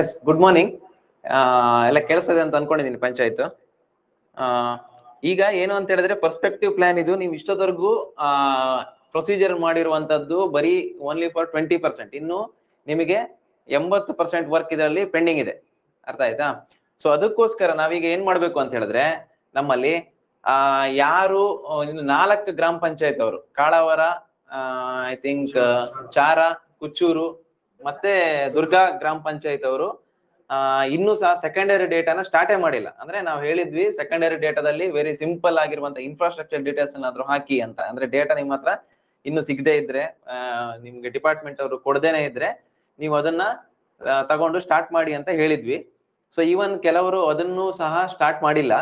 Yes good morning ಎಲ್ಲ ಕೇಳಿಸ್ತದೆ ಅಂತ ಅನ್ಕೊಂಡಿದ್ದೀನಿ ಪಂಚಾಯತ್ ಈಗ ಏನು ಅಂತ ಹೇಳಿದ್ರೆ ಪರ್ಸ್ಪೆಕ್ಟಿವ್ ಪ್ಲಾನ್ ಇದು ನೀವು ಇಷ್ಟೊತ್ತವರೆಗೂ ಪ್ರೊಸೀಜರ್ ಮಾಡಿರುವಂತದ್ದು ಬರೀ ಓನ್ಲಿ ಫಾರ್ ಟ್ವೆಂಟಿ ಪರ್ಸೆಂಟ್ ಇನ್ನು ನಿಮಗೆ ಎಂಬತ್ತು ಪರ್ಸೆಂಟ್ ವರ್ಕ್ ಇದರಲ್ಲಿ ಪೆಂಡಿಂಗ್ ಇದೆ ಅರ್ಥ ಆಯ್ತಾ ಸೊ ಅದಕ್ಕೋಸ್ಕರ ನಾವೀಗ ಏನ್ ಮಾಡ್ಬೇಕು ಅಂತ ಹೇಳಿದ್ರೆ ನಮ್ಮಲ್ಲಿ ಆ ಯಾರು ಆ, ಇನ್ನು ನಾಲ್ಕು ಗ್ರಾಮ ಪಂಚಾಯತ್ ಅವರು ಕಾಳಾವರ ಐ ಥಿಂಕ್ ಚಾರ ಕುಚ್ಚೂರು ಮತ್ತೆ ದುರ್ಗಾ ಗ್ರಾಮ ಪಂಚಾಯತ್ ಅವರು ಆ, ಇನ್ನೂ ಸಹ ಸೆಕೆಂಡರಿ ಡೇಟಾನ ಸ್ಟಾರ್ಟೇ ಮಾಡಿಲ್ಲ ಅಂದ್ರೆ ನಾವು ಹೇಳಿದ್ವಿ ಸೆಕೆಂಡರಿ ಡೇಟಾದಲ್ಲಿ ವೆರಿ ಸಿಂಪಲ್ ಆಗಿರುವಂತ ಇನ್ಫ್ರಾಸ್ಟ್ರಕ್ಚರ್ ಡೀಟೇಲ್ಸ್ ಏನಾದ್ರು ಹಾಕಿ ಅಂತ ಅಂದ್ರೆ ಡೇಟಾ ನಿಮ್ಮ ಹತ್ರ ಇನ್ನು ಸಿಗದೆ ಇದ್ರೆ ಆ, ನಿಮ್ಗೆ ಡಿಪಾರ್ಟ್ಮೆಂಟ್ ಅವರು ಕೊಡದೇನೆ ಇದ್ರೆ ನೀವು ಅದನ್ನ ಆ, ತಗೊಂಡು ಸ್ಟಾರ್ಟ್ ಮಾಡಿ ಅಂತ ಹೇಳಿದ್ವಿ ಸೊ ಈವನ್ ಕೆಲವರು ಅದನ್ನು ಸಹ ಸ್ಟಾರ್ಟ್ ಮಾಡಿಲ್ಲ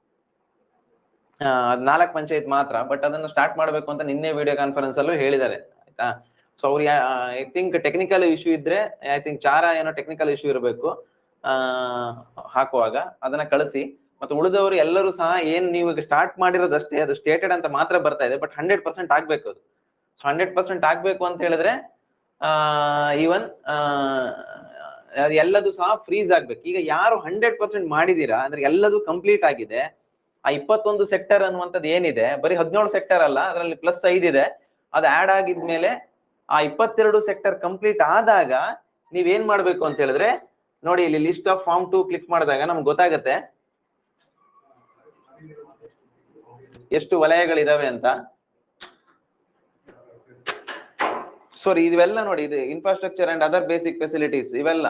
ನಾಲ್ಕು ಪಂಚಾಯತ್ ಮಾತ್ರ ಬಟ್ ಅದನ್ನ ಸ್ಟಾರ್ಟ್ ಮಾಡ್ಬೇಕು ಅಂತ ನಿನ್ನೆ ವಿಡಿಯೋ ಕಾನ್ಫರೆನ್ಸ್ ಅಲ್ಲೂ ಹೇಳಿದ್ದಾರೆ ಆಯ್ತಾ ಸೊ ಅವ್ರು ಐ ಥಿಂಕ್ ಟೆಕ್ನಿಕಲ್ ಇಶ್ಯೂ ಇದ್ರೆ ಐ ಥಿಂಕ್ ಚಾರ ಏನೋ ಟೆಕ್ನಿಕಲ್ ಇಶ್ಯೂ ಇರಬೇಕು ಆ ಹಾಕುವಾಗ ಅದನ್ನ ಕಳಿಸಿ ಮತ್ತೆ ಉಳಿದವರು ಎಲ್ಲರೂ ಸಹ ಏನ್ ನೀವು ಈಗ ಸ್ಟಾರ್ಟ್ ಮಾಡಿರೋದಷ್ಟೇ ಅದು ಸ್ಟೇಟೆಡ್ ಅಂತ ಮಾತ್ರ ಬರ್ತಾ ಇದೆ ಬಟ್ ಹಂಡ್ರೆಡ್ ಪರ್ಸೆಂಟ್ ಆಗ್ಬೇಕು ಅದು ಸೊ ಹಂಡ್ರೆಡ್ ಪರ್ಸೆಂಟ್ ಆಗ್ಬೇಕು ಅಂತ ಹೇಳಿದ್ರೆ ಆ ಈವನ್ ಅದು ಎಲ್ಲದು ಸಹ ಫ್ರೀಸ್ ಆಗ್ಬೇಕು ಈಗ ಯಾರು ಹಂಡ್ರೆಡ್ ಪರ್ಸೆಂಟ್ ಮಾಡಿದೀರಾ ಅಂದ್ರೆ ಎಲ್ಲದು ಕಂಪ್ಲೀಟ್ ಆಗಿದೆ ಆ ಇಪ್ಪತ್ತೊಂದು ಸೆಕ್ಟರ್ ಅನ್ನುವಂಥದ್ದು ಏನಿದೆ ಬರೀ ಹದಿನೇಳು ಸೆಕ್ಟರ್ ಅಲ್ಲ ಅದರಲ್ಲಿ ಪ್ಲಸ್ ಐದ್ ಇದೆ ಅದು ಆಡ್ ಆಗಿದ್ಮೇಲೆ ಆ ಇಪ್ಪತ್ತೆರಡು ಸೆಕ್ಟರ್ ಕಂಪ್ಲೀಟ್ ಆದಾಗ ನೀವ್ ಏನ್ ಮಾಡ್ಬೇಕು ಅಂತ ಹೇಳಿದ್ರೆ ನೋಡಿ ಇಲ್ಲಿ list of form two click ಮಾಡಿದಾಗ ನಮ್ಗೆ ಗೊತ್ತಾಗತ್ತೆ ಎಷ್ಟು ವಲಯಗಳಿದಾವೆ ಅಂತ ಸಾರಿ ಇವೆಲ್ಲ ನೋಡಿ ಇದು infrastructure and other basic facilities ಇವೆಲ್ಲ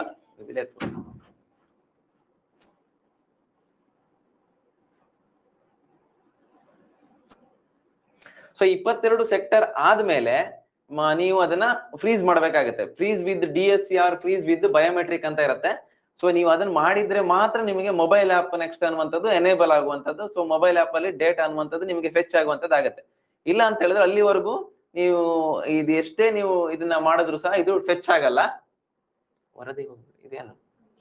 ಸೊ ಇಪ್ಪತ್ತೆರಡು ಸೆಕ್ಟರ್ ಆದ್ಮೇಲೆ ಮ- ನೀವು ಅದನ್ನ ಫ್ರೀಸ್ ಮಾಡ್ಬೇಕಾಗತ್ತೆ freeze with D S C or freeze with biometric ಅಂತ ಇರುತ್ತೆ ಸೊ ನೀವು ಅದನ್ನ ಮಾಡಿದ್ರೆ ಮಾತ್ರ ನಿಮಗೆ ಮೊಬೈಲ್ ಆಪ್ ನೆಕ್ಸ್ಟ್ ಅನ್ನುವಂಥದ್ದು ಎನೇಬಲ್ ಆಗುವಂಥದ್ದು ಸೊ ಮೊಬೈಲ್ ಆಪ್ ಅಲ್ಲಿ ಡೇಟಾ ಅನ್ನುವಂಥದ್ದು ನಿಮಗೆ ಫೆಚ್ ಆಗುವಂಥದ್ದು ಆಗತ್ತೆ ಇಲ್ಲ ಅಂತ ಹೇಳಿದ್ರೆ ಅಲ್ಲಿವರೆಗೂ ನೀವು ಇದು ಎಷ್ಟೇ ನೀವು ಇದನ್ನ ಮಾಡಿದ್ರು ಸಹ ಇದು ಫೆಚ್ ಆಗಲ್ಲ ವರದಿ ಹೋಗ್ಲಿ. ಇದೇನು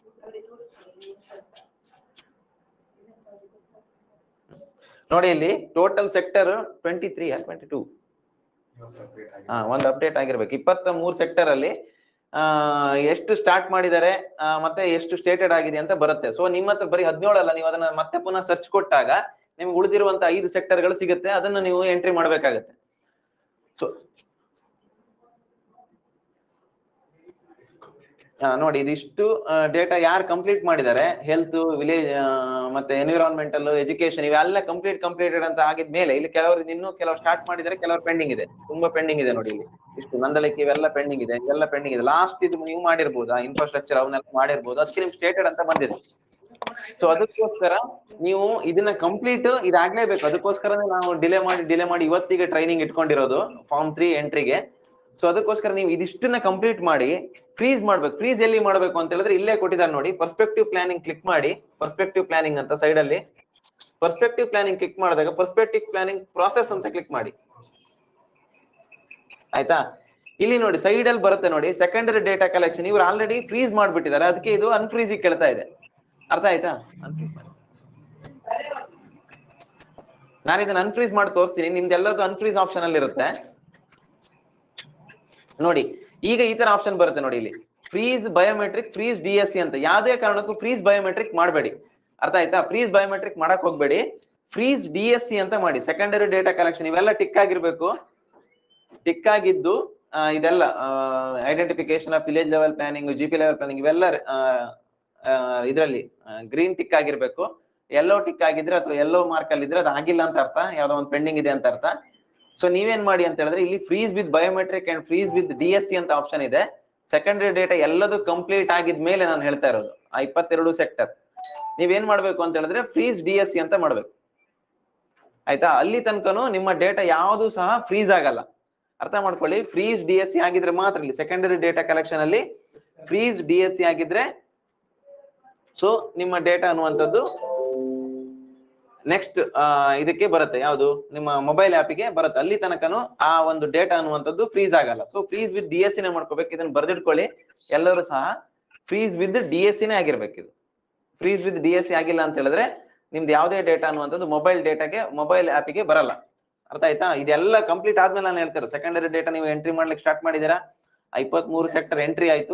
ನೋಡಿ ಇಲ್ಲಿ total sector twenty three twenty two ಹಾ ಒಂದು ಅಪ್ಡೇಟ್ ಆಗಿರ್ಬೇಕು ಇಪ್ಪತ್ತ ಮೂರ್ ಸೆಕ್ಟರ್ ಅಲ್ಲಿ ಆ ಎಷ್ಟು ಸ್ಟಾರ್ಟ್ ಮಾಡಿದ್ದಾರೆ ಆ, ಮತ್ತೆ ಎಷ್ಟು ಸ್ಟೇಟೆಡ್ ಆಗಿದೆ ಅಂತ ಬರುತ್ತೆ ಸೊ ನಿಮ್ಮ ಹತ್ರ ಬರೀ ಹದಿನೇಳು ಅಲ್ಲ ನೀವು ಅದನ್ನ ಮತ್ತೆ ಪುನಃ ಸರ್ಚ್ ಕೊಟ್ಟಾಗ ನಿಮ್ಗೆ ಉಳಿದಿರುವಂತ ಐದು ಸೆಕ್ಟರ್ ಗಳು ಸಿಗುತ್ತೆ ಅದನ್ನ ನೀವು ಎಂಟ್ರಿ ಮಾಡ್ಬೇಕಾಗತ್ತೆ ಸೊ ನೋಡಿ ಇದಿಷ್ಟು ಡೇಟಾ ಯಾರು ಕಂಪ್ಲೀಟ್ ಮಾಡಿದ್ದಾರೆ ಹೆಲ್ತ್ ವಿಲೇಜ್ ಮತ್ತೆ ಎನ್ವಿರಾನ್ಮೆಂಟಲ್ ಎಜುಕೇಶನ್ ಇವೆಲ್ಲ ಕಂಪ್ಲೀಟ್ ಕಂಪ್ಲೀಟೆಡ್ ಅಂತ ಆಗಿದ್ಮೇಲೆ ಇಲ್ಲಿ ಕೆಲವರು ಇನ್ನೂ ಕೆಲವರು ಸ್ಟಾರ್ಟ್ ಮಾಡಿದ್ದಾರೆ ಕೆಲವರು ಪೆಂಡಿಂಗ್ ಇದೆ ತುಂಬಾ ಪೆಂಡಿಂಗ್ ಇದೆ ನೋಡಿ ಇಲ್ಲಿ ಇಷ್ಟು ನಂದಳಿಕೆ ಇವೆಲ್ಲ ಪೆಂಡಿಂಗ್ ಇದೆ ಇವೆಲ್ಲ ಪೆಂಡಿಂಗ್ ಇದೆ ಲಾಸ್ಟ್ ಇದು ನೀವು ಮಾಡಿರ್ಬೋದು ಆ ಇನ್ಫ್ರಾಸ್ಟ್ರಕ್ಚರ್ ಅವನ್ನೆಲ್ಲ ಮಾಡಿರ್ಬೋದು ಅದಕ್ಕೆ ನಿಮ್ಗೆ ಸ್ಟೇಟೆಡ್ ಅಂತ ಬಂದಿದೆ ಸೊ ಅದಕ್ಕೋಸ್ಕರ ನೀವು ಇದನ್ನ ಕಂಪ್ಲೀಟ್ ಇದಾಗ್ಲೇಬೇಕು ಅದಕ್ಕೋಸ್ಕರನೇ ನಾವು ಡಿಲೇ ಮಾಡಿ ಡಿಲೇ ಮಾಡಿ ಇವತ್ತಿಗೆ ಟ್ರೈನಿಂಗ್ ಇಟ್ಕೊಂಡಿರೋದು ಫಾರ್ಮ್ ತ್ರೀ ಎಂಟ್ರಿಗೆ ಸೊ ಅದಕ್ಕೋಸ್ಕರ ನೀವು ಇದಿಷ್ಟನ್ನ ಕಂಪ್ಲೀಟ್ ಮಾಡಿ ಫ್ರೀಸ್ ಮಾಡ್ಬೇಕು ಫ್ರೀಸ್ ಎಲ್ಲಿ ಮಾಡ್ಬೇಕು ಅಂತ ಹೇಳಿದ್ರೆ ಇಲ್ಲೇ ಕೊಟ್ಟಿದ್ದಾರೆ ನೋಡಿ ಪರ್ಸ್ಪೆಕ್ಟಿವ್ ಪ್ಲಾನಿಂಗ್ ಕ್ಲಿಕ್ ಮಾಡಿ ಪರ್ಸ್ಪೆಕ್ಟಿವ್ ಪ್ಲಾನಿಂಗ್ ಅಂತ ಸೈಡ್ ಅಲ್ಲಿ ಪರ್ಸ್ಪೆಕ್ಟಿವ್ ಪ್ಲಾನಿಂಗ್ ಕ್ಲಿಕ್ ಮಾಡಿದಾಗ ಪರ್ಸ್ಪೆಕ್ಟಿವ್ ಪ್ಲಾನಿಂಗ್ ಪ್ರಾಸೆಸ್ ಅಂತ ಕ್ಲಿಕ್ ಮಾಡಿ ಆಯ್ತಾ ಇಲ್ಲಿ ನೋಡಿ ಸೈಡ್ ಅಲ್ಲಿ ಬರುತ್ತೆ ನೋಡಿ ಸೆಕೆಂಡರಿ ಡೇಟಾ ಕಲೆಕ್ಷನ್ ಇವ್ರು ಆಲ್ರೆಡಿ ಫ್ರೀಸ್ ಮಾಡ್ಬಿಟ್ಟಿದ್ದಾರೆ ಅದಕ್ಕೆ ಇದು ಅನ್ಫ್ರೀಸ್ ಕೇಳ್ತಾ ಇದೆ ಅರ್ಥ ಆಯ್ತಾ Unfreeze ಮಾಡಿ. ನಾನು ಇದನ್ನ ಅನ್ಫ್ರೀಸ್ ಮಾಡಿ ತೋರಿಸ್ತೀನಿ ನಿಮ್ದೆಲ್ಲದು ಅನ್ಫ್ರೀಸ್ ಆಪ್ಷನ್ ಅಲ್ಲಿ ಇರುತ್ತೆ ನೋಡಿ ಈಗ ಈ ತರ ಆಪ್ಷನ್ ಬರುತ್ತೆ ನೋಡಿ ಇಲ್ಲಿ freeze biometric freeze D S C ಅಂತ ಯಾವುದೇ ಕಾರಣಕ್ಕೂ ಫ್ರೀಸ್ ಬಯೋಮೆಟ್ರಿಕ್ ಮಾಡಬೇಡಿ ಅರ್ಥ ಆಯ್ತಾ ಫ್ರೀಸ್ ಬಯೋಮೆಟ್ರಿಕ್ ಮಾಡಕ್ ಹೋಗ್ಬೇಡಿ ಫ್ರೀಸ್ ಡಿ ಎಸ್ ಸಿ ಅಂತ ಮಾಡಿ ಸೆಕೆಂಡರಿ ಡೇಟಾ ಕಲೆಕ್ಷನ್ ಇವೆಲ್ಲ ಟಿಕ್ ಆಗಿರ್ಬೇಕು ಟಿಕ್ ಆಗಿದ್ದು ಆ, ಇದೆಲ್ಲ identification of village level planning G P level planning ಇವೆಲ್ಲ ಇದರಲ್ಲಿ ಗ್ರೀನ್ ಟಿಕ್ ಆಗಿರ್ಬೇಕು ಎಲ್ಲೋ ಟಿಕ್ ಆಗಿದ್ರೆ ಅಥವಾ ಎಲ್ಲೋ ಮಾರ್ಕ್ ಅಲ್ಲಿ ಇದ್ರೆ ಅದು ಆಗಿಲ್ಲ ಅಂತ ಅರ್ಥ ಯಾವ್ದೋ ಒಂದು ಪೆಂಡಿಂಗ್ ಇದೆ ಅಂತ ಅರ್ಥ ಸೊ ನೀವೇನ್ ಮಾಡಿ ಅಂತ ಹೇಳಿದ್ರೆ ಇಲ್ಲಿ freeze with biometric and freeze with D S C ಅಂತ ಆಪ್ಷನ್ ಇದೆ ಸೆಕೆಂಡರಿ ಡೇಟಾ ಎಲ್ಲದು ಕಂಪ್ಲೀಟ್ ಆಗಿದ್ಮೇಲೆ ನಾನು ಹೇಳ್ತಾ ಇರೋದು ಆ ಇಪ್ಪತ್ತೆರಡು ಸೆಕ್ಟರ್ ನೀವೇನ್ ಮಾಡ್ಬೇಕು ಅಂತ ಹೇಳಿದ್ರೆ ಫ್ರೀಸ್ ಡಿ ಎಸ್ ಸಿ ಅಂತ ಮಾಡ್ಬೇಕು ಆಯ್ತಾ ಅಲ್ಲಿ ತನಕನು ನಿಮ್ಮ ಡೇಟಾ ಯಾವುದು ಸಹ ಫ್ರೀಸ್ ಆಗಲ್ಲ ಅರ್ಥ ಮಾಡ್ಕೊಳ್ಳಿ ಫ್ರೀಸ್ ಡಿ ಎಸ್ ಸಿ ಆಗಿದ್ರೆ ಮಾತ್ರ ಇಲ್ಲಿ ಸೆಕೆಂಡರಿ ಡೇಟಾ ಕಲೆಕ್ಷನ್ ಅಲ್ಲಿ ಫ್ರೀಸ್ ಡಿ ಎಸ್ ಸಿ ಆಗಿದ್ರೆ ಸೊ ನಿಮ್ಮ ಡೇಟಾ ಅನ್ನುವಂಥದ್ದು ನೆಕ್ಸ್ಟ್ ಇದಕ್ಕೆ ಬರುತ್ತೆ ಯಾವುದು ನಿಮ್ಮ ಮೊಬೈಲ್ ಆಪಿಗೆ ಬರುತ್ತೆ ಅಲ್ಲಿ ತನಕನು ಆ ಒಂದು ಡೇಟಾ ಅನ್ನುವಂಥದ್ದು ಫ್ರೀಸ್ ಆಗಲ್ಲ so freeze with D S ಸಿನೇ ಮಾಡ್ಕೋಬೇಕು ಇದನ್ನ ಬರ್ದಿಟ್ಕೊಳ್ಳಿ ಎಲ್ಲರೂ ಸಹ ಫ್ರೀಸ್ ವಿತ್ ಡಿ ಎಸ್ ಸಿನೇ ಆಗಿರ್ಬೇಕು ಇದು freeze with D S C ಆಗಿಲ್ಲ ಅಂತ ಹೇಳಿದ್ರೆ ನಿಮ್ದು ಯಾವುದೇ ಡೇಟಾ ಅನ್ನುವಂಥದ್ದು ಮೊಬೈಲ್ ಡೇಟಾಗೆ ಮೊಬೈಲ್ ಆಪಿಗೆ ಬರಲ್ಲ ಅರ್ಥ ಆಯ್ತಾ ಇದೆಲ್ಲ ಕಂಪ್ಲೀಟ್ ಆದ್ಮೇಲೆ ನಾನು ಹೇಳ್ತಾರೆ ಸೆಕೆಂಡರಿ ಡೇಟಾ ನೀವು ಎಂಟ್ರಿ ಮಾಡ್ಲಿಕ್ಕೆ ಸ್ಟಾರ್ಟ್ ಮಾಡಿದ್ದೀರಾ ಇಪ್ಪತ್ತ್ ಮೂರು ಸೆಕ್ಟರ್ ಎಂಟ್ರಿ ಆಯ್ತು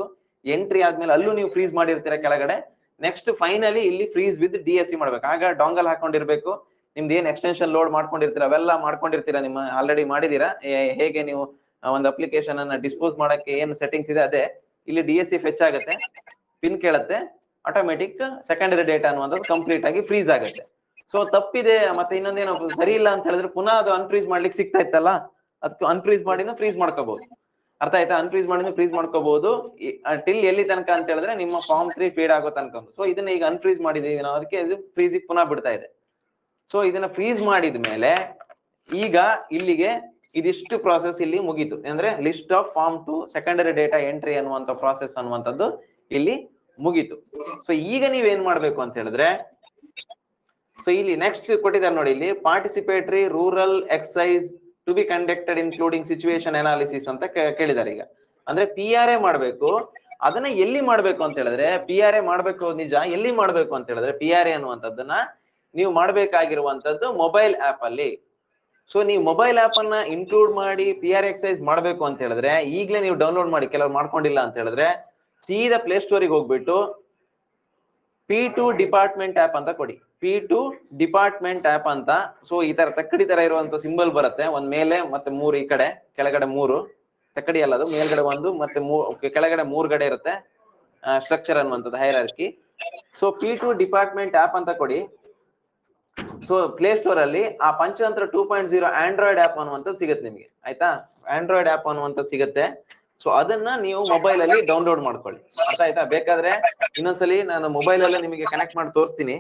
ಎಂಟ್ರಿ ಆದ್ಮೇಲೆ ಅಲ್ಲೂ ನೀವು ಫ್ರೀಸ್ ಮಾಡಿರ್ತೀರಾ ಕೆಳಗಡೆ ನೆಕ್ಸ್ಟ್ ಫೈನಲಿ ಇಲ್ಲಿ freeze with D S C ಮಾಡ್ಬೇಕು ಆಗ ಡಾಂಗಲ್ ಹಾಕೊಂಡಿರ್ಬೇಕು ನಿಮ್ದು ಏನ್ ಎಕ್ಸ್ಟೆನ್ಷನ್ ಲೋಡ್ ಮಾಡ್ಕೊಂಡಿರ್ತೀರಾ ಅವೆಲ್ಲ ಮಾಡ್ಕೊಂಡಿರ್ತೀರಾ ನಿಮ್ಮ ಆಲ್ರೆಡಿ ಮಾಡಿದೀರಾ ಏ- ಹೇಗೆ ನೀವು ಆ, ಒಂದು ಅಪ್ಲಿಕೇಶನ್ ಅನ್ನ ಡಿಸ್ಪೋಸ್ ಮಾಡಕ್ಕೆ ಏನ್ ಸೆಟ್ಟಿಂಗ್ಸ್ ಇದೆ ಅದೇ ಇಲ್ಲಿ ಡಿ ಎಸ್ ಸಿ ಫೆಚ್ ಆಗುತ್ತೆ ಪಿನ್ ಕೇಳುತ್ತೆ ಆಟೋಮೆಟಿಕ್ ಸೆಕೆಂಡರಿ ಡೇಟಾ ಅನ್ನುವಂಥದ್ದು ಕಂಪ್ಲೀಟ್ ಆಗಿ ಫ್ರೀಸ್ ಆಗುತ್ತೆ ಸೊ ತಪ್ಪಿದೆ ಮತ್ತೆ ಇನ್ನೊಂದೇನೋ ಸರಿ ಇಲ್ಲ ಅಂತ ಹೇಳಿದ್ರೆ ಪುನಃ ಅದು ಅನ್ಫ್ರೀಸ್ ಮಾಡ್ಲಿಕ್ಕೆ ಸಿಗ್ತಾ ಇತ್ತಲ್ಲ ಅದಕ್ಕೆ ಅನ್ಫ್ರೀಸ್ ಮಾಡಿನ ಫ್ರೀಸ್ ಮಾಡ್ಕೋಬಹುದು ಅರ್ಥ ಆಯ್ತಾ ಅನ್ಫ್ರೀಸ್ ಮಾಡಿನ ಫ್ರೀಸ್ ಮಾಡ್ಕೋಬಹುದು ಟಿಲ್ ಎಲ್ಲಿ ತನಕ ಅಂತ ಹೇಳಿದ್ರೆ ನಿಮ್ಮ ಫಾರ್ಮ್ ತ್ರೀ ಫೀಡ್ ಆಗೋ ತನಕ ಸೊ ಇದನ್ನ ಈಗ ಅನ್ಫ್ರೀಸ್ ಮಾಡಿದೀವಿ ನಾವು ಅದಕ್ಕೆ ಇದು ಫ್ರೀಸಿಗೆ ಪುನಃ ಬಿಡ್ತಾ ಇದೆ ಸೊ ಇದನ್ನ ಫ್ರೀಸ್ ಮಾಡಿದ ಮೇಲೆ ಈಗ ಇಲ್ಲಿಗೆ ಇದಿಷ್ಟು ಪ್ರಾಸೆಸ್ ಇಲ್ಲಿ ಮುಗೀತು ಅಂದ್ರೆ list of form two secondary data entry ಅನ್ನುವಂತ ಪ್ರಾಸೆಸ್ ಅನ್ನುವಂಥದ್ದು ಇಲ್ಲಿ ಮುಗೀತು ಸೊ ಈಗ ನೀವೇನ್ ಮಾಡ್ಬೇಕು ಅಂತ ಹೇಳಿದ್ರೆ ಸೊ ಇಲ್ಲಿ ನೆಕ್ಸ್ಟ್ ಕೊಟ್ಟಿದ್ದಾರೆ ನೋಡಿ ಇಲ್ಲಿ participatory rural exercise to be conducted including situation analysis ಅಂತ ಕೇ- ಕೇಳಿದ್ದಾರೆ ಈಗ ಅಂದ್ರೆ ಪಿ ಆರ್ ಎ ಮಾಡ್ಬೇಕು ಅದನ್ನ ಎಲ್ಲಿ ಮಾಡ್ಬೇಕು ಅಂತ ಹೇಳಿದ್ರೆ ಪಿ ಆರ್ ಎ ಮಾಡ್ಬೇಕು ನಿಜ ಎಲ್ಲಿ ಮಾಡ್ಬೇಕು ಅಂತ ಹೇಳಿದ್ರೆ ಪಿ ಆರ್ ಎ ಅನ್ನುವಂಥದ್ದನ್ನ ನೀವು ಮಾಡ್ಬೇಕಾಗಿರುವಂತದ್ದು ಮೊಬೈಲ್ ಆಪ್ ಅಲ್ಲಿ ಸೊ ನೀವು ಮೊಬೈಲ್ ಆಪ್ ಅನ್ನ ಇನ್ಕ್ಲೂಡ್ ಮಾಡಿ ಪಿ ಆರ್ ಎಕ್ಸೈಸ್ ಮಾಡ್ಬೇಕು ಅಂತ ಹೇಳಿದ್ರೆ ಈಗಲೇ ನೀವು ಡೌನ್ಲೋಡ್ ಮಾಡಿ ಕೆಲವ್ರು ಮಾಡ್ಕೊಂಡಿಲ್ಲ ಅಂತ ಹೇಳಿದ್ರೆ ಸೀದಾ ಪ್ಲೇ ಸ್ಟೋರಿಗೆ ಹೋಗ್ಬಿಟ್ಟು ಪಿ ಟು ಡಿಪಾರ್ಟ್ಮೆಂಟ್ ಆಪ್ ಅಂತ ಕೊಡಿ ಪಿ ಟು ಡಿಪಾರ್ಟ್ಮೆಂಟ್ ಆಪ್ ಅಂತ ಸೊ ಈ ತರ ತಕ್ಕಡಿ ತರ ಇರುವಂತ ಸಿಂಬಲ್ ಬರುತ್ತೆ ಒಂದ್ ಮೇಲೆ ಮತ್ತೆ ಮೂರು ಈ ಕಡೆ ಕೆಳಗಡೆ ಮೂರು ತಕ್ಕಡಿ ಅಲ್ಲ ಅದು ಮೇಲ್ಗಡೆ ಒಂದು ಮತ್ತೆ ಮೂ ಕೆಳಗಡೆ ಮೂರ್ ಗಡೆ ಇರುತ್ತೆ ಸ್ಟ್ರಕ್ಚರ್ ಅನ್ನುವಂಥದ್ದು hierarchy so P two department app ಅಂತ ಕೊಡಿ ಸೊ ಪ್ಲೇ ಸ್ಟೋರ್ ಅಲ್ಲಿ ಆ Panchatantra two point zero android app ಅನ್ನುವಂಥದ್ದು ಸಿಗುತ್ತೆ ನಿಮಗೆ ಆಯ್ತಾ ಆಂಡ್ರಾಯ್ಡ್ ಆಪ್ ಅನ್ನುವಂಥದ್ದು ಸಿಗುತ್ತೆ ಸೊ ಅದನ್ನ ನೀವು ಮೊಬೈಲ್ ಅಲ್ಲಿ ಡೌನ್ಲೋಡ್ ಮಾಡ್ಕೊಳ್ಳಿ ಅರ್ಥ ಆಯ್ತಾ ಬೇಕಾದ್ರೆ ಇನ್ನೊಂದ್ಸಲಿ ನಾನು ಮೊಬೈಲ್ ಅಲ್ಲೇ ನಿಮಗೆ ಕನೆಕ್ಟ್ ಮಾಡಿ ತೋರಿಸ್ತೀನಿ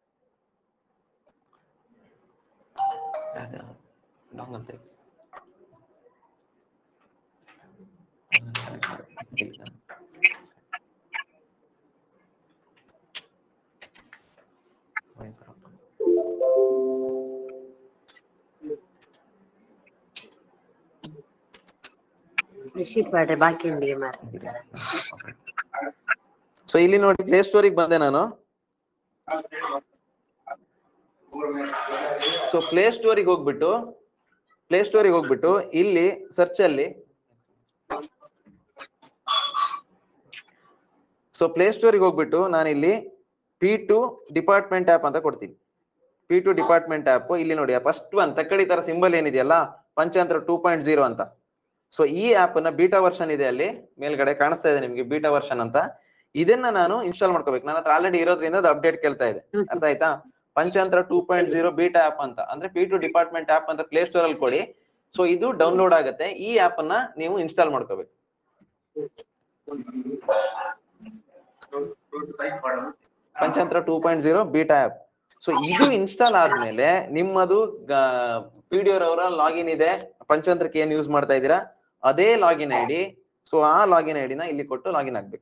ಅದು dongle ತೆಗಿ. ರಿಸೀವ್ ಮಾಡ್ರಿ ಬಾಕಿ ಉಂಡಿಗೆ ಮಾರ ಸೊ ಇಲ್ಲಿ ನೋಡಿ ಪ್ಲೇ ಸ್ಟೋರಿಗೆ ಬಂದೆ ನಾನು ಸೊ ಪ್ಲೇ ಸ್ಟೋರಿಗೆ ಹೋಗ್ಬಿಟ್ಟು ಪ್ಲೇ ಸ್ಟೋರಿಗೆ ಹೋಗ್ಬಿಟ್ಟು ಇಲ್ಲಿ ಸರ್ಚ್ ಅಲ್ಲಿ ಸೊ ಪ್ಲೇ ಸ್ಟೋರಿಗೆ ಹೋಗ್ಬಿಟ್ಟು ನಾನು ಇಲ್ಲಿ ಪಿ ಟು ಡಿಪಾರ್ಟ್ಮೆಂಟ್ ಆಪ್ ಅಂತ ಕೊಡ್ತೀನಿ ಪಿ ಟು ಡಿಪಾರ್ಟ್ಮೆಂಟ್ ಆಪ್ ಇಲ್ಲಿ ನೋಡಿ ಫಸ್ಟ್ ಒನ್ ತಕ್ಕಡಿ ತರ ಸಿಂಬಲ್ ಏನಿದೆಯಲ್ಲ ಪಂಚಾಂತರ ಟೂ ಪಾಯಿಂಟ್ ಜೀರೋ ಅಂತ ಸೊ ಈ ಆಪ್ ನ ಬೀಟಾ ವರ್ಷನ್ ಇದೆ ಅಲ್ಲಿ ಮೇಲ್ಗಡೆ ಕಾಣಿಸ್ತಾ ಇದೆ ನಿಮ್ಗೆ ಬೀಟಾ ವರ್ಷನ್ ಅಂತ ಇದನ್ನ ನಾನು ಇನ್ಸ್ಟಾಲ್ ಮಾಡ್ಕೋಬೇಕು ನನ್ನ ಹತ್ರ ಆಲ್ರೆಡಿ ಇರೋದ್ರಿಂದ ಅದು ಅಪ್ಡೇಟ್ ಕೇಳ್ತಾ ಇದೆ ಅರ್ಥ ಆಯ್ತಾ Panchatantra two point zero beta app ಅಂತ ಅಂದ್ರೆ ಪಿ ಟು ಡಿಪಾರ್ಟ್ಮೆಂಟ್ ಆಪ್ ಅಂತ ಪ್ಲೇ ಸ್ಟೋರ್ ಅಲ್ಲಿ ಕೊಡಿ ಸೊ ಇದು ಡೌನ್ಲೋಡ್ ಆಗುತ್ತೆ ಈ ಆಪ್ ಅನ್ನ ನೀವು ಇನ್ಸ್ಟಾಲ್ ಮಾಡ್ಕೋಬೇಕು Panchatantra two point zero beta app so ಇದು ಇನ್ಸ್ಟಾಲ್ ಆದ್ಮೇಲೆ ನಿಮ್ಮದು ಪಿ ಡಿ ಅವರ ಲಾಗಿನ್ ಇದೆ ಪಂಚಾಂತರಕ್ಕೆ ಏನ್ ಯೂಸ್ ಮಾಡ್ತಾ ಇದ್ದೀರಾ ಅದೇ ಲಾಗಿನ್ ಐ ಡಿ ಸೊ ಆ ಲಾಗಿನ್ ಐ ಡಿನ ಇಲ್ಲಿ ಕೊಟ್ಟು ಲಾಗಿನ್ ಆಗ್ಬೇಕು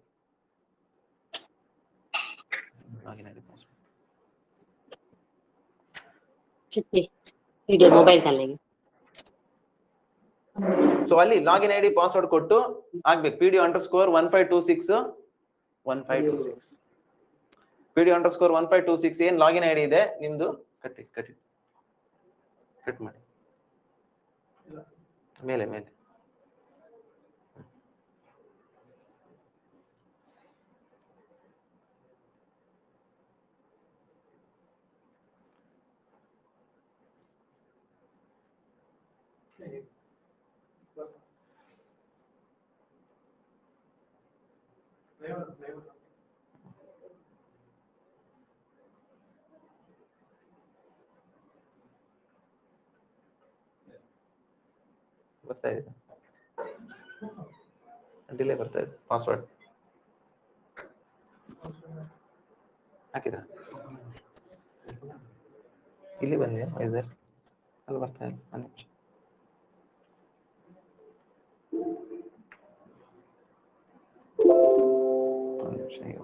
ಲಾಗಿನ್ ಐ ಡಿ ಚಿತ್ತಿ ವಿಡಿಯೋ ಮೊಬೈಲ್ ಕಲ್ನಾಗೆ ಸೊ ಅಲ್ಲಿ ಲಾಗಿನ್ ಐ ಡಿ ಪಾಸ್ವರ್ಡ್ ಕೊಟ್ಟು ಆಗ್ಬೇಕು P D underscore one five two six one five two six P D underscore one five two six ಏನ್ login I D ಇದೆ ನಿಮ್ದು ಕಟ್ಟಿ ಕಟ್ಟಿ ಕಟ್ ಮಾಡಿ ಮೇಲೆ ಮೇಲೆ ಬರ್ತಾ ಇದೆ ಡಿಲೇ ಬರ್ತಾ ಇದೆ ಪಾಸ್ವರ್ಡ್ ಹಾಕಿದ್ರ ಇಲ್ಲಿ ಬಂದಿದೆ ವೈಸರ್ ಅಲ್ಲಿ ಬರ್ತಾ ಇದೆ ಒಂದು ನಿಮಿಷ ಒಂದು ನಿಮಿಷ ಈಗ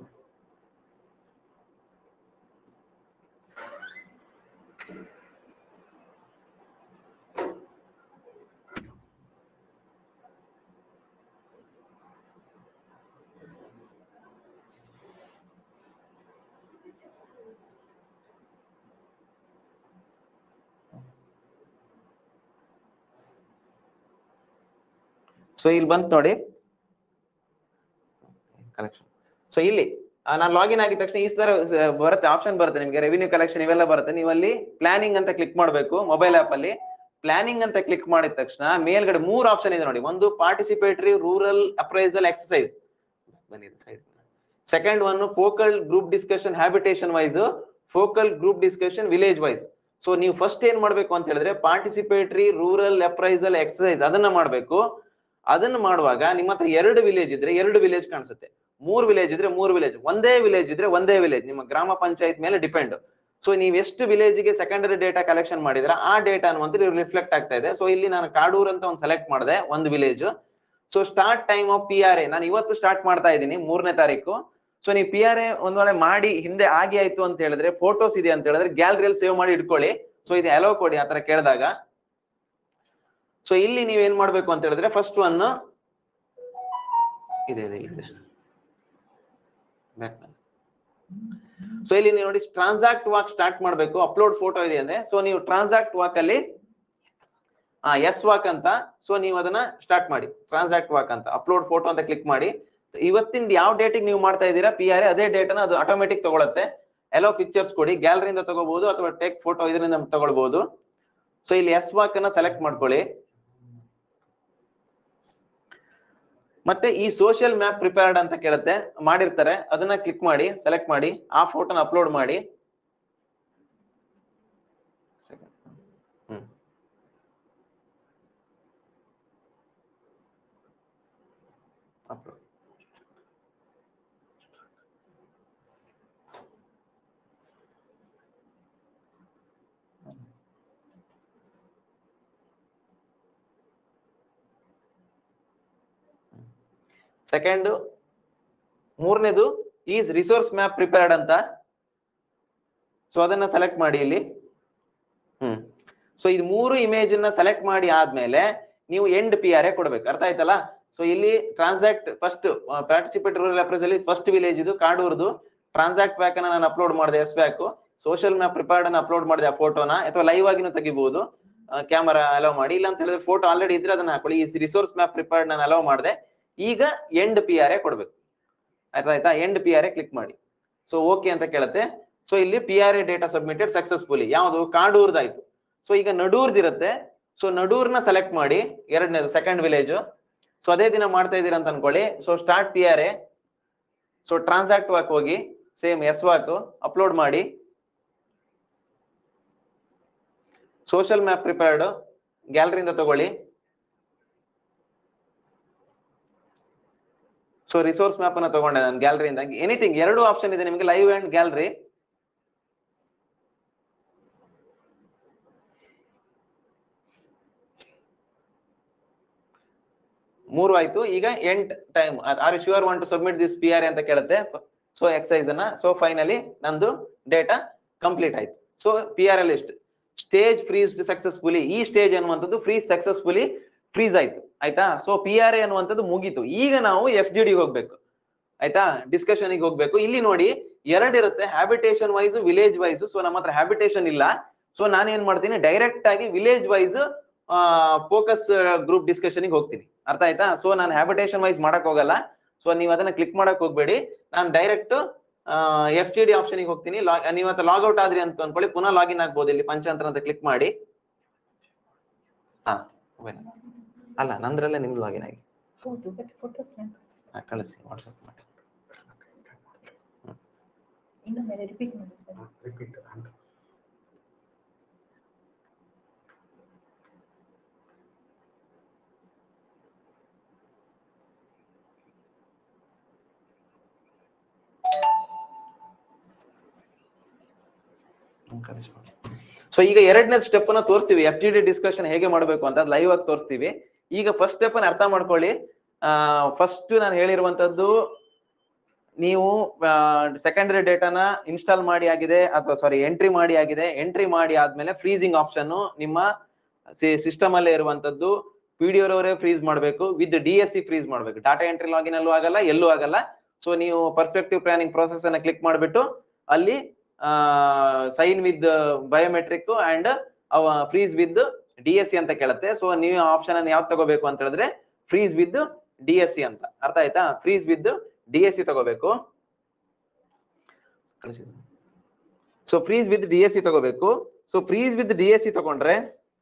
ಸೊ ಇಲ್ಲಿ ಬಂತು ನೋಡಿ ಕಲೆಕ್ಷನ್ ಸೊ ಇಲ್ಲಿ ನಾನು ಲಾಗಿನ್ ಆಗಿದ ತಕ್ಷಣ ಈ ತರ ಸ- ಬರುತ್ತೆ ಆಪ್ಷನ್ ಬರುತ್ತೆ ನಿಮಗೆ ರೆವಿನ್ಯೂ ಕಲೆಕ್ಷನ್ ಇವೆಲ್ಲ ಬರುತ್ತೆ ನೀವು ಅಲ್ಲಿ ಪ್ಲಾನಿಂಗ್ ಅಂತ ಕ್ಲಿಕ್ ಮಾಡಬೇಕು ಮೊಬೈಲ್ ಆಪ್ ಅಲ್ಲಿ ಪ್ಲಾನಿಂಗ್ ಅಂತ ಕ್ಲಿಕ್ ಮಾಡಿದ ತಕ್ಷಣ ಮೇಲ್ಗಡೆ ಮೂರು ಆಪ್ಷನ್ ಇದೆ ನೋಡಿ ಒಂದು ಪಾರ್ಟಿಸಿಪೇಟರಿ ರೂರಲ್ ಅಪ್ರೈಸಲ್ ಎಕ್ಸಸೈಸ್ ಬನ್ನಿ side second one focal group discussion habitation wise focal group discussion village wise so ನೀವು ಫಸ್ಟ್ ಏನ್ ಮಾಡ್ಬೇಕು ಅಂತ ಹೇಳಿದ್ರೆ ಪಾರ್ಟಿಸಿಪೇಟರಿ ರೂರಲ್ ಅಪ್ರೈಸಲ್ ಎಕ್ಸಸೈಸ್ ಅದನ್ನ ಮಾಡ್ಬೇಕು ಅದನ್ನ ಮಾಡುವಾಗ ನಿಮ್ಮ ಹತ್ರ ಎರಡು ವಿಲೇಜ್ ಇದ್ರೆ ಎರಡು ವಿಲೇಜ್ ಕಾಣಿಸುತ್ತೆ ಮೂರ್ ವಿಲೇಜ್ ಇದ್ರೆ ಮೂರ್ ವಿಲೇಜ್ ಒಂದೇ ವಿಲೇಜ್ ಇದ್ರೆ ಒಂದೇ ವಿಲೇಜ್ ನಿಮ್ಮ ಗ್ರಾಮ ಪಂಚಾಯತ್ ಮೇಲೆ ಡಿಪೆಂಡ್ ಸೊ ನೀವು ಎಷ್ಟು ವಿಲೇಜ್ ಗೆ ಸೆಕೆಂಡರಿ ಡೇಟಾ ಕಲೆಕ್ಷನ್ ಮಾಡಿದ್ರೆ ಆ ಡೇಟಾ ಅನ್ನುವಂಥದ್ದು ರಿಫ್ಲೆಕ್ಟ್ ಆಗ್ತಾ ಇದೆ ಸೊ ಇಲ್ಲಿ ನಾನು ಕಾಡೂರ್ ಅಂತ ಒಂದು ಸೆಲೆಕ್ಟ್ ಮಾಡಿದೆ ಒಂದು village so start time of P R A ನಾನು ಇವತ್ತು ಸ್ಟಾರ್ಟ್ ಮಾಡ್ತಾ ಇದ್ದೀನಿ ಮೂರನೇ ತಾರೀಕು ಸೊ ನೀವು ಪಿ ಆರ್ ಎ ಒಂದ್ ವೇಳೆ ಮಾಡಿ ಹಿಂದೆ ಆಗಿ ಆಯ್ತು ಅಂತ ಹೇಳಿದ್ರೆ ಫೋಟೋಸ್ ಇದೆ ಅಂತ ಹೇಳಿದ್ರೆ ಗ್ಯಾಲರಿಯಲ್ಲಿ ಸೇವ್ ಮಾಡಿ ಇಟ್ಕೊಳ್ಳಿ ಸೊ ಇದು ಅಲೋ ಕೊಡಿ ಆತರ ಕೇಳಿದಾಗ ಸೊ ಇಲ್ಲಿ ನೀವ್ ಏನ್ ಮಾಡ್ಬೇಕು ಅಂತ ಹೇಳಿದ್ರೆ ಫಸ್ಟ್ ಒನ್ ಇದೆ ಇದೆ ಇದೆ ಸೊ ಇಲ್ಲಿ ನೀವು ನೋಡಿ ಟ್ರಾನ್ಸಾಕ್ಟ್ ವಾಕ್ ಸ್ಟಾರ್ಟ್ ಮಾಡ್ಬೇಕು ಅಪ್ಲೋಡ್ ಫೋಟೋ ಇದೆ ಅಂದ್ರೆ ಸೊ ನೀವು ಟ್ರಾನ್ಸಾಕ್ಟ್ ವಾಕ್ ಅಲ್ಲಿ ಆ ಎಸ್ ವಾಕ್ ಅಂತ ಸೊ ನೀವು ಅದನ್ನ ಸ್ಟಾರ್ಟ್ ಮಾಡಿ ಟ್ರಾನ್ಸಾಕ್ಟ್ ವಾಕ್ ಅಂತ ಅಪ್ಲೋಡ್ ಫೋಟೋ ಅಂತ ಕ್ಲಿಕ್ ಮಾಡಿ ಇವತ್ತಿಂದ ಯಾವ ಡೇಟಿಗೆ ನೀವು ಮಾಡ್ತಾ ಇದ್ದೀರಾ ಪಿ ಆರ್ ಅದೇ ಡೇಟನ ಅದು ಆಟೋಮೆಟಿಕ್ ತಗೊಳುತ್ತೆ ಎಲ್ಲೋ ಪಿಕ್ಚರ್ಸ್ ಕೊಡಿ ಗ್ಯಾಲರಿಯಿಂದ ತಗೋಬಹುದು ಅಥವಾ ಟೇಕ್ ಫೋಟೋ ಇದರಿಂದ ತಗೊಳ್ಬಹುದು ಸೊ ಇಲ್ಲಿ ಎಸ್ ವಾಕ್ ಅನ್ನ ಸೆಲೆಕ್ಟ್ ಮಾಡ್ಕೊಳ್ಳಿ ಮತ್ತೆ ಈ ಸೋಷಿಯಲ್ ಮ್ಯಾಪ್ ಪ್ರಿಪೇರ್ಡ್ ಅಂತ ಕೇಳುತ್ತೆ ಮಾಡಿರ್ತಾರೆ ಅದನ್ನ ಕ್ಲಿಕ್ ಮಾಡಿ ಸೆಲೆಕ್ಟ್ ಮಾಡಿ ಆ ಫೋಟೋನ ಅಪ್ಲೋಡ್ ಮಾಡಿ ಹ್ಮ್ ಅಪ್ಲೋಡ್ ಸೆಕೆಂಡ್ ಮೂರನೇದು ಈಸ್ ರಿಸೋರ್ಸ್ ಮ್ಯಾಪ್ ಪ್ರಿಪೇರ್ಡ್ ಅಂತ ಸೊ ಅದನ್ನ ಸೆಲೆಕ್ಟ್ ಮಾಡಿ ಇಲ್ಲಿ ಹ್ಮ್ ಸೊ ಇದು ಮೂರು ಇಮೇಜ್ ನ ಸೆಲೆಕ್ಟ್ ಮಾಡಿ ಆದ್ಮೇಲೆ ನೀವು ಎಂಡ್ ಪಿ ಆರ್ ಎ ಕೊಡ್ಬೇಕು ಅರ್ಥ ಆಯ್ತಲ್ಲ ಸೊ ಇಲ್ಲಿ ಟ್ರಾನ್ಸಾಕ್ಟ್ ಫಸ್ಟ್ ಪಾರ್ಟಿಸಿಪೇಟ್ ರೂರಲ್ ಅಲ್ಲಿ ಫಸ್ಟ್ ವಿಲೇಜ್ ಇದು ಕಾಡೂರ್ದು ಟ್ರಾನ್ಸಾಕ್ಟ್ ಪ್ಯಾಕ್ ಅನ್ನ ನಾನು ಅಪ್ಲೋಡ್ ಮಾಡಿದೆ S pack social map prepared ಅನ್ನ ಅಪ್ಲೋಡ್ ಮಾಡಿದೆ ಆ ಫೋಟೋನ ಅಥವಾ ಲೈವ್ ಆಗಿನೂ ತೆಗಿಬಹುದು ಕ್ಯಾಮರಾ ಅಲೋ ಮಾಡಿ ಇಲ್ಲ ಅಂತ ಹೇಳಿದ್ರೆ ಫೋಟೋ ಆಲ್ರೆಡಿ ಇದ್ರೆ ಅದನ್ನ ಹಾಕೊಳ್ಳಿ ಈ ರಿಸೋರ್ಸ್ ಮ್ಯಾಪ್ ಪ್ರಿಪೇರ್ಡ್ ನಾನು ಅಲೋ ಮಾಡಿದೆ ಈಗ ಎಂಡ್ ಪಿ ಆರ್ ಎ ಕೊಡ್ಬೇಕು ಆಯ್ತಾ ಆಯ್ತಾ end P R A click ಮಾಡಿ ಸೊ ಓಕೆ ಅಂತ ಕೇಳುತ್ತೆ ಸೊ ಇಲ್ಲಿ P R A data submitted successfully ಯಾವುದು ಕಾಡೂರ್ದಾಯ್ತು ಸೊ ಈಗ ನಡೂರ್ದಿರುತ್ತೆ ಸೊ ನಡೂರ್ನ ಸೆಲೆಕ್ಟ್ ಮಾಡಿ ಎರಡನೇದು ಸೆಕೆಂಡ್ ವಿಲೇಜ್ ಸೊ ಅದೇ ದಿನ ಮಾಡ್ತಾ ಇದ್ದೀರಾ ಅಂತ ಅನ್ಕೊಳ್ಳಿ so start P R A so transact walk ಹೋಗಿ ಸೇಮ್ ಎಸ್ ವಾಕ್ ಅಪ್ಲೋಡ್ ಮಾಡಿ ಸೋಷಿಯಲ್ ಮ್ಯಾಪ್ ಪ್ರಿಪೇರ್ಡ್ ಗ್ಯಾಲರಿಯಿಂದ ತಗೊಳ್ಳಿ ಸೊ ರಿಸೋರ್ಸ್ ಮ್ಯಾಪ್ ಅನ್ನ ತಗೊಂಡೆ ನಾನು ಗ್ಯಾಲರಿಯಿಂದ ಎನಿಥಿಂಗ್ ಎರಡು ಆಪ್ಷನ್ ಇದೆ ನಿಮಗೆ ಲೈವ್ ಅಂಡ್ ಗ್ಯಾಲರಿ ಮೂರು ಆಯ್ತು ಈಗ end time are sure want to submit this P R ಅಂತ ಕೇಳುತ್ತೆ ಸೊ ಎಕ್ಸೈಸ್ ಅನ್ನ ಸೊ ಫೈನಲಿ ನಂದು ಡೇಟಾ ಕಂಪ್ಲೀಟ್ ಆಯ್ತು ಸೊ ಪಿ ಆರ್ ಎಲ್ ಎಷ್ಟು ಸ್ಟೇಜ್ ಫ್ರೀಸ್ಡ್ ಸಕ್ಸಸ್ಫುಲಿ ಈ ಸ್ಟೇಜ್ ಅನ್ನುವಂಥದ್ದು ಫ್ರೀಸ್ ಸಕ್ಸಸ್ಫುಲಿ ಫ್ರೀಸ್ ಆಯ್ತು ಆಯ್ತಾ ಸೊ ಪಿ ಆರ್ ಎ ಅನ್ನುವಂಥದ್ದು ಮುಗೀತು ಈಗ ನಾವು ಎಫ್ ಜಿ ಡಿ ಹೋಗ್ಬೇಕು ಆಯ್ತಾ ಡಿಸ್ಕಷನ್ ಗೆ ಹೋಗ್ಬೇಕು ಇಲ್ಲಿ ನೋಡಿ ಎರಡಿರುತ್ತೆ habitation wise village wise so ನಮ್ಮ ಹತ್ರ ಹ್ಯಾಬಿಟೇಷನ್ ಇಲ್ಲ ಸೊ ನಾನು ಏನ್ ಮಾಡ್ತೀನಿ ಡೈರೆಕ್ಟ್ ಆಗಿ village wise focus group discussion ಗೆ ಹೋಗ್ತೀನಿ ಅರ್ಥ ಆಯ್ತಾ ಸೊ ನಾನು ಹ್ಯಾಬಿಟೇಷನ್ ವೈಸ್ ಮಾಡಕ್ ಹೋಗಲ್ಲ ಸೊ ನೀವು ಅದನ್ನ ಕ್ಲಿಕ್ ಮಾಡಕ್ ಹೋಗ್ಬೇಡಿ ನಾನು direct F T D option ಗೆ ಹೋಗ್ತೀನಿ ನೀವು ಹತ್ರ ಲಾಗೌಟ್ ಆದ್ರಿ ಅಂತ ಅನ್ಕೊಳ್ಳಿ ಪುನಃ ಲಾಗಿನ್ ಆಗ್ಬೋದು ಇಲ್ಲಿ ಪಂಚಾಂತರ ಅಂತ ಕ್ಲಿಕ್ ಮಾಡಿ ಹಾ mobile. ಅಲ್ಲ ನಂದ್ರಲ್ಲೇ ನಿಮ್ದು ಲಾಗಿನ್ ಆಗಿ ಹೌದು ಬಟ್ ಫೋಟೋಸ್ ಹಾ, ಕಳಿಸಿ ವಾಟ್ಸಪ್ ಮಾಡಿ ಇನ್ನೊಮ್ಮೆ ರಿಪೀಟ್ ಮಾಡಿ ಸರ್ ಸೊ ಈಗ ಎರಡನೇ ಸ್ಟೆಪ್ ಅನ್ನ ತೋರಿಸ್ತೀವಿ ಎಫ್ ಟಿ ಡಿ ಡಿಸ್ಕಷನ್ ಹೇಗೆ ಮಾಡಬೇಕು ಅಂತ ಲೈವ್ ಆಗಿ ತೋರಿಸ್ತೀವಿ ಈಗ ಫಸ್ಟ್ ಸ್ಟೆಪ್ ಅನ್ನ ಅರ್ಥ ಮಾಡ್ಕೊಳ್ಳಿ ಫಸ್ಟ್ ನಾನು ಹೇಳಿರುವಂತದ್ದು ನೀವು ಸೆಕೆಂಡರಿ ಡೇಟಾನ ಇನ್ಸ್ಟಾಲ್ ಮಾಡಿ ಆಗಿದೆ ಅಥವಾ ಸಾರಿ ಎಂಟ್ರಿ ಮಾಡಿ ಆಗಿದೆ ಎಂಟ್ರಿ ಮಾಡಿ ಆದ್ಮೇಲೆ ಫ್ರೀಸಿಂಗ್ ಆಪ್ಷನ್ ನಿಮ್ಮ ಸಿಸ್ಟಮ್ ಅಲ್ಲೇ ಇರುವಂತದ್ದು ಪಿ ಡಿ ಅವರೇ ಫ್ರೀಸ್ ಮಾಡಬೇಕು with D S C freeze ಮಾಡಬೇಕು ಡಾಟಾ ಎಂಟ್ರಿ ಲಾಗಿನ್ ಅಲ್ಲೂ ಆಗಲ್ಲ ಎಲ್ಲೂ ಆಗಲ್ಲ ಸೊ ನೀವು ಪರ್ಸ್ಪೆಕ್ಟಿವ್ ಪ್ಲಾನಿಂಗ್ ಪ್ರೋಸೆಸ್ ಅನ್ನ ಕ್ಲಿಕ್ ಮಾಡಿಬಿಟ್ಟು ಅಲ್ಲಿ sign with biometric and freeze with D S C ಅಂತ ಕೇಳುತ್ತೆ ಸೊ ನೀವು ಆಪ್ಷನ್ ಅನ್ನು ಯಾವ್ದು ತಗೋಬೇಕು ಅಂತ ಹೇಳಿದ್ರೆ freeze with D S C ಅಂತ ಅರ್ಥ ಆಯ್ತಾ freeze with D S C ತಗೋಬೇಕು so freeze with D S C ತಗೋಬೇಕು so freeze with D S C ತಗೊಂಡ್ರೆ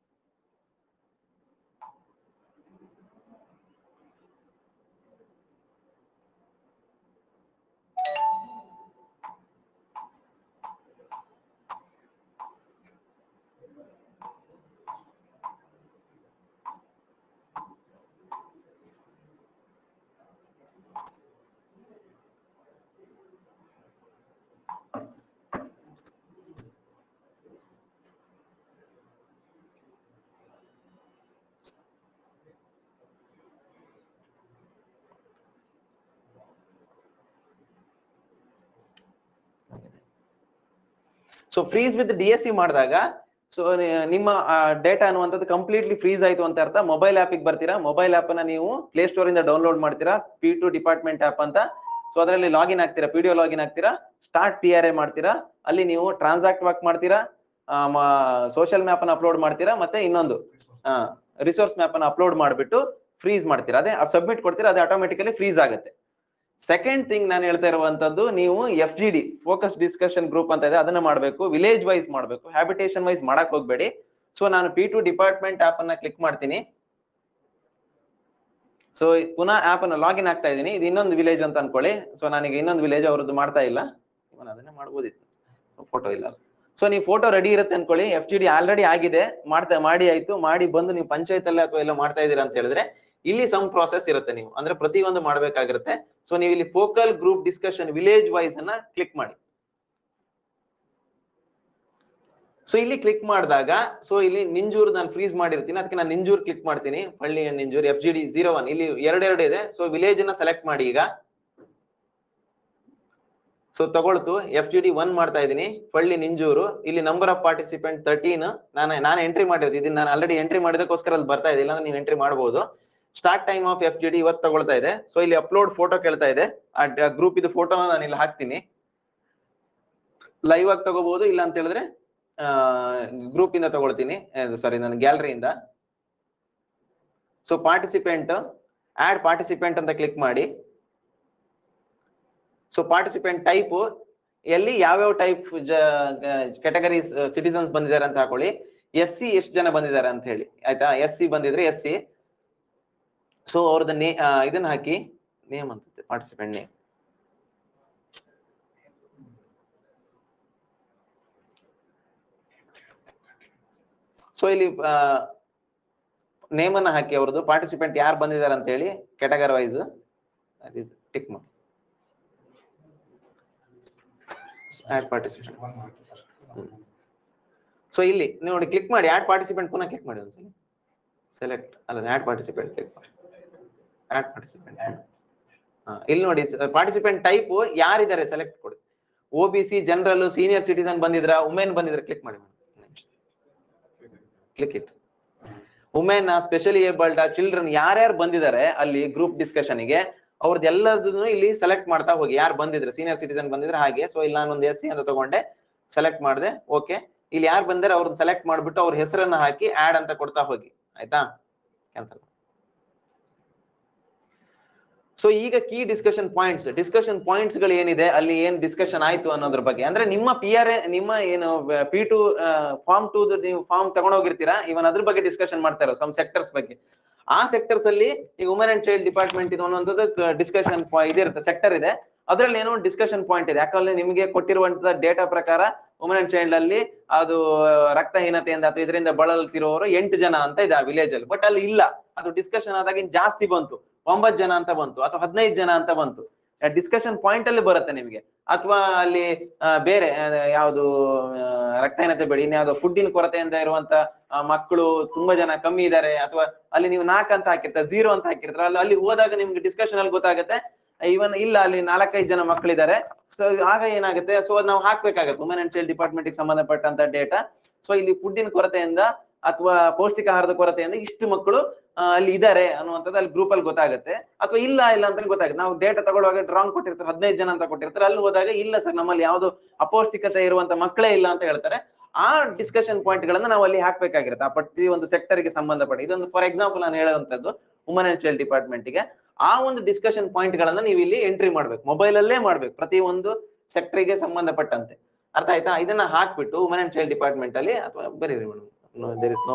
so freeze with D S C ಮಾಡಿದಾಗ ಸೊ ನಿಮ್ಮ ಡೇಟಾ ಅನ್ನುವಂಥದ್ದು ಕಂಪ್ಲೀಟ್ಲಿ ಫ್ರೀಸ್ ಆಯ್ತು ಅಂತ ಅರ್ಥ ಮೊಬೈಲ್ ಆಪಿಗೆ ಬರ್ತೀರಾ ಮೊಬೈಲ್ ಆಪ್ ಅನ್ನ ನೀವು ಪ್ಲೇ ಸ್ಟೋರ್ ಇಂದ ಡೌನ್ಲೋಡ್ ಮಾಡ್ತೀರಾ ಪಿ ಟು ಡಿಪಾರ್ಟ್ಮೆಂಟ್ ಆಪ್ ಅಂತ ಸೊ ಅದರಲ್ಲಿ ಲಾಗಿನ್ ಆಗ್ತೀರಾ ಪಿ ಡಿ ಲಾಗಿನ್ ಆಗ್ತೀರಾ ಸ್ಟಾರ್ಟ್ ಪಿ ಆರ್ ಎ ಮಾಡ್ತೀರಾ ಅಲ್ಲಿ ನೀವು ಟ್ರಾನ್ಸಾಕ್ಟ್ ವರ್ಕ್ ಮಾಡ್ತೀರಾ ಸೋಷಿಯಲ್ ಮ್ಯಾಪ್ ಅನ್ನ ಅಪ್ಲೋಡ್ ಮಾಡ್ತೀರಾ ಮತ್ತೆ ಇನ್ನೊಂದು ರಿಸೋರ್ಸ್ ಮ್ಯಾಪ್ ಅನ್ನ ಅಪ್ಲೋಡ್ ಮಾಡಿಬಿಟ್ಟು ಫ್ರೀಸ್ ಮಾಡ್ತೀರಾ ಅದೇ ಸಬ್ಮಿಟ್ ಕೊಡ್ತೀರಾ ಅದೇ ಆಟೋಮೆಟಿಕಲಿ ಫ್ರೀಸ್ ಆಗುತ್ತೆ ಸೆಕೆಂಡ್ ಥಿಂಗ್ ನಾನು ಹೇಳ್ತಾ ಇರುವಂತದ್ದು ನೀವು F G D focus discussion group ಅಂತ ಇದೆ ಅದನ್ನ ಮಾಡಬೇಕು ವಿಲೇಜ್ ವೈಸ್ ಮಾಡಬೇಕು ಹ್ಯಾಬಿಟೇಷನ್ ವೈಸ್ ಮಾಡಕ್ ಹೋಗ್ಬೇಡಿ ಸೊ ನಾನು ಪಿ ಟು ಡಿಪಾರ್ಟ್ಮೆಂಟ್ ಆಪ್ ಅನ್ನ ಕ್ಲಿಕ್ ಮಾಡ್ತೀನಿ ಸೊ ಪುನಃ ಆಪ್ ಅನ್ನ ಲಾಗಿನ್ ಆಗ್ತಾ ಇದ್ದೀನಿ ಇದು ಇನ್ನೊಂದು ವಿಲೇಜ್ ಅಂತ ಅನ್ಕೊಳ್ಳಿ ಸೊ ನನಗೆ ಇನ್ನೊಂದು ವಿಲೇಜ್ ಅವ್ರದ್ದು ಮಾಡ್ತಾ ಇಲ್ಲ ಇವನ್ ಅದನ್ನೇ ಮಾಡ್ಬೋದಿತ್ತು ಫೋಟೋ ಇಲ್ಲ ಸೊ ನೀವು ಫೋಟೋ ರೆಡಿ ಇರುತ್ತೆ ಅನ್ಕೊಳ್ಳಿ ಎಫ್ ಜಿ ಡಿ ಆಲ್ರೆಡಿ ಆಗಿದೆ ಮಾಡ್ತಾ ಮಾಡಿ ಆಯ್ತು ಮಾಡಿ ಬಂದು ನೀವು ಪಂಚಾಯತ್ ಅಲ್ಲಿ ಅಥವಾ ಎಲ್ಲ ಮಾಡ್ತಾ ಇದೀರಾ ಅಂತ ಹೇಳಿದ್ರೆ ಇಲ್ಲಿ ಸಮ್ ಪ್ರಾಸೆಸ್ ಇರುತ್ತೆ ನೀವು ಅಂದ್ರೆ ಪ್ರತಿಯೊಂದು ಮಾಡ್ಬೇಕಾಗಿರುತ್ತೆ ಸೊ ನೀವು ಇಲ್ಲಿ focal group discussion village wise ಅನ್ನ ಕ್ಲಿಕ್ ಮಾಡಿ ಸೊ ಇಲ್ಲಿ ಕ್ಲಿಕ್ ಮಾಡಿದಾಗ ಸೊ ಇಲ್ಲಿ ನಿಂಜೂರ್ ನಾನು ಫ್ರೀಸ್ ಮಾಡಿರ್ತೀನಿ ಅದಕ್ಕೆ ನಾನು ನಿಂಜೂರ್ ಕ್ಲಿಕ್ ಮಾಡ್ತೀನಿ Palli Ninjur F G D zero one ಇಲ್ಲಿ ಎರಡೆರಡು ಇದೆ ಸೊ ವಿಲೇಜ್ ಅನ್ನ ಸೆಲೆಕ್ಟ್ ಮಾಡಿ ಈಗ ಸೊ ತಗೊಳ್ತು ಎಫ್ ಜಿ ಡಿ ಒನ್ ಮಾಡ್ತಾ ಇದ್ದೀನಿ ಪಳ್ಳಿ ನಿಂಜೂರು ಇಲ್ಲಿ ನಂಬರ್ ಆಫ್ ಪಾರ್ಟಿಸಿಪೆಂಟ್ ತರ್ಟೀನ್ ನಾನು ನಾನು ಎಂಟ್ರಿ ಮಾಡಿರೋದು ಇದನ್ನ ನಾನು ಆಲ್ರೆಡಿ ಎಂಟ್ರಿ ಮಾಡಿದಕ್ಕೋಸ್ಕರ ಅಲ್ಲಿ ಬರ್ತಾ ಇದೆ ಇಲ್ಲ ನೀವು ಎಂಟ್ರಿ ಮಾಡಬಹುದು start time of F G D ಇವತ್ತು ತಗೊಳ್ತಾ ಇದೆ ಸೊ ಇಲ್ಲಿ ಅಪ್ಲೋಡ್ ಫೋಟೋ ಕೇಳ್ತಾ ಇದೆ ಆ ಗ್ರೂಪ್ ಇದು ಫೋಟೋನ ನಾನು ಇಲ್ಲಿ ಹಾಕ್ತೀನಿ ಲೈವ್ ಆಗಿ ತಗೋಬಹುದು ಇಲ್ಲ ಅಂತ ಹೇಳಿದ್ರೆ ಗ್ರೂಪ್ ಇಂದ ತಗೊಳ್ತೀನಿ ಸಾರಿ ನಾನು ಗ್ಯಾಲರಿಯಿಂದ ಸೊ ಪಾರ್ಟಿಸಿಪೆಂಟ್ ಆಡ್ ಪಾರ್ಟಿಸಿಪೆಂಟ್ ಅಂತ ಕ್ಲಿಕ್ ಮಾಡಿ ಸೊ ಪಾರ್ಟಿಸಿಪೆಂಟ್ ಟೈಪ್ ಎಲ್ಲಿ ಯಾವ್ಯಾವ ಟೈಪ್ ಕ್ಯಾಟಗರಿ ಸಿಟಿಸನ್ಸ್ ಬಂದಿದ್ದಾರೆ ಅಂತ ಹಾಕೊಳ್ಳಿ ಎಸ್ ಸಿ ಎಷ್ಟು ಜನ ಬಂದಿದ್ದಾರೆ ಅಂತ ಹೇಳಿ ಆಯ್ತಾ ಎಸ್ ಸಿ ಬಂದಿದ್ರೆ ಎಸ್ ಸಿ ಸೊ ಅವ್ರದ್ದು ನೇ ಇದನ್ನ ಹಾಕಿ ನೇಮ್ ಅಂತ ಪಾರ್ಟಿಸಿಪೆಂಟ್ ನೇಮ್ ಸೊ ಇಲ್ಲಿ ನೇಮ್ ಅನ್ನ ಹಾಕಿ ಅವ್ರದ್ದು ಪಾರ್ಟಿಸಿಪೆಂಟ್ ಯಾರು ಬಂದಿದ್ದಾರೆ ಅಂತ ಹೇಳಿ ಕ್ಯಾಟಗರಿ ವೈಸ್ ಟಿಕ್ ಮಾಡಿ ಆಡ್ ಪಾರ್ಟಿಸಿಪೆಂಟ್ ಸೊ ಇಲ್ಲಿ ನೋಡಿ ಕ್ಲಿಕ್ ಮಾಡಿ ಆಡ್ ಪಾರ್ಟಿಸಿಪೆಂಟ್ ಪುನಃ ಕ್ಲಿಕ್ ಮಾಡಿ ಒಂದ್ಸಲ ಸೆಲೆಕ್ಟ್ ಅಲ್ಲ ಆಡ್ ಪಾರ್ಟಿಸಿಪೆಂಟ್ ಕ್ಲಿಕ್ ಮಾಡಿ ಆಡ್ ಪಾರ್ಟಿಸಿಪೆಂಟ್ ಇಲ್ಲಿ ನೋಡಿ ಪಾರ್ಟಿಸಿಪೆಂಟ್ ಟೈಪ್ ಯಾರಿದ್ದಾರೆ ಸೆಲೆಕ್ಟ್ ಕೊಡಿ O B C general senior citizen ಬಂದಿದ್ರ ವುಮೆನ್ ಬಂದಿದ್ರೆ ಕ್ಲಿಕ್ ಮಾಡಿ click it women specially abled children ಯಾರ್ಯಾರು ಬಂದಿದ್ದಾರೆ ಅಲ್ಲಿ ಗ್ರೂಪ್ ಡಿಸ್ಕಷನ್ ಗೆ ಅವ್ರದ್ದು ಎಲ್ಲದನ್ನು ಇಲ್ಲಿ ಸೆಲೆಕ್ಟ್ ಮಾಡ್ತಾ ಹೋಗಿ ಯಾರು ಬಂದಿದ್ರೆ ಸೀನಿಯರ್ ಸಿಟಿಸನ್ ಬಂದಿದ್ರೆ ಹಾಗೆ ಸೊ ಇಲ್ಲಿ ನಾನು ಒಂದು ಎಸ್ ಸಿ ಅಂತ ತಗೊಂಡೆ ಸೆಲೆಕ್ಟ್ ಮಾಡಿದೆ ಓಕೆ ಇಲ್ಲಿ ಯಾರು ಬಂದರೆ ಅವ್ರನ್ನ ಸೆಲೆಕ್ಟ್ ಮಾಡ್ಬಿಟ್ಟು ಅವ್ರ ಹೆಸರನ್ನ ಹಾಕಿ ಆಡ್ ಅಂತ ಕೊಡ್ತಾ ಹೋಗಿ ಆಯ್ತಾ ಕ್ಯಾನ್ಸಲ್ ಸೊ ಈಗ key discussion points discussion points ಗಳು ಏನಿದೆ ಅಲ್ಲಿ ಏನ್ ಡಿಸ್ಕಷನ್ ಆಯ್ತು ಅನ್ನೋದ್ರ ಬಗ್ಗೆ ಅಂದ್ರೆ ನಿಮ್ಮ ಪಿ ಆರ್ ಎ ನಿಮ್ಮ ಏನು ಪಿ ಟು ಫಾರ್ಮ್ ಟು ನೀವು ಫಾರ್ಮ್ ತಗೊಂಡೋಗಿರ್ತೀರಾ ಇವನ್ ಅದ್ರ ಬಗ್ಗೆ ಡಿಸ್ಕಷನ್ ಮಾಡ್ತಾ ಇರೋ ಸಮ್ ಸೆಕ್ಟರ್ಸ್ ಬಗ್ಗೆ ಆ ಸೆಕ್ಟರ್ಸ್ ಅಲ್ಲಿ ಈಗ ವುಮೆನ್ ಅಂಡ್ ಚೈಲ್ಡ್ ಡಿಪಾರ್ಟ್ಮೆಂಟ್ ಇದು ಅನ್ನುವಂಥದ್ದು ಡಿಸ್ಕಷನ್ ಇದಿರುತ್ತೆ ಸೆಕ್ಟರ್ ಇದೆ ಅದ್ರಲ್ಲಿ ಏನೋ ಒಂದು ಡಿಸ್ಕಷನ್ ಪಾಯಿಂಟ್ ಇದೆ ಯಾಕಂದ್ರೆ ನಿಮಗೆ ಕೊಟ್ಟಿರುವಂತಹ ಡೇಟಾ ಪ್ರಕಾರ ವುಮೆನ್ ಅಂಡ್ ಚೈಲ್ಡ್ ಅಲ್ಲಿ ಅದು ರಕ್ತಹೀನತೆಯಿಂದ ಅಥವಾ ಇದರಿಂದ ಬಳಲ್ತಿರೋರು ಎಂಟು ಜನ ಅಂತ ಇದೆ ಆ ವಿಲೇಜ್ ಅಲ್ಲಿ ಬಟ್ ಅಲ್ಲಿ ಇಲ್ಲ ಅದು ಡಿಸ್ಕಷನ್ ಆದಾಗ ಇನ್ ಜಾಸ್ತಿ ಬಂತು ಒಂಬತ್ತು ಜನ ಅಂತ ಬಂತು ಅಥವಾ ಹದಿನೈದು ಜನ ಅಂತ ಬಂತು ಡಿಸ್ಕಷನ್ ಪಾಯಿಂಟ್ ಅಲ್ಲಿ ಬರುತ್ತೆ ನಿಮಗೆ ಅಥವಾ ಅಲ್ಲಿ ಬೇರೆ ಯಾವುದು ರಕ್ತಹೀನತೆ ಬೇಡಿ ಇನ್ಯಾವುದೋ ಫುಡ್ಡಿನ ಕೊರತೆಯಿಂದ ಇರುವಂತ ಮಕ್ಕಳು ತುಂಬಾ ಜನ ಕಮ್ಮಿ ಇದ್ದಾರೆ ಅಥವಾ ಅಲ್ಲಿ ನೀವು ನಾಲ್ಕು ಅಂತ ಹಾಕಿರ್ತಾರೆ ಝೀರೋ ಅಂತ ಹಾಕಿರ್ತಾರೆ ಅಲ್ಲಿ ಅಲ್ಲಿ ಹೋದಾಗ ನಿಮ್ಗೆ ಡಿಸ್ಕಷನ್ ಅಲ್ಲಿ ಗೊತ್ತಾಗುತ್ತೆ ಇವನ್ ಇಲ್ಲ ಅಲ್ಲಿ ನಾಲ್ಕೈದು ಜನ ಮಕ್ಕಳಿದ್ದಾರೆ ಸೊ ಆಗ ಏನಾಗುತ್ತೆ ಸೊ ನಾವು ಹಾಕ್ಬೇಕಾಗತ್ತೆ ವುಮೆನ್ ಅಂಡ್ ಚೈಲ್ಡ್ ಡಿಪಾರ್ಟ್ಮೆಂಟ್ ಸಂಬಂಧಪಟ್ಟಂತ ಡೇಟಾ ಸೊ ಇಲ್ಲಿ ಫುಡ್ಡಿನ ಕೊರತೆಯಿಂದ ಅಥವಾ ಪೌಷ್ಟಿಕಾಹಾರದ ಕೊರತೆಯಿಂದ ಇಷ್ಟು ಮಕ್ಕಳು ಅಲ್ಲಿ ಇದ್ದಾರೆ ಅನ್ನುವಂಥದ್ದು ಅಲ್ಲಿ ಗ್ರೂಪ್ ಅಲ್ಲಿ ಗೊತ್ತಾಗುತ್ತೆ ಅಥವಾ ಇಲ್ಲ ಇಲ್ಲ ಅಂತ ಗೊತ್ತಾಗುತ್ತೆ ನಾವು ಡೇಟಾ ತಗೊಳ್ಳುವಾಗ ರಾಂಗ್ ಕೊಟ್ಟಿರ್ತಾರೆ ಹದಿನೈದು ಜನ ಅಂತ ಕೊಟ್ಟಿರ್ತಾರೆ ಅಲ್ಲಿ ಹೋದಾಗ ಇಲ್ಲ ಸರ್ ನಮ್ಮಲ್ಲಿ ಯಾವ್ದು ಅಪೌಷ್ಟಿಕತೆ ಇರುವಂತ ಮಕ್ಕಳೇ ಇಲ್ಲ ಅಂತ ಹೇಳ್ತಾರೆ ಆ ಡಿಸ್ಕಷನ್ ಪಾಯಿಂಟ್ ಗಳನ್ನ ನಾವು ಅಲ್ಲಿ ಹಾಕ್ಬೇಕಾಗಿರುತ್ತೆ ಆ ಪ್ರತಿ ಒಂದು ಸೆಕ್ಟರ್ ಗೆ ಸಂಬಂಧಪಟ್ಟ ಇದೊಂದು ಫಾರ್ ಎಕ್ಸಾಂಪಲ್ ನಾನು ಹೇಳುವಂತದ್ದು ವುಮನ್ ಅಂಡ್ ಚೈಲ್ಡ್ ಡಿಪಾರ್ಟ್ಮೆಂಟ್ ಗೆ ಆ ಒಂದು ಡಿಸ್ಕಷನ್ ಪಾಯಿಂಟ್ ಗಳನ್ನ ನೀವು ಇಲ್ಲಿ ಎಂಟ್ರಿ ಮಾಡ್ಬೇಕು ಮೊಬೈಲ್ ಅಲ್ಲೇ ಮಾಡ್ಬೇಕು ಪ್ರತಿ ಒಂದು ಸೆಕ್ಟರ್ ಗೆ ಸಂಬಂಧಪಟ್ಟಂತೆ ಅರ್ಥ ಆಯ್ತಾ ಇದನ್ನ ಹಾಕ್ಬಿಟ್ಟು ವುಮನ್ ಅಂಡ್ ಚೈಲ್ಡ್ ಡಿಪಾರ್ಟ್ಮೆಂಟ್ ಅಲ್ಲಿ ಅಥವಾ ಬರೀರಿ madam there is no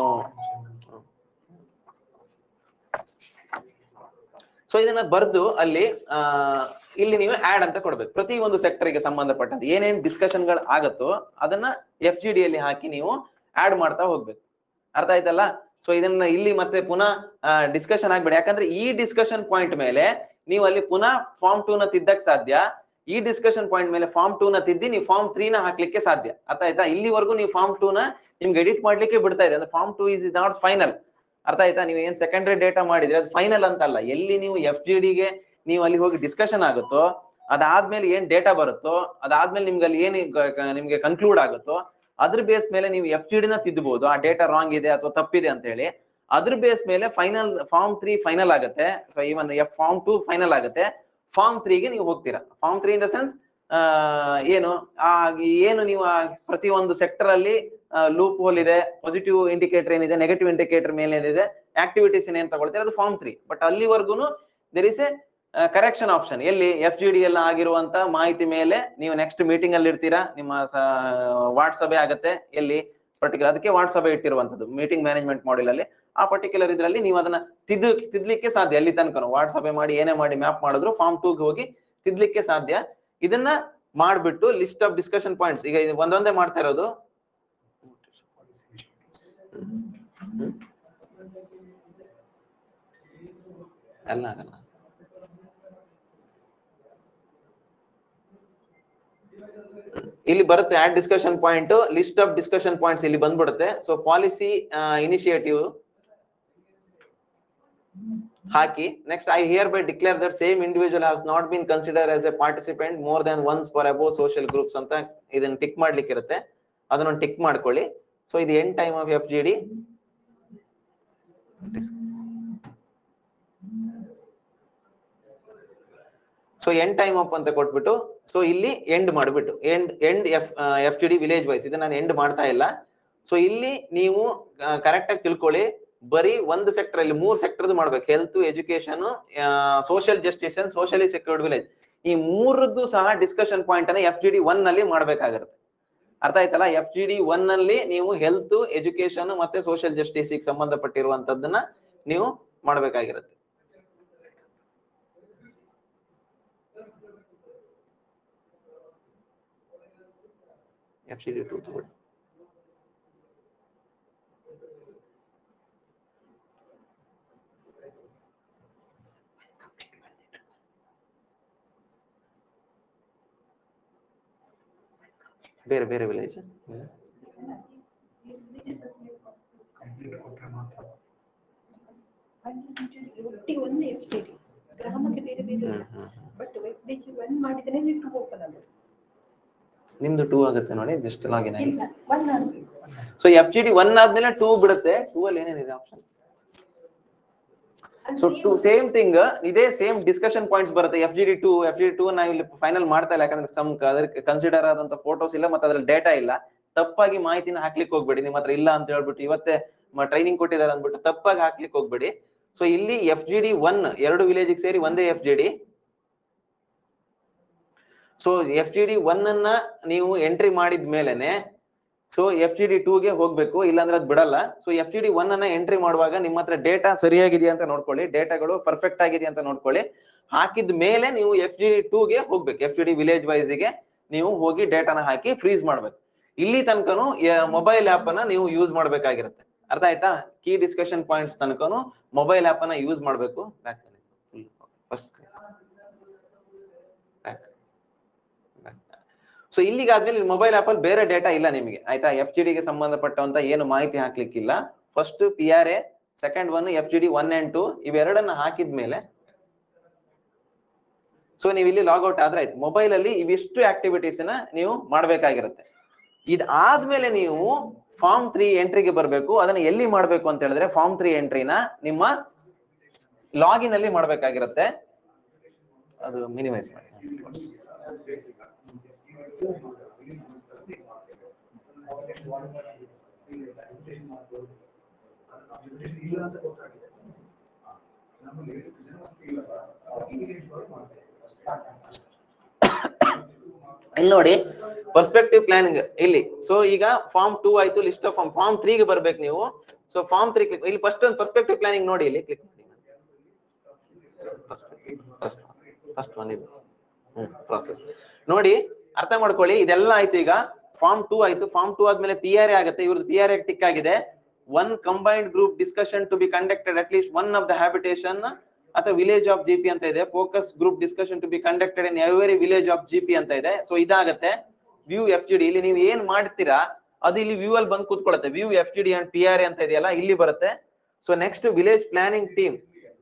so ಇದನ್ನ ಬರ್ದು ಅಲ್ಲಿ ಆ ಇಲ್ಲಿ ನೀವು ಆಡ್ ಅಂತ ಕೊಡ್ಬೇಕು ಪ್ರತಿ ಒಂದು ಸೆಕ್ಟರ್ ಗೆ ಸಂಬಂಧಪಟ್ಟಂತೆ ಏನೇನ್ ಡಿಸ್ಕಷನ್ ಗಳು ಆಗತ್ತೋ ಅದನ್ನ ಎಫ್ ಜಿ ಡಿ ಅಲ್ಲಿ ಹಾಕಿ ನೀವು ಆಡ್ ಮಾಡ್ತಾ ಹೋಗ್ಬೇಕು ಅರ್ಥ ಆಯ್ತಲ್ಲ ಸೊ ಇದನ್ನ ಇಲ್ಲಿ ಮತ್ತೆ ಪುನಃ ಡಿಸ್ಕಷನ್ ಆಗ್ಬೇಡಿ ಯಾಕಂದ್ರೆ ಈ ಡಿಸ್ಕಷನ್ ಪಾಯಿಂಟ್ ಮೇಲೆ ನೀವು ಅಲ್ಲಿ ಪುನಃ ಫಾರ್ಮ್ ಟೂ ನ ತಿದ್ದಕ್ ಸಾಧ್ಯ ಈ ಡಿಸ್ಕಷನ್ ಪಾಯಿಂಟ್ ಮೇಲೆ ಫಾರ್ಮ್ ಟೂ ನ ತಿದ್ದಿ ನೀವು ಫಾರ್ಮ್ ತ್ರೀ ನ ಹಾಕ್ಲಿಕ್ಕೆ ಸಾಧ್ಯ ಅರ್ಥ ಆಯ್ತಾ ಇಲ್ಲಿವರೆಗೂ ನೀವು ಫಾರ್ಮ್ ಟೂ ನ ನಿಮ್ಗೆ ಎಡಿಟ್ ಮಾಡ್ಲಿಕ್ಕೆ ಬಿಡ್ತಾ ಇದೆ ಅಂದ್ರೆ form two is is not final ಅರ್ಥ ಆಯ್ತಾ ನೀವು ಏನ್ ಸೆಕೆಂಡರಿ ಡೇಟಾ ಮಾಡಿದ್ರೆ ಅದು ಫೈನಲ್ ಅಂತಲ್ಲ ಎಲ್ಲಿ ನೀವು ಎಫ್ ಜಿ ಡಿಗೆ ನೀವು ಅಲ್ಲಿ ಹೋಗಿ ಡಿಸ್ಕಷನ್ ಆಗುತ್ತೋ ಅದಾದ್ಮೇಲೆ ಏನ್ ಡೇಟಾ ಬರುತ್ತೋ ಅದಾದ್ಮೇಲೆ ನಿಮ್ಗೆ ಅಲ್ಲಿ ಏನ್ ಗ- ಗ- ನಿಮ್ಗೆ ಕನ್ಕ್ಲೂಡ್ ಆಗುತ್ತೋ ಅದ್ರ ಬೇಸ್ ಮೇಲೆ ನೀವು ಎಫ್ ಜಿ ಡಿನ ತಿದ್ದಬಹುದು ಆ ಡೇಟಾ ರಾಂಗ್ ಇದೆ ಅಥವಾ ತಪ್ಪಿದೆ ಅಂತ ಹೇಳಿ ಅದ್ರ ಬೇಸ್ ಮೇಲೆ ಫೈನಲ್ ಫಾರ್ಮ್ ತ್ರೀ ಫೈನಲ್ ಆಗುತ್ತೆ so even F form two final ಆಗುತ್ತೆ ಫಾರ್ಮ್ ತ್ರೀಗೆ ನೀವು ಹೋಗ್ತೀರಾ form three in the sense ಏನು ಆ ಏನು ನೀವು ಆ ಪ್ರತಿ ಒಂದು ಸೆಕ್ಟರ್ ಅಲ್ಲಿ ಲೂಪ್ ಹೋಲ್ ಇದೆ ಪಾಸಿಟಿವ್ ಇಂಡಿಕೇಟರ್ ಏನಿದೆ ನೆಗೆಟಿವ್ ಇಂಡಿಕೇಟರ್ ಮೇಲೆ ಏನಿದೆ ಆಕ್ಟಿವಿಟೀಸ್ ಏನೇನ್ ತಗೊಳ್ತೀರಾ ಅದು ಫಾರ್ಮ್ ತ್ರೀ ಬಟ್ ಅಲ್ಲಿವರೆಗೂ there is a correction option ಎಲ್ಲಿ ಎಫ್ ಜಿ ಡಿ ಎಲ್ಲ ಆಗಿರುವಂತ ಮಾಹಿತಿ ಮೇಲೆ ನೀವು ನೆಕ್ಸ್ಟ್ ಮೀಟಿಂಗ್ ಅಲ್ಲಿ ಇರ್ತೀರಾ ನಿಮ್ಮ ವಾರ್ಡ್ ಸಭೆ ಆಗತ್ತೆ ಎಲ್ಲಿ ಪರ್ಟಿಕ್ಯುಲರ್ ಅದಕ್ಕೆ ವಾರ್ಡ್ ಸಭೆ ಇಟ್ಟಿರುವಂತದ್ದು ಮೀಟಿಂಗ್ ಮ್ಯಾನೇಜ್ಮೆಂಟ್ ಮಾಡೆಲ್ ಅಲ್ಲಿ ಆ ಪರ್ಟಿಕ್ಯುಲರ್ ಇದ್ರಲ್ಲಿ ನೀವು ಅದನ್ನ ತಿದ್ದು ತಿದ್ಲಿಕ್ಕೆ ಸಾಧ್ಯ ಅಲ್ಲಿ ತನಕ ವಾರ್ಡ್ ಸಭೆ ಮಾಡಿ ಏನೇ ಮಾಡಿ ಮ್ಯಾಪ್ ಮಾಡಿದ್ರು ಫಾರ್ಮ್ ಟೂಗೆ ಹೋಗಿ ತಿದ್ಲಿಕ್ಕೆ ಸಾಧ್ಯ ಇದನ್ನ ಮಾಡ್ಬಿಟ್ಟು ಲಿಸ್ಟ್ ಆಫ್ ಡಿಸ್ಕಷನ್ ಪಾಯಿಂಟ್ಸ್ ಈಗ ಇದು ಒಂದೊಂದೇ ಮಾಡ್ತಾ ಇರೋದು ಹ್ಮ್. ಅಲ್ಲ ಆಗಲ್ಲ ಇಲ್ಲಿ ಬರುತ್ತೆ add discussion point list of discussion points ಇಲ್ಲಿ ಬಂದ್ಬಿಡುತ್ತೆ ಸೊ ಪಾಲಿಸಿ ಇನಿಷಿಯೇಟಿವ್ ಹಾಕಿ next I hereby declare that same individual has not been consider as a participant more than once for above social groups ಅಂತ ಇದನ್ನ tick ಮಾಡ್ಲಿಕ್ಕೆ ಇರುತ್ತೆ ಅದನ್ನ tick ಮಾಡ್ಕೊಳ್ಳಿ so ಇದು end time of F G D so end time up ಅಂತ ಕೊಟ್ಬಿಟ್ಟು so ಇಲ್ಲಿ ಎಂಡ್ ಮಾಡ್ಬಿಟ್ಟು end end F F T D village wise ಇದನ್ನ ನಾನು ಎಂಡ್ ಮಾಡ್ತಾ ಇಲ್ಲ ಸೊ ಇಲ್ಲಿ ನೀವು ಕರೆಕ್ಟ್ ಆಗಿ ತಿಳ್ಕೊಳ್ಳಿ ಬರೀ ಒಂದು ಸೆಕ್ಟರ್ ಅಲ್ಲಿ ಮೂರ್ ಸೆಕ್ಟರ್ ಮಾಡ್ಬೇಕು health education social justice and socially secured village ಈ ಮೂರದ್ದು ಸಹ ಡಿಸ್ಕಷನ್ ಪಾಯಿಂಟ್ ಅನ್ನ ಎಫ್ ಜಿ ಡಿ ಒನ್ ನಲ್ಲಿ ಮಾಡ್ಬೇಕಾಗಿರುತ್ತೆ ಅರ್ಥ ಆಯ್ತಲ್ಲ ಎಫ್ ಜಿ ಡಿ ಒನ್ ನಲ್ಲಿ ನೀವು ಹೆಲ್ತ್ ಎಜುಕೇಶನ್ ಮತ್ತೆ ಸೋಷಿಯಲ್ ಜಸ್ಟಿಸ್ ಸಂಬಂಧಪಟ್ಟಿರುವಂತದ್ದನ್ನ ನೀವು ಮಾಡ್ಬೇಕಾಗಿರುತ್ತೆ ಎಫ್ ಸಿ ಡಿ ಟೂ ತಗೊಳ್ಳಿ ಬೇರೆ ಬೇರೆ ವಿಲೇಜ್ ಒಟ್ಟಿಗೆ ಒಂದೇ ಎಫ್ ಸಿ ಡಿ ಗ್ರಾಮಕ್ಕೆ ಬೇರೆ ಬೇರೆ ಹ್ಮ್ ಹ್ಮ್ ಹ್ಮ್. ಬಟ್ ವೆಬ್ ಪೇಜ್ ಒಂದ್ ಮಾಡಿದ್ರೆ ಟು ಓಪನ್ ಆಗುತ್ತೆ ನಿಮ್ದು ಟೂ ಆಗುತ್ತೆ ನೋಡಿ ಜಸ್ಟ್ ಲಾಗಿನ್ ಆಗಿ ಇಲ್ಲ ಒನ್ ಆಗ್ಬೇಕು so F G D one ಆದ್ಮೇಲೆ ಟೂ ಬಿಡುತ್ತೆ ಟೂ ಅಲ್ಲಿ ಏನೇನಿದೆ option so two same thing ಇದೇ ಸೇಮ್ ಡಿಸ್ಕಷನ್ ಪಾಯಿಂಟ್ಸ್ ಬರುತ್ತೆ F G D two F G D two ನಾವು ಇಲ್ಲಿ ಫೈನಲ್ ಮಾಡ್ತಾ ಇಲ್ಲ ಯಾಕಂದ್ರೆ ಸಮ್ ಅದಕ್ಕೆ ಕನ್ಸಿಡರ್ ಆದಂತ ಫೋಟೋಸ್ ಇಲ್ಲ ಮತ್ತೆ ಅದ್ರಲ್ಲಿ ಡೇಟಾ ಇಲ್ಲ ತಪ್ಪಾಗಿ ಮಾಹಿತಿನ ಹಾಕ್ಲಿಕ್ಕೆ ಹೋಗ್ಬೇಡಿ ನಿಮ್ಮ ಹತ್ರ ಇಲ್ಲ ಅಂತ ಹೇಳ್ಬಿಟ್ಟು ಇವತ್ತೇ ಟ್ರೈನಿಂಗ್ ಕೊಟ್ಟಿದ್ದಾರೆ ಅಂದ್ಬಿಟ್ಟು ತಪ್ಪಾಗಿ ಹಾಕ್ಲಿಕ್ಕೆ ಹೋಗ್ಬೇಡಿ ಸೊ ಇಲ್ಲಿ ಎಫ್ ಜಿ ಡಿ ಒನ್ ಎರಡು ವಿಲೇಜ್ ಸೇರಿ ಒಂದೇ F G D so F G D one ಅನ್ನ ನೀವು ಎಂಟ್ರಿ ಮಾಡಿದ ಮೇಲೆನೆ ಸೊ ಎಫ್ ಜಿ ಡಿ ಗೆ ಹೋಗ್ಬೇಕು ಇಲ್ಲಾಂದ್ರೆ ಅದು ಬಿಡಲ್ಲ so F G D one ಅನ್ನ ಎಂಟ್ರಿ ಮಾಡುವಾಗ ನಿಮ್ಮ ಹತ್ರ ಡೇಟಾ ಸರಿಯಾಗಿದೆಯಾ ಅಂತ ನೋಡ್ಕೊಳ್ಳಿ ಡೇಟಾಗಳು ಪರ್ಫೆಕ್ಟ್ ಆಗಿದೆಯಾ ಅಂತ ನೋಡ್ಕೊಳ್ಳಿ ಹಾಕಿದ ಮೇಲೆ ನೀವು ಎಫ್ ಜಿ ಡಿ ಗೆ ಹೋಗ್ಬೇಕು F G D village wise ಗೆ ನೀವು ಹೋಗಿ ಡೇಟಾನ ಹಾಕಿ ಫ್ರೀಸ್ ಮಾಡ್ಬೇಕು ಇಲ್ಲಿ ತನಕನು ಮೊಬೈಲ್ ಆಪ್ ಅನ್ನ ನೀವು ಯೂಸ್ ಮಾಡ್ಬೇಕಾಗಿರುತ್ತೆ ಅರ್ಥ ಆಯ್ತಾ ಕೀ ಡಿಸ್ಕಷನ್ ಪಾಯಿಂಟ್ಸ್ ತನಕನು ಮೊಬೈಲ್ ಆಪ್ ಅನ್ನ ಯೂಸ್ ಮಾಡ್ಬೇಕು ಬ್ಯಾಕ್ ಫಸ್ಟ್ ಸೊ ಇಲ್ಲಿಗಾದ್ಮೇಲೆ ಮೊಬೈಲ್ ಆಪ್ ಅಲ್ಲಿ ಬೇರೆ ಡೇಟಾ ಇಲ್ಲ ನಿಮಗೆ ಆಯ್ತಾ ಎಫ್ ಜಿ ಗೆ ಸಂಬಂಧಪಟ್ಟಂತ ಏನು ಮಾಹಿತಿ ಹಾಕ್ಲಿಕ್ಕಿಲ್ಲ first P R A second one F G D one and two ಇವೆರಡನ್ನ ಹಾಕಿದ್ಮೇಲೆ ಸೊ ನೀವು ಇಲ್ಲಿ ಲಾಗೌಟ್ ಆದ್ರೆ ಆಯ್ತು ಮೊಬೈಲ್ ಅಲ್ಲಿ ಇವಿಷ್ಟು ಆಕ್ಟಿವಿಟೀಸ್ ನ ನೀವು ಮಾಡ್ಬೇಕಾಗಿರುತ್ತೆ ಇದಾದ್ಮೇಲೆ ನೀವು ಫಾರ್ಮ್ ತ್ರೀ ಎಂಟ್ರಿಗೆ ಬರಬೇಕು ಅದನ್ನ ಎಲ್ಲಿ ಮಾಡ್ಬೇಕು ಅಂತ ಹೇಳಿದ್ರೆ ಫಾರ್ಮ್ ತ್ರೀ ಎಂಟ್ರಿನ ನಿಮ್ಮ ಲಾಗಿನ್ ಅಲ್ಲಿ ಮಾಡ್ಬೇಕಾಗಿರುತ್ತೆ ಅದು ಮಿನಿಮೈಸ್ ಮಾಡಿ ಇಲ್ಲಿ ನೋಡಿ ಪರ್ಸ್ಪೆಕ್ಟಿವ್ ಪ್ಲಾನಿಂಗ್ ಇಲ್ಲಿ ಸೊ ಈಗ ಫಾರ್ಮ್ ಟೂ ಆಯ್ತು ಲಿಸ್ಟ್ ಆಫ್ ಫಾರ್ಮ್ ಫಾರ್ಮ್ ತ್ರೀಗೆ ಬರ್ಬೇಕು ನೀವು ಸೊ ಫಾರ್ಮ್ ತ್ರೀ ಕ್ಲಿಕ್ ಇಲ್ಲಿ ಫಸ್ಟ್ ಒಂದು ಪರ್ಸ್ಪೆಕ್ಟಿವ್ ಪ್ಲಾನಿಂಗ್ ನೋಡಿ ಇಲ್ಲಿ ಕ್ಲಿಕ್ ಮಾಡಿ ಫಸ್ಟ್ ಒನ್ ಇದು ಹ್ಮ್ ಪ್ರಾಸೆಸ್ ನೋಡಿ ಅರ್ಥ ಮಾಡ್ಕೊಳ್ಳಿ ಇದೆಲ್ಲ ಆಯ್ತು ಈಗ ಫಾರ್ಮ್ ಟೂ ಆಯ್ತು ಫಾರ್ಮ್ ಟೂ ಆದ್ಮೇಲೆ ಪಿ ಆರ್ ಎ ಆಗುತ್ತೆ ಇವ್ರದ್ದು ಪಿ ಆರ್ ಎ ಟಿಕ್ ಆಗಿದೆ one combined group discussion to be conducted at least one of the habitation ಅಥವಾ ವಿಲೇಜ್ ಆಫ್ ಜಿಪಿ ಅಂತ ಇದೆ focus group discussion to be conducted in every village of GP ಅಂತ ಇದೆ so ಇದಾಗತ್ತೆ view F G D ಇಲ್ಲಿ ನೀವು ಏನ್ ಮಾಡ್ತೀರಾ ಅದು ಇಲ್ಲಿ ವ್ಯೂ ಅಲ್ಲಿ ಬಂದು ಕೂತ್ಕೊಳ್ಳುತ್ತೆ view F G D and P R A ಅಂತ ಇದೆಯಲ್ಲ ಇಲ್ಲಿ ಬರುತ್ತೆ so next village planning team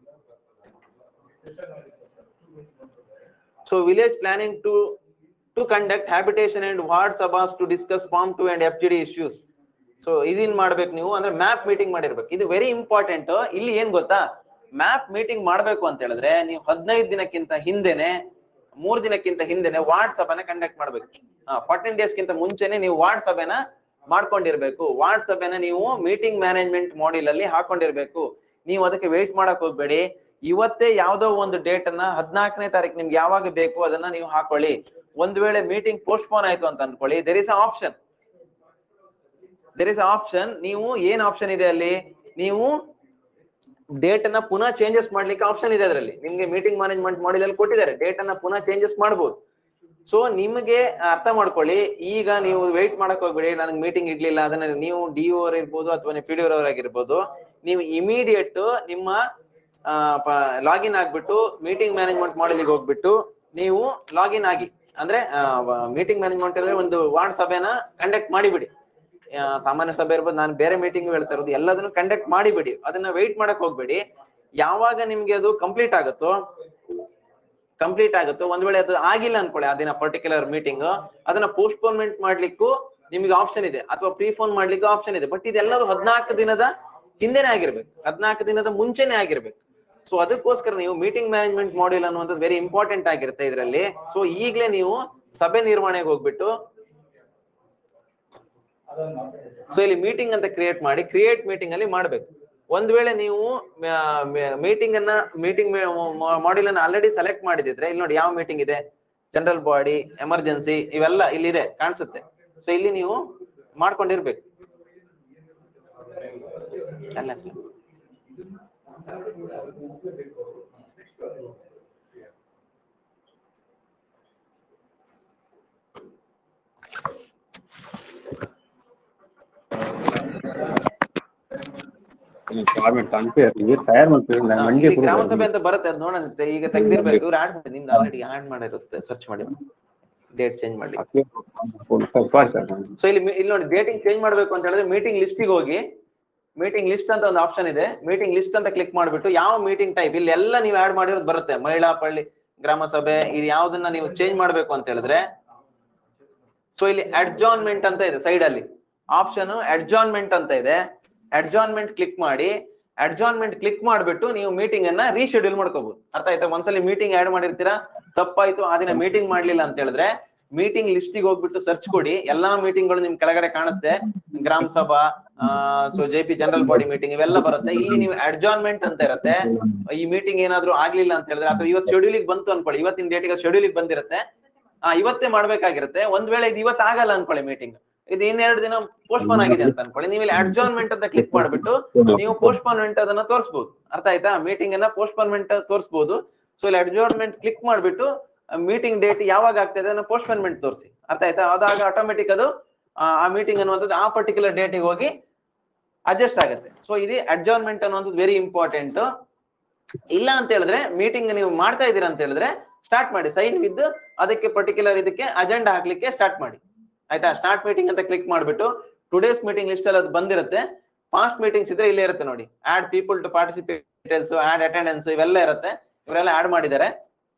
So village planning to to conduct habitation and ward sabhas to discuss farm 2 and FGD issues. So ಇದನ್ ಮಾಡ್ಬೇಕು ನೀವು ಅಂದ್ರೆ ಮ್ಯಾಪ್ ಮೀಟಿಂಗ್ ಮಾಡಿರ್ಬೇಕು ಇದು ವೆರಿ ಇಂಪಾರ್ಟೆಂಟ್ ಇಲ್ಲಿ ಏನ್ ಗೊತ್ತಾ ಮ್ಯಾಪ್ ಮೀಟಿಂಗ್ ಮಾಡ್ಬೇಕು ಅಂತ ಹೇಳಿದ್ರೆ ನೀವು ಹದಿನೈದು ದಿನಕ್ಕಿಂತ ಹಿಂದೆನೆ ಮೂರ್ ದಿನಕ್ಕಿಂತ ಹಿಂದೆನೆ ವಾರ್ಡ್ ಸಭೆನ ಕಂಡಕ್ಟ್ ಮಾಡ್ಬೇಕು ಫಾರ್ಟೀನ್ ಡೇಸ್ ಗಿಂತ ಮುಂಚೆನೆ ನೀವು ವಾರ್ಡ್ ಸಭೆನ ಮಾಡ್ಕೊಂಡಿರ್ಬೇಕು ವಾರ್ಡ್ ಸಭೆನ ನೀವು ಮೀಟಿಂಗ್ ಮ್ಯಾನೇಜ್ಮೆಂಟ್ ಮಾಡೆಲ್ ಅಲ್ಲಿ ಹಾಕೊಂಡಿರ್ಬೇಕು ನೀವು ಅದಕ್ಕೆ ವೇಟ್ ಮಾಡಕ್ ಹೋಗ್ಬೇಡಿ ಇವತ್ತೇ ಯಾವ್ದೋ ಒಂದು ಡೇಟ್ ಅನ್ನ ಹದಿನಾಲ್ಕನೇ ತಾರೀಕು ನಿಮ್ಗೆ ಯಾವಾಗ ಬೇಕು ಅದನ್ನ ನೀವು ಹಾಕೊಳ್ಳಿ ಒಂದ್ ವೇಳೆ ಮೀಟಿಂಗ್ ಪೋಸ್ಟ್ಪೋನ್ ಆಯ್ತು ಅಂತ ಅನ್ಕೊಳ್ಳಿ there is option there is option ನೀವು ಏನ್ ಆಪ್ಷನ್ ಇದೆ ಅಲ್ಲಿ ನೀವು ಡೇಟ್ ಅನ್ನ ಪುನಃ ಚೇಂಜಸ್ ಮಾಡ್ಲಿಕ್ಕೆ ಆಪ್ಷನ್ ಇದೆ ಅದರಲ್ಲಿ ನಿಮ್ಗೆ ಮೀಟಿಂಗ್ ಮ್ಯಾನೇಜ್ಮೆಂಟ್ ಮಾಡೆಲ್ ಅಲ್ಲಿ ಕೊಟ್ಟಿದ್ದಾರೆ ಡೇಟ್ ಅನ್ನ ಪುನಃ ಚೇಂಜಸ್ ಮಾಡಬಹುದು ಸೊ ನಿಮಗೆ ಅರ್ಥ ಮಾಡ್ಕೊಳ್ಳಿ ಈಗ ನೀವು ವೆಯ್ಟ್ ಮಾಡಕ್ ಹೋಗ್ಬೇಡಿ ನನಗೆ ಮೀಟಿಂಗ್ ಇಡ್ಲಿಲ್ಲ ಅದನ್ನ ನೀವು ಡಿ ಅವ್ರ ಇರ್ಬೋದು ಅಥವಾ ಪಿ ಡಿ ಆಗಿರ್ಬೋದು ನೀವು ಇಮಿಡಿಯೇಟ್ ನಿಮ್ಮ ಲಾಗಿನ್ ಆಗ್ಬಿಟ್ಟು ಮೀಟಿಂಗ್ ಮ್ಯಾನೇಜ್ಮೆಂಟ್ ಮಾಡಲಿಗೆ ಹೋಗ್ಬಿಟ್ಟು ನೀವು ಲಾಗಿನ್ ಆಗಿ ಅಂದ್ರೆ ಮೀಟಿಂಗ್ ಮ್ಯಾನೇಜ್ಮೆಂಟ್ ಅಲ್ಲಿ ಒಂದು ವಾರ್ಡ್ ಸಭೆನ ಕಂಡಕ್ಟ್ ಮಾಡಿಬಿಡಿ ಆ, ಸಾಮಾನ್ಯ ಸಭೆ ಇರ್ಬೋದು ನಾನು ಬೇರೆ ಮೀಟಿಂಗ್ ಹೇಳ್ತಾ ಇರೋದು ಎಲ್ಲದನ್ನು ಕಂಡಕ್ಟ್ ಮಾಡಿಬಿಡಿ ಅದನ್ನ ವೆಯ್ಟ್ ಮಾಡಕ್ ಹೋಗ್ಬೇಡಿ ಯಾವಾಗ ನಿಮ್ಗೆ ಅದು ಕಂಪ್ಲೀಟ್ ಆಗುತ್ತೋ ಕಂಪ್ಲೀಟ್ ಆಗುತ್ತೋ ಒಂದ್ ವೇಳೆ ಅದು ಆಗಿಲ್ಲ ಅನ್ಕೊಳ್ಳಿ ಆ ದಿನ ಪರ್ಟಿಕ್ಯುಲರ್ ಮೀಟಿಂಗ್ ಅದನ್ನ ಪೋಸ್ಟ್ಪೋನ್ಮೆಂಟ್ ಮಾಡ್ಲಿಕ್ಕೂ ನಿಮ್ಗೆ ಆಪ್ಷನ್ ಇದೆ ಅಥವಾ ಪ್ರೀಫೋನ್ ಮಾಡ್ಲಿಕ್ಕೂ ಆಪ್ಷನ್ ಇದೆ ಬಟ್ ಇದೆಲ್ಲದು ಹದಿನಾಲ್ಕು ದಿನದ ಹಿಂದೆನೆ ಆಗಿರ್ಬೇಕು ಹದಿನಾಲ್ಕು ದಿನದ ಮುಂಚೆನೆ ಆಗಿರ್ಬೇಕು ಸೊ ಅದಕ್ಕೋಸ್ಕರ ನೀವು ಮೀಟಿಂಗ್ ಮ್ಯಾನೇಜ್ಮೆಂಟ್ ಮಾಡ್ಯೂಲ್ ಅನ್ನುವಂಥದ್ದು ವೆರಿ ಇಂಪಾರ್ಟೆಂಟ್ ಆಗಿರುತ್ತೆ ಇದರಲ್ಲಿ ಸೊ ಈಗಲೇ ನೀವು ಸಭೆ ನಿರ್ವಹಣೆಗೆ ಹೋಗ್ಬಿಟ್ಟು ಸೊ ಇಲ್ಲಿ ಮೀಟಿಂಗ್ ಅಂತ ಕ್ರಿಯೇಟ್ ಮಾಡಿ ಕ್ರಿಯೇಟ್ ಮೀಟಿಂಗ್ ಅಲ್ಲಿ ಮಾಡ್ಬೇಕು ಒಂದ್ ವೇಳೆ ನೀವು ಮೀಟಿಂಗ್ ಅನ್ನ ಮೀಟಿಂಗ್ ಮಾಡ್ಯೂಲ್ ಅನ್ನ ಆಲ್ರೆಡಿ ಸೆಲೆಕ್ಟ್ ಮಾಡಿದಿದ್ರೆ ಇಲ್ಲಿ ನೋಡಿ ಯಾವ ಮೀಟಿಂಗ್ ಇದೆ ಜನರಲ್ ಬಾಡಿ ಎಮರ್ಜೆನ್ಸಿ ಇವೆಲ್ಲ ಇಲ್ಲಿ ಇದೆ ಕಾಣಿಸುತ್ತೆ ಸೊ ಇಲ್ಲಿ ನೀವು ಮಾಡ್ಕೊಂಡಿರ್ಬೇಕು ಅಲ್ಲ ಸರ್ ಫಾರ್ಮೆಟ್ ತಂಪೆ ಇರ್ಲಿ ತಯಾರು ಮಾಡ್ತೀವಿ ನಾನು ಹಾ, ಮಂಡಿ ಇಲ್ಲಿ ಗ್ರಾಮ ಸಭೆ ಅಂತ ಬರುತ್ತೆ ಅದ್ ನೋಡಂತೆ ಈಗ ತೆಗ್ದಿರ್ಬೇಕು ಇವ್ರು ಆಡ್ ಮಾಡಿ ನಿಮ್ದು ಆಲ್ರೆಡಿ ಆಡ್ ಮಾಡಿರುತ್ತೆ ಸರ್ಚ್ ಮಾಡಿ ಡೇಟ್ ಚೇಂಜ್ ಮಾಡಿ ಸೊ ಇಲ್ಲಿ ಮಿ- ಇಲ್ಲಿ ನೋಡಿ ಡೇಟಿಂಗ್ ಚೇಂಜ್ ಮಾಡ್ಬೇಕು ಅಂತ ಹೇಳಿದ್ರೆ ಮೀಟಿಂಗ್ ಲಿಸ್ಟಿಗೆ ಹೋಗಿ ಮೀಟಿಂಗ್ ಲಿಸ್ಟ್ ಅಂತ ಒಂದು ಆಪ್ಷನ್ ಇದೆ ಮೀಟಿಂಗ್ ಲಿಸ್ಟ್ ಅಂತ ಕ್ಲಿಕ್ ಮಾಡ್ಬಿಟ್ಟು ಯಾವ ಮೀಟಿಂಗ್ ಟೈಪ್ ಇಲ್ಲಿ ಎಲ್ಲ ನೀವು ಆಡ್ ಮಾಡಿರೋದು ಬರುತ್ತೆ ಮಹಿಳಾ ಪಳ್ಳಿ ಗ್ರಾಮ ಸಭೆ ಇದು ಯಾವ್ದನ್ನ ನೀವು ಚೇಂಜ್ ಮಾಡ್ಬೇಕು ಅಂತ ಹೇಳಿದ್ರೆ ಸೊ ಇಲ್ಲಿ ಅಡ್ಜಾನ್ಮೆಂಟ್ ಅಂತ ಇದೆ ಸೈಡ್ ಅಲ್ಲಿ ಆಪ್ಷನ್ ಅಡ್ಜಾನ್ಮೆಂಟ್ ಅಂತ ಇದೆ ಅಡ್ಜಾನ್ಮೆಂಟ್ ಕ್ಲಿಕ್ ಮಾಡಿ ಅಡ್ಜಾನ್ಮೆಂಟ್ ಕ್ಲಿಕ್ ಮಾಡ್ಬಿಟ್ಟು ನೀವು ಮೀಟಿಂಗ್ ಅನ್ನ ರೀಶೆಡ್ಯೂಲ್ ಮಾಡ್ಕೋಬಹುದು ಅರ್ಥ ಆಯ್ತಾ ಒಂದ್ಸಲಿ ಮೀಟಿಂಗ್ ಆಡ್ ಮಾಡಿರ್ತೀರಾ ತಪ್ಪಾಯ್ತು ಆ ದಿನ ಮೀಟಿಂಗ್ ಮಾಡ್ಲಿಲ್ಲ ಅಂತ ಹೇಳಿದ್ರೆ ಮೀಟಿಂಗ್ ಲಿಸ್ಟಿಗೆ ಹೋಗ್ಬಿಟ್ಟು ಸರ್ಚ್ ಕೊಡಿ ಎಲ್ಲಾ ಮೀಟಿಂಗ್ ಗಳು ನಿಮ್ ಕೆಳಗಡೆ ಕಾಣುತ್ತೆ ಗ್ರಾಮ ಸಭಾ so J P general body meeting ಇವೆಲ್ಲ ಬರುತ್ತೆ ಇಲ್ಲಿ ನೀವು ಅಡ್ಜಾನ್ಮೆಂಟ್ ಅಂತ ಇರುತ್ತೆ ಈ ಮೀಟಿಂಗ್ ಏನಾದ್ರು ಆಗ್ಲಿಲ್ಲ ಅಂತ ಹೇಳಿದ್ರೆ ಅಥವಾ ಇವತ್ತು ಶೆಡ್ಯೂಲಿಗೆ ಬಂತು ಅನ್ಕೊಳ್ಳಿ ಇವತ್ತಿನ ಡೇಟಿಗೆ ಶೆಡ್ಯೂಲಿಗೆ ಬಂದಿರುತ್ತೆ ಆ ಇವತ್ತೇ ಮಾಡ್ಬೇಕಾಗಿರುತ್ತೆ ಒಂದ್ ವೇಳೆ ಇದು ಇವತ್ತು ಆಗಲ್ಲ ಅನ್ಕೊಳ್ಳಿ ಮೀಟಿಂಗ್ ಇದು ಇನ್ನೆರಡು ದಿನ ಪೋಸ್ಟ್ಪೋನ್ ಆಗಿದೆ ಅಂತ ಅನ್ಕೊಳ್ಳಿ ನೀವು ಇಲ್ಲಿ ಅಡ್ಜಾನ್ಮೆಂಟ್ ಅಂತ ಕ್ಲಿಕ್ ಮಾಡ್ಬಿಟ್ಟು ನೀವು ಪೋಸ್ಟ್ಪೋನ್ಮೆಂಟ್ ಅದನ್ನ ತೋರಿಸಬಹುದು ಅರ್ಥ ಆಯ್ತಾ ಮೀಟಿಂಗ್ ಅನ್ನ ಪೋಸ್ಟ್ಪೋನ್ಮೆಂಟ್ ತೋರಿಸಬಹುದು ಸೊ ಇಲ್ಲಿ ಅಡ್ಜಾನ್ಮೆಂಟ್ ಕ್ಲಿಕ್ ಮಾಡ್ಬಿಟ್ಟು ಮೀಟಿಂಗ್ ಡೇಟ್ ಯಾವಾಗ ಆಗ್ತದೆ ಅದನ್ನ ಪೋಸ್ಟ್ಪೋನ್ಮೆಂಟ್ ತೋರಿಸಿ ಅರ್ಥ ಆಯ್ತಾ ಅದಾಗ ಆಟೋಮೆಟಿಕ್ ಅದು ಆ, ಆ ಮೀಟಿಂಗ್ ಅನ್ನುವಂಥದ್ದು ಆ ಪರ್ಟಿಕ್ಯುಲರ್ ಡೇಟಿಗೆ ಹೋಗಿ ಅಡ್ಜಸ್ಟ್ ಆಗುತ್ತೆ ಸೊ ಇದು ಅಡ್ಜಾನ್ಮೆಂಟ್ ಅನ್ನುವಂಥದ್ದು ವೆರಿ ಇಂಪಾರ್ಟೆಂಟ್ ಇಲ್ಲ ಅಂತ ಹೇಳಿದ್ರೆ ಮೀಟಿಂಗ್ ನೀವು ಮಾಡ್ತಾ ಇದ್ದೀರಾ ಅಂತ ಹೇಳಿದ್ರೆ ಸ್ಟಾರ್ಟ್ ಮಾಡಿ ಸೈನ್ ಇದ್ದು ಅದಕ್ಕೆ ಪರ್ಟಿಕ್ಯುಲರ್ ಇದಕ್ಕೆ ಅಜೆಂಡಾ ಹಾಕ್ಲಿಕ್ಕೆ ಸ್ಟಾರ್ಟ್ ಮಾಡಿ ಆಯ್ತಾ ಸ್ಟಾರ್ಟ್ ಮೀಟಿಂಗ್ ಅಂತ ಕ್ಲಿಕ್ ಮಾಡ್ಬಿಟ್ಟು ಟುಡೇಸ್ ಮೀಟಿಂಗ್ ಲಿಸ್ಟ್ ಅಲ್ಲಿ ಅದು ಬಂದಿರುತ್ತೆ ಫಾಸ್ಟ್ ಮೀಟಿಂಗ್ಸ್ ಇದ್ರೆ ಇಲ್ಲೇ ಇರುತ್ತೆ ನೋಡಿ add people to participate details add attendance ಇವೆಲ್ಲ ಇರುತ್ತೆ ಇವರೆಲ್ಲ ಆಡ್ ಮಾಡಿದ್ದಾರೆ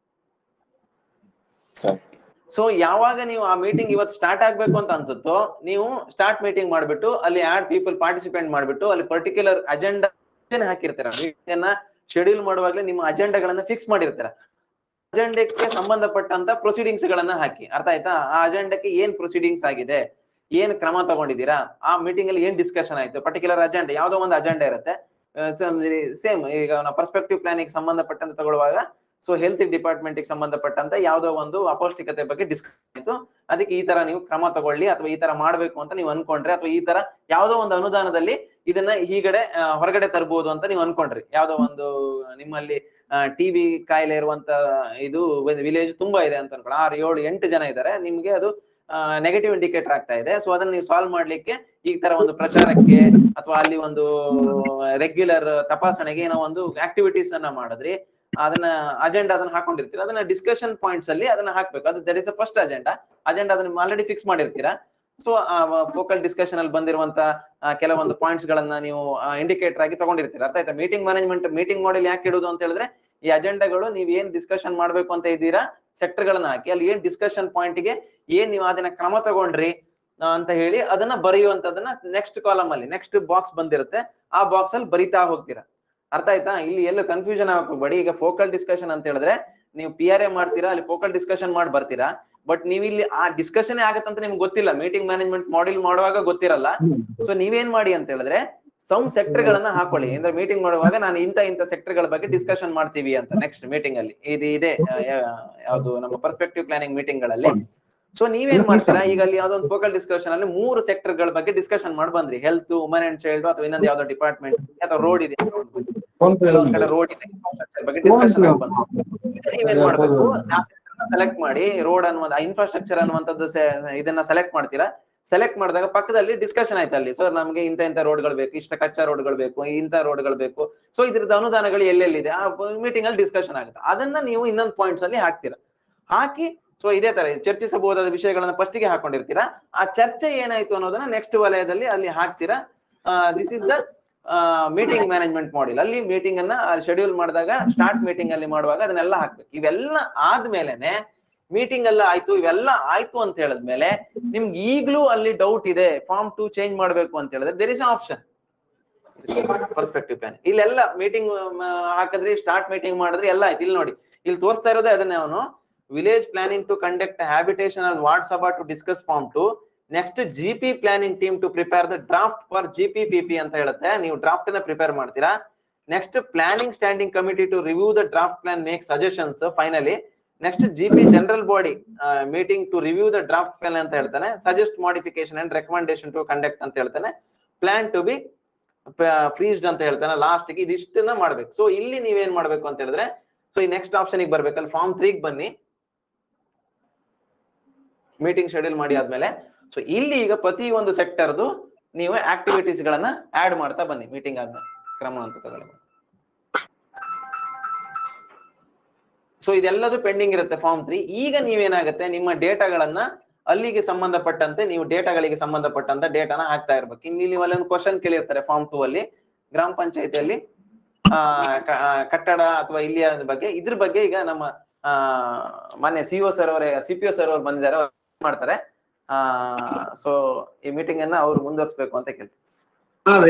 ಸೊ ಯಾವಾಗ ನೀವು ಆ ಮೀಟಿಂಗ್ ಇವತ್ತು ಸ್ಟಾರ್ಟ್ ಆಗ್ಬೇಕು ಅಂತ ಅನ್ಸುತ್ತೋ ನೀವು ಸ್ಟಾರ್ಟ್ ಮೀಟಿಂಗ್ ಮಾಡ್ಬಿಟ್ಟು ಅಲ್ಲಿ ಆಡ್ ಪೀಪಲ್ ಪಾರ್ಟಿಸಿಪೇಟ್ ಮಾಡ್ಬಿಟ್ಟು ಅಲ್ಲಿ ಪರ್ಟಿಕ್ಯುಲರ್ ಅಜೆಂಡಾ ಹಾಕಿರ್ತೀರ ಮೀಟಿಂಗ್ ಅನ್ನ ಶೆಡ್ಯೂಲ್ ಮಾಡುವಾಗಲೇ ನಿಮ್ಮ ಅಜೆಂಡಾಗಳನ್ನ ಫಿಕ್ಸ್ ಮಾಡಿರ್ತೀರ ಅಜೆಂಡಕ್ಕೆ ಸಂಬಂಧಪಟ್ಟಂತ ಪ್ರೊಸೀಡಿಂಗ್ಸ್ ಗಳನ್ನ ಹಾಕಿ ಅರ್ಥ ಆಯ್ತಾ ಆ ಅಜೆಂಡಕ್ಕೆ ಏನ್ ಪ್ರೊಸೀಡಿಂಗ್ಸ್ ಆಗಿದೆ ಏನ್ ಕ್ರಮ ತಗೊಂಡಿದ್ದೀರಾ ಆ ಮೀಟಿಂಗ್ ಅಲ್ಲಿ ಏನ್ ಡಿಸ್ಕಷನ್ ಆಯ್ತು ಪರ್ಟಿಕ್ಯುಲರ್ ಅಜೆಂಡಾ ಯಾವ್ದೋ ಒಂದು ಅಜೆಂಡಾ ಇರುತ್ತೆ ಸೇಮ್ ಈಗ ನಾವು ಪರ್ಸ್ಪೆಕ್ಟಿವ್ ಪ್ಲಾನಿಂಗ್ ಸಂಬಂಧಪಟ್ಟಂತೆ ತಗೊಳ್ಳುವಾಗ ಸೊ ಹೆಲ್ತ್ ಡಿಪಾರ್ಟ್ಮೆಂಟ್ ಸಂಬಂಧಪಟ್ಟಂತ ಯಾವ್ದೋ ಒಂದು ಅಪೌಷ್ಟಿಕತೆ ಬಗ್ಗೆ ಡಿಸ್ಕಸ್ ಆಯ್ತು ಅದಕ್ಕೆ ಈ ತರ ನೀವು ಕ್ರಮ ತಗೊಳ್ಳಿ ಅಥವಾ ಈ ತರ ಮಾಡ್ಬೇಕು ಅಂತ ನೀವು ಅನ್ಕೊಂಡ್ರೆ ಅಥವಾ ಈ ತರ ಯಾವ್ದೋ ಒಂದು ಅನುದಾನದಲ್ಲಿ ಇದನ್ನ ಹೀಗಡೆ ಆ, ಹೊರಗಡೆ ತರಬಹುದು ಅಂತ ನೀವು ಅನ್ಕೊಂಡ್ರಿ ಯಾವ್ದೋ ಒಂದು ನಿಮ್ಮಲ್ಲಿ ಟಿವಿ ಕಾಯಿಲೆ ಇರುವಂತ ಇದು ವಿಲೇಜ್ ತುಂಬಾ ಇದೆ ಅಂತ ಅನ್ಕೊಳ್ಳಿ ಆರು ಏಳು ಎಂಟು ಜನ ಇದ್ದಾರೆ ನಿಮ್ಗೆ ಅದು ನೆಗೆಟಿವ್ ಇಂಡಿಕೇಟರ್ ಆಗ್ತಾ ಇದೆ ಸೊ ಅದನ್ನ ನೀವು ಸಾಲ್ವ್ ಮಾಡ್ಲಿಕ್ಕೆ ಈ ತರ ಒಂದು ಪ್ರಚಾರಕ್ಕೆ ಅಥವಾ ಅಲ್ಲಿ ಒಂದು ರೆಗ್ಯುಲರ್ ತಪಾಸಣೆಗೆ ಏನೋ ಒಂದು ಆಕ್ಟಿವಿಟೀಸ್ ಅನ್ನ ಮಾಡಿದ್ರಿ ಅದನ್ನ ಅಜೆಂಡಾ ಅದನ್ನ ಹಾಕೊಂಡಿರ್ತೀರಾ ಅದನ್ನ ಡಿಸ್ಕಷನ್ ಪಾಯಿಂಟ್ಸ್ ಅಲ್ಲಿ ಅದನ್ನ ಹಾಕ್ಬೇಕು ಅದು that is the first agenda agenda ಅದನ್ನ ಆಲ್ರೆಡಿ ಫಿಕ್ಸ್ ಮಾಡಿರ್ತೀರಾ ಸೊ ಫೋಕಲ್ ಡಿಸ್ಕಷನ್ ಅಲ್ಲಿ ಬಂದಿರುವಂತ ಆ, ಕೆಲವೊಂದು ಪಾಯಿಂಟ್ಸ್ ಗಳನ್ನ ನೀವು ಇಂಡಿಕೇಟರ್ ಆಗಿ ತಗೊಂಡಿರ್ತೀರಾ ಅರ್ಥ ಆಯ್ತಾ ಮೀಟಿಂಗ್ ಮ್ಯಾನೇಜ್ಮೆಂಟ್ ಮೀಟಿಂಗ್ ಮಾಡೆಲ್ ಯಾಕೆ ಇಡುದು ಅಂತ ಹೇಳಿದ್ರೆ ಈ ಅಜೆಂಡಾಗಳು ನೀವ್ ಏನ್ ಡಿಸ್ಕಷನ್ ಮಾಡ್ಬೇಕು ಅಂತ ಇದ್ದೀರಾ ಸೆಕ್ಟರ್ ಗಳನ್ನ ಹಾಕಿ ಅಲ್ಲಿ ಏನ್ ಡಿಸ್ಕಷನ್ ಪಾಯಿಂಟ್ ಗೆ ಏನ್ ನೀವು ಅದನ್ನ ಕ್ರಮ ತಗೊಂಡ್ರಿ ಆ, ಅಂತ ಹೇಳಿ ಅದನ್ನ ಬರೆಯುವಂತದನ್ನ ನೆಕ್ಸ್ಟ್ ಕಾಲಮ್ ಅಲ್ಲಿ ನೆಕ್ಸ್ಟ್ ಬಾಕ್ಸ್ ಬಂದಿರುತ್ತೆ ಆ ಬಾಕ್ಸ್ ಅಲ್ಲಿ ಬರಿತಾ ಹೋಗ್ತೀರಾ ಅರ್ಥ ಆಯ್ತಾ ಇಲ್ಲಿ ಎಲ್ಲೂ ಕನ್ಫ್ಯೂಷನ್ ಆಗ್ಬೇಡಿ ಈಗ ಫೋಕಲ್ ಡಿಸ್ಕಷನ್ ಅಂತ ಹೇಳಿದ್ರೆ ನೀವು ಪಿ ಆರ್ ಎ ಮಾಡ್ತೀರಾ ಅಲ್ಲಿ ಫೋಕಲ್ ಡಿಸ್ಕಷನ್ ಮಾಡಿ ಬರ್ತೀರಾ ಬಟ್ ನೀವು ಇಲ್ಲಿ ಆ ಡಿಸ್ಕಷನ್ ಆಗತ್ತಂತ ನಿಮ್ಗೆ ಗೊತ್ತಿಲ್ಲ ಮೀಟಿಂಗ್ ಮ್ಯಾನೇಜ್ಮೆಂಟ್ ಮಾಡೆಲ್ ಮಾಡುವಾಗ ಗೊತ್ತಿರಲ್ಲ ಸೊ ನೀವೇನ್ ಮಾಡಿ ಅಂತ ಹೇಳಿದ್ರೆ ಸಮ್ ಸೆಕ್ಟರ್ ಗಳನ್ನ ಹಾಕೊಳ್ಳಿ ಅಂದ್ರೆ ಮೀಟಿಂಗ್ ಮಾಡುವಾಗ ನಾನು ಇಂತ ಇಂತ ಸೆಕ್ಟರ್ ಗಳ ಬಗ್ಗೆ ಡಿಸ್ಕಷನ್ ಮಾಡ್ತೀವಿ ಅಂತ ನೆಕ್ಸ್ಟ್ ಮೀಟಿಂಗ್ ಅಲ್ಲಿ ಇದು ಇದೆ ಆ, ಯಾ- ಯಾವ್ದು ನಮ್ಮ ಪರ್ಸ್ಪೆಕ್ಟಿವ್ ಪ್ಲಾನಿಂಗ್ ಮೀಟಿಂಗ್ ಗಳಲ್ಲಿ ಸೊ ನೀವೇನ್ ಮಾಡ್ತೀರಾ ಈಗ ಅಲ್ಲಿ ಯಾವ್ದೋ ಒಂದು ಫೋಕಲ್ ಡಿಸ್ಕಷನ್ ಅಲ್ಲಿ ಮೂರು ಸೆಕ್ಟರ್ ಗಳ ಬಗ್ಗೆ ಡಿಸ್ಕಷನ್ ಮಾಡಿ ಬಂದ್ರಿ ಹೆಲ್ತ್ ವುಮನ್ ಅಂಡ್ ಚೈಲ್ಡ್ ಅಥವಾ ಇನ್ನೊಂದು ಯಾವ್ದೋ ಡಿಪಾರ್ಟ್ಮೆಂಟ್ ಅಥವಾ ರೋಡ್ ಇದೆ ಕೆಲವೊಂದ್ ಕಡೆ ರೋಡ್ ಇದೆ infrastructure ಬಗ್ಗೆ ಡಿಸ್ಕಷನ್ ಆಗಿ ಬಂತು ಈಗ ನೀವೇನ್ ಮಾಡ್ಬೇಕು ಆ ಸೆಲೆಕ್ಟ್ ಮಾಡಿ ರೋಡ್ ಅನ್ನುವಂತ ಇನ್ಫ್ರಾಸ್ಟ್ರಕ್ಚರ್ ಅನ್ನುವಂಥದ್ದು se- ಇದನ್ನ ಸೆಲೆಕ್ಟ್ ಮಾಡ್ತೀರಾ ಸೆಲೆಕ್ಟ್ ಮಾಡಿದಾಗ ಪಕ್ಕದಲ್ಲಿ ಡಿಸ್ಕಷನ್ ಆಯ್ತು ಅಲ್ಲಿ ಸರ್ ನಮಗೆ ಇಂತ ಇಂತ ರೋಡ್ಗಳು ಬೇಕು ಇಷ್ಟ ಕಚ್ಚಾ ರೋಡ್ಗಳು ಬೇಕು ಇಂತ ರೋಡ್ಗಳು ಬೇಕು ಸೊ ಇದ್ರದ್ದು ಅನುದಾನಗಳು ಎಲ್ಲೆಲ್ಲಿದೆ ಆ ಮೀಟಿಂಗ್ ಅಲ್ಲಿ ಡಿಸ್ಕಷನ್ ಆಗುತ್ತೆ ಅದನ್ನ ನೀವು ಇನ್ನೊಂದು ಪಾಯಿಂಟ್ಸ್ ಅಲ್ಲಿ ಹಾಕ್ತೀರಾ ಹಾಕಿ ಸೊ ಇದೇ ತರ ಚರ್ಚಿಸಬಹುದಾದ ವಿಷಯಗಳನ್ನ ಫಸ್ಟ್ ಗೆ ಹಾಕೊಂಡಿರ್ತೀರಾ ಆ ಚರ್ಚೆ ಏನಾಯ್ತು ಅನ್ನೋದನ್ನ ನೆಕ್ಸ್ಟ್ ವಲಯದಲ್ಲಿ ಅಲ್ಲಿ ಹಾಕ್ತೀರಾ this is the meeting management module ಅಲ್ಲಿ ಮೀಟಿಂಗ್ ಅನ್ನ ಶೆಡ್ಯೂಲ್ ಮಾಡಿದಾಗ ಸ್ಟಾರ್ಟ್ ಮೀಟಿಂಗ್ ಅಲ್ಲಿ ಮಾಡುವಾಗ ಅದನ್ನೆಲ್ಲ ಹಾಕ್ಬೇಕು ಇವೆಲ್ಲ ಆದ್ಮೇಲೆನೆ ಮೀಟಿಂಗ್ ಎಲ್ಲ ಆಯ್ತು ಇವೆಲ್ಲ ಆಯ್ತು ಅಂತ ಹೇಳಿದ್ಮೇಲೆ ನಿಮ್ಗೆ ಈಗ್ಲೂ ಅಲ್ಲಿ ಡೌಟ್ ಇದೆ ಫಾರ್ಮ್ ಟು ಚೇಂಜ್ ಮಾಡ್ಬೇಕು ಅಂತ ಹೇಳಿದ್ರೆ there is option perspective plan ಇಲ್ಲೆಲ್ಲ ಮೀಟಿಂಗ್ ಹಾಕಿದ್ರಿ ಸ್ಟಾರ್ಟ್ ಮೀಟಿಂಗ್ ಮಾಡಿದ್ರಿ ಎಲ್ಲ ಆಯ್ತು ಇಲ್ಲಿ ನೋಡಿ ಇಲ್ಲಿ ತೋರಿಸ್ತಾ ಇರೋದೇ ಅದನ್ನೇ ಅವನು village planning to conduct habitation WhatsApp to discuss form two next G P planning team to prepare the draft for G P P P ಅಂತ ಹೇಳುತ್ತೆ ನೀವು ಡ್ರಾಫ್ಟ್ ಅನ್ನ ಪ್ರಿಪೇರ್ ಮಾಡ್ತೀರಾ next planning standing committee to review the draft plan make suggestions finally next G P general body meeting to review the draft plan ಅಂತ ಹೇಳ್ತಾನೆ suggest modification and recommendation to conduct ಅಂತ ಹೇಳ್ತಾನೆ plan to B freezed ಅಂತ ಹೇಳ್ತಾನೆ last ಗೆ ಇದಿಷ್ಟನ್ನ ಮಾಡ್ಬೇಕು so ಇಲ್ಲಿ ನೀವೇನ್ ಮಾಡ್ಬೇಕು ಅಂತ ಹೇಳಿದ್ರೆ ಸೊ ಈ ನೆಕ್ಸ್ಟ್ ಆಪ್ಷನ್ ಗೆ ಬರ್ಬೇಕಲ್ಲ ಫಾರ್ಮ್ ತ್ರೀಗ್ ಬನ್ನಿ ಮೀಟಿಂಗ್ ಶೆಡ್ಯೂಲ್ ಮಾಡಿ ಆದ್ಮೇಲೆ ಸೊ ಇಲ್ಲಿ ಈಗ ಪ್ರತಿ ಒಂದು ಸೆಕ್ಟರ್ದು ನೀವು ಆಕ್ಟಿವಿಟೀಸ್ ಗಳನ್ನ ಆಡ್ ಮಾಡ್ತಾ ಬನ್ನಿ ಮೀಟಿಂಗ್ ಆದ್ಮೇಲೆ ಕ್ರಮ ಅಂತ ತಗೊಳ್ಳಿ ಸೊ ಇದೆಲ್ಲದು ಪೆಂಡಿಂಗ್ ಇರುತ್ತೆ ಫಾರ್ಮ್ ತ್ರೀ ಈಗ ನೀವೇನಾಗುತ್ತೆ ನಿಮ್ಮ ಡೇಟಾಗಳನ್ನ ಅಲ್ಲಿಗೆ ಸಂಬಂಧಪಟ್ಟಂತೆ ನೀವು ಡೇಟಾಗಳಿಗೆ ಸಂಬಂಧಪಟ್ಟಂತ ಡೇಟಾನ ಹಾಕ್ತಾ ಇರ್ಬೇಕು ಇಲ್ಲಿ ನೀವು ಅಲ್ಲಿ ಒಂದು ಕ್ವಶನ್ ಕೇಳಿರ್ತಾರೆ ಫಾರ್ಮ್ ಟೂ ಅಲ್ಲಿ ಗ್ರಾಮ ಪಂಚಾಯತಿಯಲ್ಲಿ ಆ ಕ- ಆ, ಕಟ್ಟಡ ಅಥವಾ ಇಲ್ಲಿಯ ಬಗ್ಗೆ ಇದ್ರ ಬಗ್ಗೆ ಈಗ ನಮ್ಮ ಆ ಮಾನ್ಯ ಸಿಒ ಸರ್ ಅವರೇ ಸಿ ಪಿ ಒ ಸರ್ ಅವ್ರು ಬಂದಿದ್ದಾರೆ ಅವ್ರು ಮಾಡ್ತಾರೆ ಆ ಸೊ ಈ ಮೀಟಿಂಗ್ ಅನ್ನ ಅವ್ರು ಮುಂದುವರ್ಸ್ಬೇಕು ಅಂತ ಕೇಳ್ತೀನಿ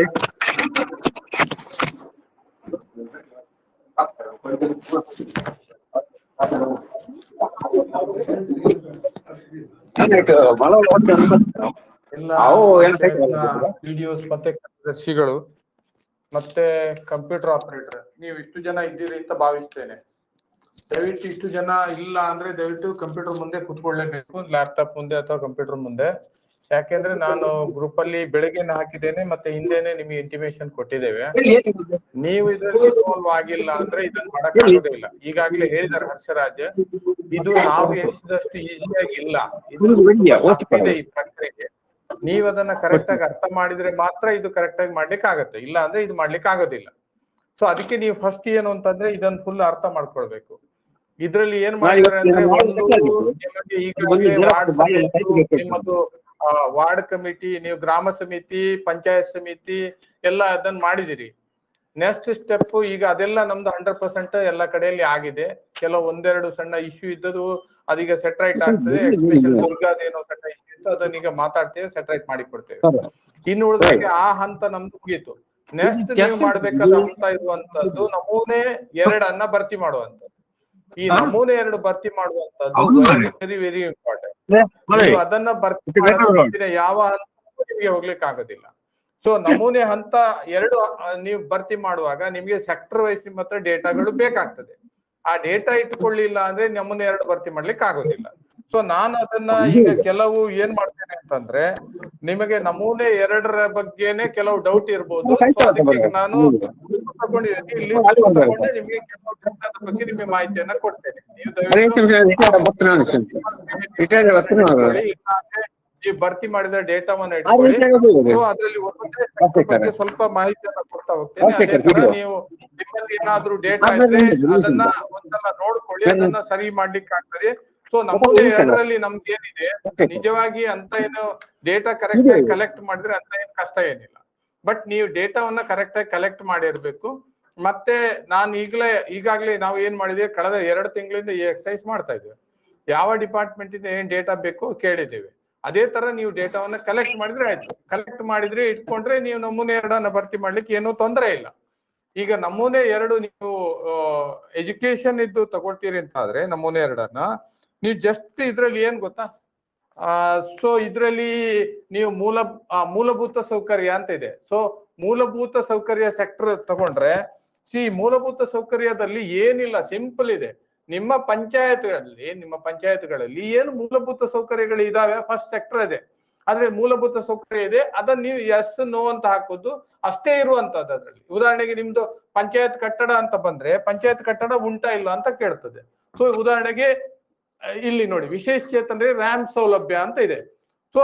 ಎಲ್ಲ ಅವು ಏನ್ ಬೇಕು? ವಿಡಿಯೋಸ್ ಮತ್ತೆ ಕಾರ್ಯದರ್ಶಿಗಳು ಮತ್ತೆ ಕಂಪ್ಯೂಟರ್ ಆಪರೇಟರ್ ನೀವು ಇಷ್ಟು ಜನ ಇದ್ದೀರಿ ಅಂತ ಭಾವಿಸ್ತೇನೆ ದಯವಿಟ್ಟು ಇಷ್ಟು ಜನ ಇಲ್ಲ ಅಂದ್ರೆ ದಯವಿಟ್ಟು ಕಂಪ್ಯೂಟರ್ ಮುಂದೆ ಕುತ್ಕೊಳ್ಳೇಬೇಕು ಲ್ಯಾಪ್ಟಾಪ್ ಮುಂದೆ ಅಥವಾ ಕಂಪ್ಯೂಟರ್ ಮುಂದೆ ಯಾಕೆಂದ್ರೆ ನಾನು ಗ್ರೂಪ್ ಅಲ್ಲಿ ಬೆಳಗ್ಗೆನೆ ಹಾಕಿದ್ದೇನೆ ಮತ್ತೆ ಹಿಂದೆನೆ ನಿಮಗೆ ಇಂಟಿಮೇಶನ್ ಕೊಟ್ಟಿದ್ದೇವೆ ನೀವು ಇದರಲ್ಲಿ ಇನ್ವಾಲ್ವ್ ಆಗಿಲ್ಲ ಅಂದ್ರೆ ಇದನ್ನ ಮಾಡಕ್ ಆಗೋದಿಲ್ಲ ಈಗಾಗಲೇ ಹೇಳಿದ್ದಾರೆ ಹರ್ಷರಾಜ್ ಇದು ನಾವು ಎಣಿಸಿದಷ್ಟು ಈಸಿಯಾಗಿ ಇಲ್ಲ ಇದು ತುಂಬಾ ಇದೆ ಈ ಪ್ರಕ್ರಿಯೆ ನೀವು ಅದನ್ನ ಕರೆಕ್ಟ್ ಆಗಿ ಅರ್ಥ ಮಾಡಿದ್ರೆ ಮಾತ್ರ ಇದು ಕರೆಕ್ಟ್ ಆಗಿ ಮಾಡ್ಲಿಕ್ಕೆ ಆಗತ್ತೆ ಇಲ್ಲ ಅಂದ್ರೆ ಇದು ಮಾಡ್ಲಿಕ್ಕೆ ಆಗೋದಿಲ್ಲ ಸೊ ಅದಕ್ಕೆ ನೀವು ಫಸ್ಟ್ ಏನು ಅಂತಂದ್ರೆ ಇದನ್ನ ಫುಲ್ ಅರ್ಥ ಮಾಡ್ಕೊಳ್ಬೇಕು ಇದ್ರಲ್ಲಿ ಏನ್ ಮಾಡಿದ್ದಾರೆ ಅಂದ್ರೆ ಒಂದು ನಿಮಗೆ ಈಗಾಗಲೇ ವಾರ್ಡ್ ಸಮಿತಿ ನಿಮ್ಮದು ವಾರ್ಡ್ ಕಮಿಟಿ ನೀವು ಗ್ರಾಮ ಸಮಿತಿ ಪಂಚಾಯತ್ ಸಮಿತಿ ಎಲ್ಲ ಅದನ್ನ ಮಾಡಿದಿರಿ ನೆಕ್ಸ್ಟ್ ಸ್ಟೆಪ್ ಈಗ ಅದೆಲ್ಲ ನಮ್ದು ಹಂಡ್ರೆಡ್ ಪರ್ಸೆಂಟ್ ಎಲ್ಲ ಕಡೆಯಲ್ಲಿ ಆಗಿದೆ ಕೆಲವು ಒಂದೆರಡು ಸಣ್ಣ ಇಶ್ಯೂ ಇದ್ದದು ಅದೀಗ ಸೆಟ್ರೈಟ್ ಆಗ್ತದೆ ಎಸ್ಪೆಷಲ್ ದುರ್ಗಾದೇನೋ ಸಣ್ಣ ಇಶ್ಯೂ ಇತ್ತು ಅದನ್ನ ಈಗ ಮಾತಾಡ್ತೇವೆ ಸೆಟ್ರೈಟ್ ಮಾಡಿ ಕೊಡ್ತೇವೆ ಇನ್ನು ಉಳಿದಾಗೆ ಆ ಹಂತ ನಮ್ದು ಮುಗೀತು ನೆಕ್ಸ್ಟ್ ನೀವು ಮಾಡ್ಬೇಕಾದ ಹಂತ ಇರುವಂತದ್ದು ನಮೂನೆ ಎರಡನ್ನ ಭರ್ತಿ ಮಾಡುವಂತದ್ದು ಈ ನಮೂನೆ ಎರಡು ಭರ್ತಿ ಮಾಡುವಂತದ್ದು ವೆರಿ ವೆರಿ ಇಂಪಾರ್ಟೆಂಟ್ ನೀವು ಅದನ್ನ ಭರ್ತಿ ಮಾಡೋದಕ್ಕೆ ಯಾವ ಹಂತಕ್ಕೂ ನಿಮಗೆ ಹೋಗ್ಲಿಕ್ಕೆ ಆಗೋದಿಲ್ಲ ಸೊ ನಮೂನೆ ಹಂತ ಎರಡು ಆ, ನೀವು ಭರ್ತಿ ಮಾಡುವಾಗ ನಿಮ್ಗೆ ಸೆಕ್ಟರ್ ವೈಸ್ ನಿಮ್ಮ ಹತ್ರ ಡೇಟಾಗಳು ಬೇಕಾಗ್ತದೆ ಆ ಡೇಟಾ ಇಟ್ಕೊಳ್ಳಿಲ್ಲ ಅಂದ್ರೆ ನಮೂನೆ ಎರಡು ಭರ್ತಿ ಮಾಡ್ಲಿಕ್ಕೆ ಆಗೋದಿಲ್ಲ ಸೊ ನಾನು ಅದನ್ನ ಈಗ ಕೆಲವು ಏನ್ ಮಾಡ್ತೇನೆ ಅಂತಂದ್ರೆ ನಿಮಗೆ ನಮೂನೆ ಎರಡರ ಬಗ್ಗೆನೆ ಕೆಲವು ಡೌಟ್ ಇರ್ಬೋದು So ಅದಕ್ಕೆ ನಾನು ತಗೊಂಡಿದ್ದೀನಿ ಇಲ್ಲಿ ತಗೊಂಡೆ ನಿಮ್ಗೆ ಕೆಲವು ಡೇಟಾದ ಬಗ್ಗೆ ನಿಮಗೆ ಮಾಹಿತಿಯನ್ನ ಕೊಡ್ತೇನೆ ನೀವು ದಯವಿಟ್ಟು ರಿಟೈರ್ಡ್ ಬರ್ತೀನಿ ಇಟ್ಕೊಳ್ಳಿ, ಇಲ್ಲಾಂದ್ರೆ ನೀವು ಭರ್ತಿ ಮಾಡಿದ ಡೇಟಾವನ್ನ ಇಟ್ಕೊಳ್ಳಿ ಸೊ ಅದ್ರಲ್ಲಿ ಒಂದೊಂದೇ sector ಬಗ್ಗೆ ಸ್ವಲ್ಪ ಮಾಹಿತಿಯನ್ನ ಕೊಡ್ತಾ ಹೋಗ್ತೇನೆ Okay, ಅದೇ sir, ತರ video. ನೀವು ನಿಮ್ಮಲ್ಲಿ ಏನಾದ್ರೂ ಡೇಟಾ ಆಮೇಲೆ ಇದ್ರೆ ನಿಮ್ದು ಅದನ್ನ ನಿಮ್ದು. ಒಂದ್ಸಲ ನೋಡ್ಕೊಳ್ಳಿ ಹ್ಮ್. ಅದನ್ನ ಸರಿ ಮಾಡ್ಲಿಕ್ಕೆ ಆಗ್ತದೆ ಸೊ ನಮ್ಮಲ್ಲಿ ನಿಮಿಷ. ಎರಡರಲ್ಲಿ ನಮ್ಗೆ ಏನಿದೆ Okay. ನಿಜವಾಗಿ ಅಂತ ಏನು ಡೇಟಾ ಕರೆಕ್ಟ್ ಆಗಿ ಇದೆ. ಕಲೆಕ್ಟ್ ಮಾಡಿದ್ರೆ ಅಂತ ಏನು ಕಷ್ಟ ಏನಿಲ್ಲ ಬಟ್ ನೀವು ಡೇಟಾವನ್ನ ಕರೆಕ್ಟ್ ಆಗಿ ಕಲೆಕ್ಟ್ ಮಾಡಿರ್ಬೇಕು ಮತ್ತೆ ನಾನು ಈಗಲೇ ಈಗಾಗಲೇ ನಾವು ಏನ್ ಮಾಡಿದ್ದೇವೆ ಕಳೆದ ಎರಡು ತಿಂಗಳಿಂದ ಈ ಎಕ್ಸರ್ಸೈಸ್ ಮಾಡ್ತಾ ಇದ್ದೇವೆ ಯಾವ ಡಿಪಾರ್ಟ್ಮೆಂಟ್ ಇಂದ ಏನ್ ಡೇಟಾ ಬೇಕು ಕೇಳಿದ್ದೇವೆ ಅದೇ ತರ ನೀವು ಡೇಟಾವನ್ನ ಕಲೆಕ್ಟ್ ಮಾಡಿದ್ರೆ ಆಯ್ತು ಕಲೆಕ್ಟ್ ಮಾಡಿದ್ರೆ ಇಟ್ಕೊಂಡ್ರೆ ನೀವು ನಮೂನೆ ಎರಡನ್ನ ಭರ್ತಿ ಮಾಡ್ಲಿಕ್ಕೆ ಏನೂ ತೊಂದರೆ ಇಲ್ಲ ಈಗ ನಮೂನೆ ಎರಡು ನೀವು ಎಜುಕೇಶನ್ ಇದ್ದು ತಗೊಳ್ತೀರಿ ಅಂತ ಆದ್ರೆ ನಮೂನೆ ಎರಡನ್ನ ನೀವು ಜಸ್ಟ್ ಇದ್ರಲ್ಲಿ ಏನ್ ಗೊತ್ತಾ ಸೊ ಇದ್ರಲ್ಲಿ ನೀವು ಮೂಲ ಆ, ಮೂಲಭೂತ ಸೌಕರ್ಯ ಅಂತ ಇದೆ ಸೊ ಮೂಲಭೂತ ಸೌಕರ್ಯ ಸೆಕ್ಟರ್ ತಗೊಂಡ್ರೆ ಸಿ ಮೂಲಭೂತ ಸೌಕರ್ಯದಲ್ಲಿ ಏನಿಲ್ಲ ಸಿಂಪಲ್ ಇದೆ ನಿಮ್ಮ ಪಂಚಾಯತ್ಗಳಲ್ಲಿ ನಿಮ್ಮ ಪಂಚಾಯತ್ಗಳಲ್ಲಿ ಏನು ಮೂಲಭೂತ ಸೌಕರ್ಯಗಳು ಇದಾವೆ ಫಸ್ಟ್ ಸೆಕ್ಟರ್ ಇದೆ ಆದ್ರೆ ಮೂಲಭೂತ ಸೌಕರ್ಯ ಇದೆ ಅದನ್ನ ನೀವು ಎಸ್ ನೋ ಅಂತ ಹಾಕೋದು ಅಷ್ಟೇ ಇರುವಂತದ್ದು ಅದ್ರಲ್ಲಿ ಉದಾಹರಣೆಗೆ ನಿಮ್ದು ಪಂಚಾಯತ್ ಕಟ್ಟಡ ಅಂತ ಬಂದ್ರೆ ಪಂಚಾಯತ್ ಕಟ್ಟಡ ಉಂಟಾ ಇಲ್ಲ ಅಂತ ಕೇಳ್ತದೆ ಸೊ ಉದಾಹರಣೆಗೆ ಆ, ಇಲ್ಲಿ ನೋಡಿ ವಿಶೇಷ ಚೇತನರಿಗೆ ರ್ಯಾಮ್ ಸೌಲಭ್ಯ ಅಂತ ಇದೆ ಸೊ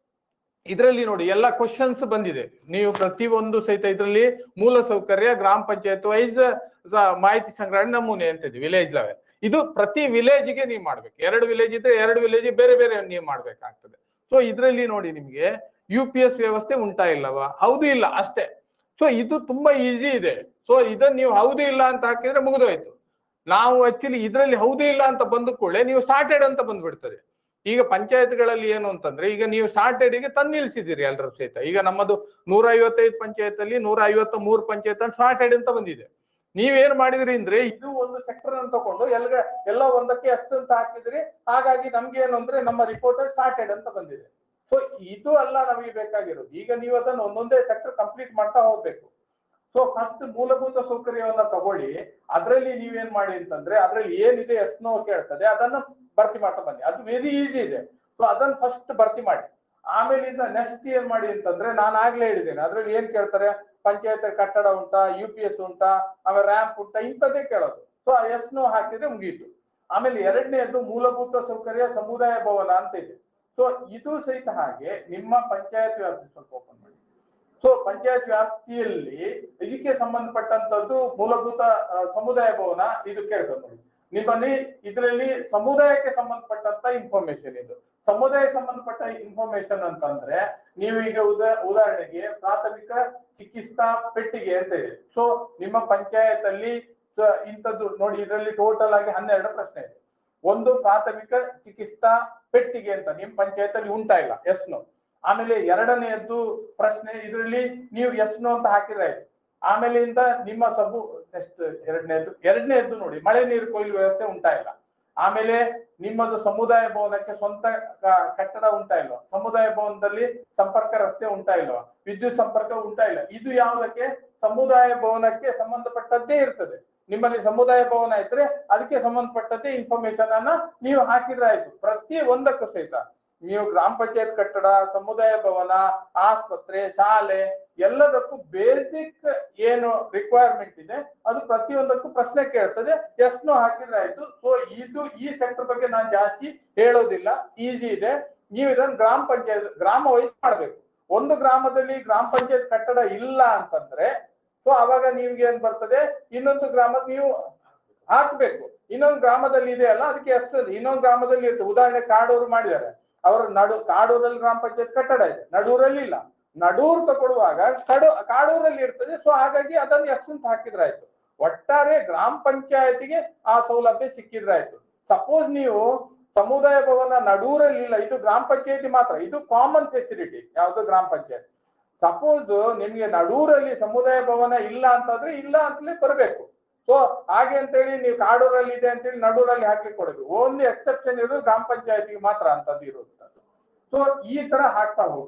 ಇದರಲ್ಲಿ ನೋಡಿ ಎಲ್ಲ ಕ್ವಶನ್ಸ್ ಬಂದಿದೆ ನೀವು ಪ್ರತಿ ಒಂದು ಸಹಿತ ಇದರಲ್ಲಿ ಮೂಲ ಸೌಕರ್ಯ ಗ್ರಾಮ ಪಂಚಾಯತ್ ವೈಸ್ ಮಾಹಿತಿ ಸಂಗ್ರಹಣೆ ನಮೂನೆ ಅಂತ ಇದೆ ವಿಲೇಜ್ ಲೆವೆಲ್ ಇದು ಪ್ರತಿ ವಿಲೇಜ್ಗೆ ನೀವು ಮಾಡ್ಬೇಕು ಎರಡು ವಿಲೇಜ್ ಇದ್ರೆ ಎರಡು ವಿಲೇಜ್ ಬೇರೆ ಬೇರೆ ನೀವು ಮಾಡ್ಬೇಕಾಗ್ತದೆ ಸೊ ಇದರಲ್ಲಿ ನೋಡಿ ನಿಮ್ಗೆ ಯು ಪಿ ಎಸ್ ವ್ಯವಸ್ಥೆ ಉಂಟಾ ಇಲ್ಲವಾ ಹೌದು ಇಲ್ಲ ಅಷ್ಟೇ ಸೊ ಇದು ತುಂಬಾ ಈಸಿ ಇದೆ ಸೊ ಇದನ್ನ ನೀವು ಹೌದು ಇಲ್ಲ ಅಂತ ಹಾಕಿದ್ರೆ ಮುಗಿದೋಯ್ತು ನಾವು ಆಕ್ಚುಲಿ ಇದರಲ್ಲಿ ಹೌದು ಇಲ್ಲ ಅಂತ ಬಂದ ಕೂಡಲೇ ನೀವು ಸ್ಟಾರ್ಟೆಡ್ ಅಂತ ಬಂದ್ಬಿಡ್ತದೆ ಈಗ ಪಂಚಾಯತ್ಗಳಲ್ಲಿ ಏನು ಅಂತಂದ್ರೆ ಈಗ ನೀವು ಸ್ಟಾರ್ಟೆಡ್ ಗೆ ತಂದು ನಿಲ್ಸಿದ್ದೀರಿ ಎಲ್ಲರೂ ಸಹಿತ ಈಗ ನಮ್ಮದು ನೂರ ಐವತ್ತೈದು ಪಂಚಾಯತ್ ಅಲ್ಲಿ ನೂರ ಐವತ್ತ ಮೂರು ಪಂಚಾಯತ್ ಅಲ್ಲಿ ಸ್ಟಾರ್ಟೆಡ್ ಅಂತ ಬಂದಿದೆ ನೀವೇನ್ ಮಾಡಿದ್ರಿ ಅಂದ್ರೆ ಇದು ಒಂದು ಸೆಕ್ಟರ್ ಅನ್ನು ತಗೊಂಡು ಎಲ್ಲ ಎಲ್ಲ ಒಂದಕ್ಕೆ ಎಸ್ ಅಂತ ಹಾಕಿದ್ರಿ ಹಾಗಾಗಿ ನಮ್ಗೆ ಏನು ಅಂದ್ರೆ ನಮ್ಮ ರಿಪೋರ್ಟ್ ಸ್ಟಾರ್ಟೆಡ್ ಅಂತ ಬಂದಿದೆ ಸೊ ಇದು ಅಲ್ಲ ನಮಗೆ ಬೇಕಾಗಿರೋದು ಈಗ ನೀವು ಅದನ್ನು ಒಂದೊಂದೇ ಸೆಕ್ಟರ್ ಕಂಪ್ಲೀಟ್ ಮಾಡ್ತಾ ಹೋಗ್ಬೇಕು ಸೊ ಫಸ್ಟ್ ಮೂಲಭೂತ ಸೌಕರ್ಯವನ್ನ ತಗೊಳ್ಳಿ ಅದರಲ್ಲಿ ನೀವೇನ್ ಮಾಡಿ ಅಂತಂದ್ರೆ ಅದ್ರಲ್ಲಿ ಏನಿದೆ ಎಸ್ನೋ ಕೇಳ್ತದೆ ಅದನ್ನ ಭರ್ತಿ ಮಾಡ್ತಾ ಬನ್ನಿ ಅದು ವೆರಿ ಈಸಿ ಇದೆ ಸೊ ಅದನ್ನ ಫಸ್ಟ್ ಭರ್ತಿ ಮಾಡಿ ಆಮೇಲಿಂದ ನೆಕ್ಸ್ಟ್ ಏನ್ ಮಾಡಿ ಅಂತಂದ್ರೆ ನಾನು ಆಗ್ಲೇ ಹೇಳಿದ್ದೇನೆ ಅದ್ರಲ್ಲಿ ಏನ್ ಕೇಳ್ತಾರೆ ಪಂಚಾಯತ್ ಕಟ್ಟಡ ಉಂಟಾ ಯು ಪಿ ಎಸ್ ಉಂಟಾ ಆಮೇಲೆ ರ್ಯಾಂಪ್ ಉಂಟಾ ಇಂಥದ್ದೇ ಕೇಳೋದು ಸೊ ಎಸ್ನೋ ಹಾಕಿದ್ರೆ ಮುಗೀತು ಆಮೇಲೆ ಎರಡನೇದು ಮೂಲಭೂತ ಸೌಕರ್ಯ ಸಮುದಾಯ ಭವನ ಅಂತ ಇದೆ ಸೊ ಇದು ಸಹಿತ ಹಾಗೆ ನಿಮ್ಮ ಪಂಚಾಯತ್ ವ್ಯಾಪ್ತಿ ಸ್ವಲ್ಪ ಓಪನ್ ಮಾಡಿ ಸೊ ಪಂಚಾಯತ್ ವ್ಯಾಪ್ತಿಯಲ್ಲಿ ಇದಕ್ಕೆ ಸಂಬಂಧಪಟ್ಟಂತದ್ದು ಮೂಲಭೂತ ಆ, ಸಮುದಾಯ ಭವನ ಇದು ಕೇಳ್ತದೆ ನೋಡಿ ನಿಮ್ಮಲ್ಲಿ ಇದರಲ್ಲಿ ಸಮುದಾಯಕ್ಕೆ ಸಂಬಂಧಪಟ್ಟಂತ ಇನ್ಫಾರ್ಮೇಶನ್ ಇದು ಸಮುದಾಯ ಸಂಬಂಧಪಟ್ಟ ಇನ್ಫಾರ್ಮೇಶನ್ ಅಂತಂದ್ರೆ ನೀವು ಈಗ ಉದಾ ಉದಾಹರಣೆಗೆ ಪ್ರಾಥಮಿಕ ಚಿಕಿತ್ಸಾ ಪೆಟ್ಟಿಗೆ ಅಂತ ಇದೆ ಸೊ ನಿಮ್ಮ ಪಂಚಾಯತ್ ಅಲ್ಲಿ ಸ- ಇಂಥದ್ದು ನೋಡಿ ಇದರಲ್ಲಿ ಟೋಟಲ್ ಆಗಿ ಹನ್ನೆರಡು ಪ್ರಶ್ನೆ ಇದೆ ಒಂದು ಪ್ರಾಥಮಿಕ ಚಿಕಿತ್ಸಾ ಪೆಟ್ಟಿಗೆ ಅಂತ ನಿಮ್ ಪಂಚಾಯತ್ ಅಲ್ಲಿ ಉಂಟಾ ಇಲ್ಲ ಎಸ್ನೋ ಆಮೇಲೆ ಎರಡನೆಯದ್ದು ಪ್ರಶ್ನೆ ಇದರಲ್ಲಿ ನೀವು ಎಸ್ನೋ ಅಂತ ಹಾಕಿದ್ರೆ ಆಯ್ತು ಆಮೇಲಿಂದ ನಿಮ್ಮ ಸಬು ನೆಕ್ಸ್ಟ್ ಎರಡನೇದು ಎರಡನೇದ್ದು ನೋಡಿ ಮಳೆ ನೀರು ಕೊಯ್ಲು ವ್ಯವಸ್ಥೆ ಉಂಟಾ ಇಲ್ಲ ಆಮೇಲೆ ನಿಮ್ಮದು ಸಮುದಾಯ ಭವನಕ್ಕೆ ಸ್ವಂತ ಕ- ಕಟ್ಟಡ ಉಂಟಾ ಇಲ್ವಾ ಸಮುದಾಯ ಭವನದಲ್ಲಿ ಸಂಪರ್ಕ ರಸ್ತೆ ಉಂಟಾ ಇಲ್ವಾ ವಿದ್ಯುತ್ ಸಂಪರ್ಕ ಉಂಟಾ ಇಲ್ಲ ಇದು ಯಾವುದಕ್ಕೆ ಸಮುದಾಯ ಭವನಕ್ಕೆ ಸಂಬಂಧಪಟ್ಟದ್ದೇ ಇರ್ತದೆ ನಿಮ್ಮಲ್ಲಿ ಸಮುದಾಯ ಭವನ ಇದ್ರೆ ಅದಕ್ಕೆ ಸಂಬಂಧಪಟ್ಟಂತೆ ಇನ್ಫಾರ್ಮೇಶನ್ ಅನ್ನ ನೀವು ಹಾಕಿದ್ರೆ ಆಯ್ತು ಪ್ರತಿ ಒಂದಕ್ಕೂ ಸಹಿತ ನೀವು ಗ್ರಾಮ ಪಂಚಾಯತ್ ಕಟ್ಟಡ ಸಮುದಾಯ ಭವನ ಆಸ್ಪತ್ರೆ ಶಾಲೆ ಎಲ್ಲದಕ್ಕೂ ಬೇಸಿಕ್ ಏನು ರಿಕ್ವೈರ್ಮೆಂಟ್ ಇದೆ ಅದು ಪ್ರತಿಯೊಂದಕ್ಕೂ ಪ್ರಶ್ನೆ ಕೇಳ್ತದೆ ಎಸ್ನೋ ಹಾಕಿದ್ರೆ ಆಯ್ತು ಸೊ ಇದು ಈ ಸೆಕ್ಟರ್ ಬಗ್ಗೆ ನಾನು ಜಾಸ್ತಿ ಹೇಳೋದಿಲ್ಲ ಈಸಿ ಇದೆ ನೀವು ಇದನ್ನ ಗ್ರಾಮ ಪಂಚಾಯತ್ ಗ್ರಾಮ ವೈಸ್ ಮಾಡ್ಬೇಕು ಒಂದು ಗ್ರಾಮದಲ್ಲಿ ಗ್ರಾಮ ಪಂಚಾಯತ್ ಕಟ್ಟಡ ಇಲ್ಲ ಅಂತಂದ್ರೆ ಸೊ ಅವಾಗ ನಿಮ್ಗೆ ಏನ್ ಬರ್ತದೆ ಇನ್ನೊಂದು ಗ್ರಾಮದ ನೀವು ಹಾಕ್ಬೇಕು ಇನ್ನೊಂದು ಗ್ರಾಮದಲ್ಲಿ ಇದೆ ಅಲ್ಲ ಅದಕ್ಕೆ ಎಷ್ಟದು ಇನ್ನೊಂದು ಗ್ರಾಮದಲ್ಲಿ ಇರ್ತದೆ ಉದಾಹರಣೆ ಕಾಡೂರು ಮಾಡಿದ್ದಾರೆ ಅವರ ನಡು ಕಾಡೂರಲ್ಲಿ ಗ್ರಾಮ ಪಂಚಾಯತ್ ಕಟ್ಟಡ ಇದೆ ನಡೂರಲ್ಲಿ ಇಲ್ಲ ನಡೂರು ತಗೊಳ್ಳುವಾಗ ಕಡು ಕಾಡೂರಲ್ಲಿ ಇರ್ತದೆ ಸೊ ಹಾಗಾಗಿ ಅದನ್ನು ಎಷ್ಟು ಅಂತ ಹಾಕಿದ್ರೆ ಆಯ್ತು ಒಟ್ಟಾರೆ ಗ್ರಾಮ ಪಂಚಾಯತಿಗೆ ಆ ಸೌಲಭ್ಯ ಸಿಕ್ಕಿದ್ರೆ ಆಯ್ತು ಸಪೋಸ್ ನೀವು ಸಮುದಾಯ ಭವನ ನಡೂರಲ್ಲಿ ಇಲ್ಲ ಇದು ಗ್ರಾಮ ಪಂಚಾಯತಿ ಮಾತ್ರ ಇದು ಕಾಮನ್ ಫೆಸಿಲಿಟಿ ಯಾವುದು ಗ್ರಾಮ ಪಂಚಾಯತ್ ಸಪೋಸ್ ನಿಮ್ಗೆ ನಡೂರಲ್ಲಿ ಸಮುದಾಯ ಭವನ ಇಲ್ಲ ಅಂತಂದ್ರೆ ಇಲ್ಲ ಅಂತಲೇ ಬರಬೇಕು ಸೊ ಹಾಗೆ ಅಂತೇಳಿ ನೀವು ಕಾಡೂರಲ್ಲಿ ಇದೆ ಅಂತೇಳಿ ನಡೂರಲ್ಲಿ ಹಾಕಿ ಕೊಡಬೇಕು ಓನ್ಲಿ ಎಕ್ಸೆಪ್ಷನ್ ಇರೋದು ಗ್ರಾಮ ಪಂಚಾಯತಿಗೆ ಮಾತ್ರ ಅಂತದ್ದು ಇರುತ್ತೆ ಸೊ ಈ ತರ ಹಾಕ್ತಾ ಹೋಗಿ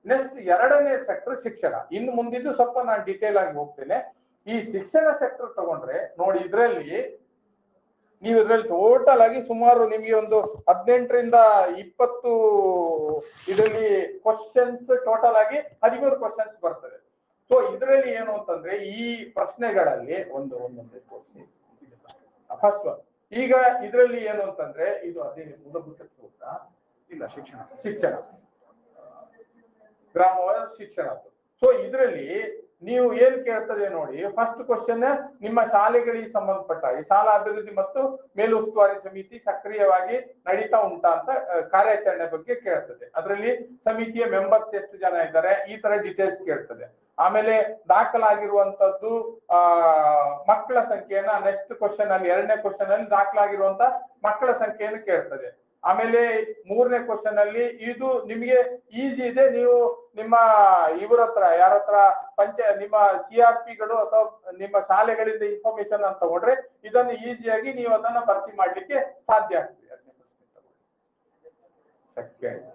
ನೆಕ್ಸ್ಟ್ ಎರಡನೇ ಸೆಕ್ಟರ್ ಶಿಕ್ಷಣ ಇನ್ನು ಮುಂದಿದ್ದು ಸ್ವಲ್ಪ ನಾನು ಡಿಟೇಲ್ ಆಗಿ ಹೋಗ್ತೇನೆ ಈ ಶಿಕ್ಷಣ ಸೆಕ್ಟರ್ ತಗೊಂಡ್ರೆ ನೋಡಿ ಇದರಲ್ಲಿ ನೀವು ಇದ್ರಲ್ಲಿ ಟೋಟಲ್ ಆಗಿ ಸುಮಾರು ನಿಮಗೆ ಒಂದು ಹದಿನೆಂಟರಿಂದ ಇಪ್ಪತ್ತು ಇದರಲ್ಲಿ ಕ್ವಶನ್ಸ್ ಟೋಟಲ್ ಆಗಿ ಹದಿಮೂರು ಕ್ವಶನ್ಸ್ ಬರ್ತದೆ ಸೊ ಇದರಲ್ಲಿ ಏನು ಅಂತಂದ್ರೆ ಈ ಪ್ರಶ್ನೆಗಳಲ್ಲಿ ಒಂದು ಒಂದೊಂದು ಫಸ್ಟ್ ಒನ್ ಈಗ ಇದರಲ್ಲಿ ಏನು ಅಂತಂದ್ರೆ ಇದು ಅದೇ ಮೂಲಭೂತ ಸೂತ್ರ ಇಲ್ಲ ಶಿಕ್ಷಣ ಶಿಕ್ಷಣ ಗ್ರಾಮವಾರ ಶಿಕ್ಷಣ ಸೊ ಇದರಲ್ಲಿ ನೀವು ಏನ್ ಕೇಳ್ತದೆ ನೋಡಿ ಫಸ್ಟ್ ಕ್ವಶನ್ ನಿಮ್ಮ ಶಾಲೆಗಳಿಗೆ ಸಂಬಂಧಪಟ್ಟ ಹಾಗೆ ಶಾಲಾ ಅಭಿವೃದ್ಧಿ ಮತ್ತು ಮೇಲುಸ್ತುವಾರಿ ಸಮಿತಿ ಸಕ್ರಿಯವಾಗಿ ನಡೀತಾ ಉಂಟಾ ಅಂತ ಆ, ಕಾರ್ಯಾಚರಣೆ ಬಗ್ಗೆ ಕೇಳ್ತದೆ ಅದರಲ್ಲಿ ಸಮಿತಿಯ ಮೆಂಬರ್ಸ್ ಎಷ್ಟು ಜನ ಇದ್ದಾರೆ ಈ ತರ ಡೀಟೇಲ್ಸ್ ಕೇಳ್ತದೆ ಆಮೇಲೆ ದಾಖಲಾಗಿರುವಂತದ್ದು ಆ ಮಕ್ಕಳ ಸಂಖ್ಯೆಯನ್ನ ನೆಕ್ಸ್ಟ್ ಕ್ವಶನ್ ಅಲ್ಲಿ ಎರಡನೇ ಕ್ವಶನ್ ಅಲ್ಲಿ ದಾಖಲಾಗಿರುವಂತ ಮಕ್ಕಳ ಸಂಖ್ಯೆಯನ್ನು ಕೇಳ್ತದೆ ಆಮೇಲೆ ಮೂರನೇ ಕ್ವಶನ್ ಅಲ್ಲಿ ಇದು ನಿಮಗೆ ಈಸಿ ಇದೆ ನೀವು ನಿಮ್ಮ ಇವ್ರ ಹತ್ರ ಯಾರ ಹತ್ರ ಪಂಚ ನಿಮ್ಮ ಸಿ ಆರ್ ಪಿಗಳು ಅಥವಾ ನಿಮ್ಮ ಶಾಲೆಗಳಿಂದ ಇನ್ಫಾರ್ಮೇಶನ್ ಅಂತ ತಗೊಂಡ್ರೆ ಇದನ್ನು ಈಸಿಯಾಗಿ ನೀವು ಅದನ್ನ ಭರ್ತಿ ಮಾಡ್ಲಿಕ್ಕೆ ಸಾಧ್ಯ ಆಗ್ತದೆ ಸೆಕೆಂಡ್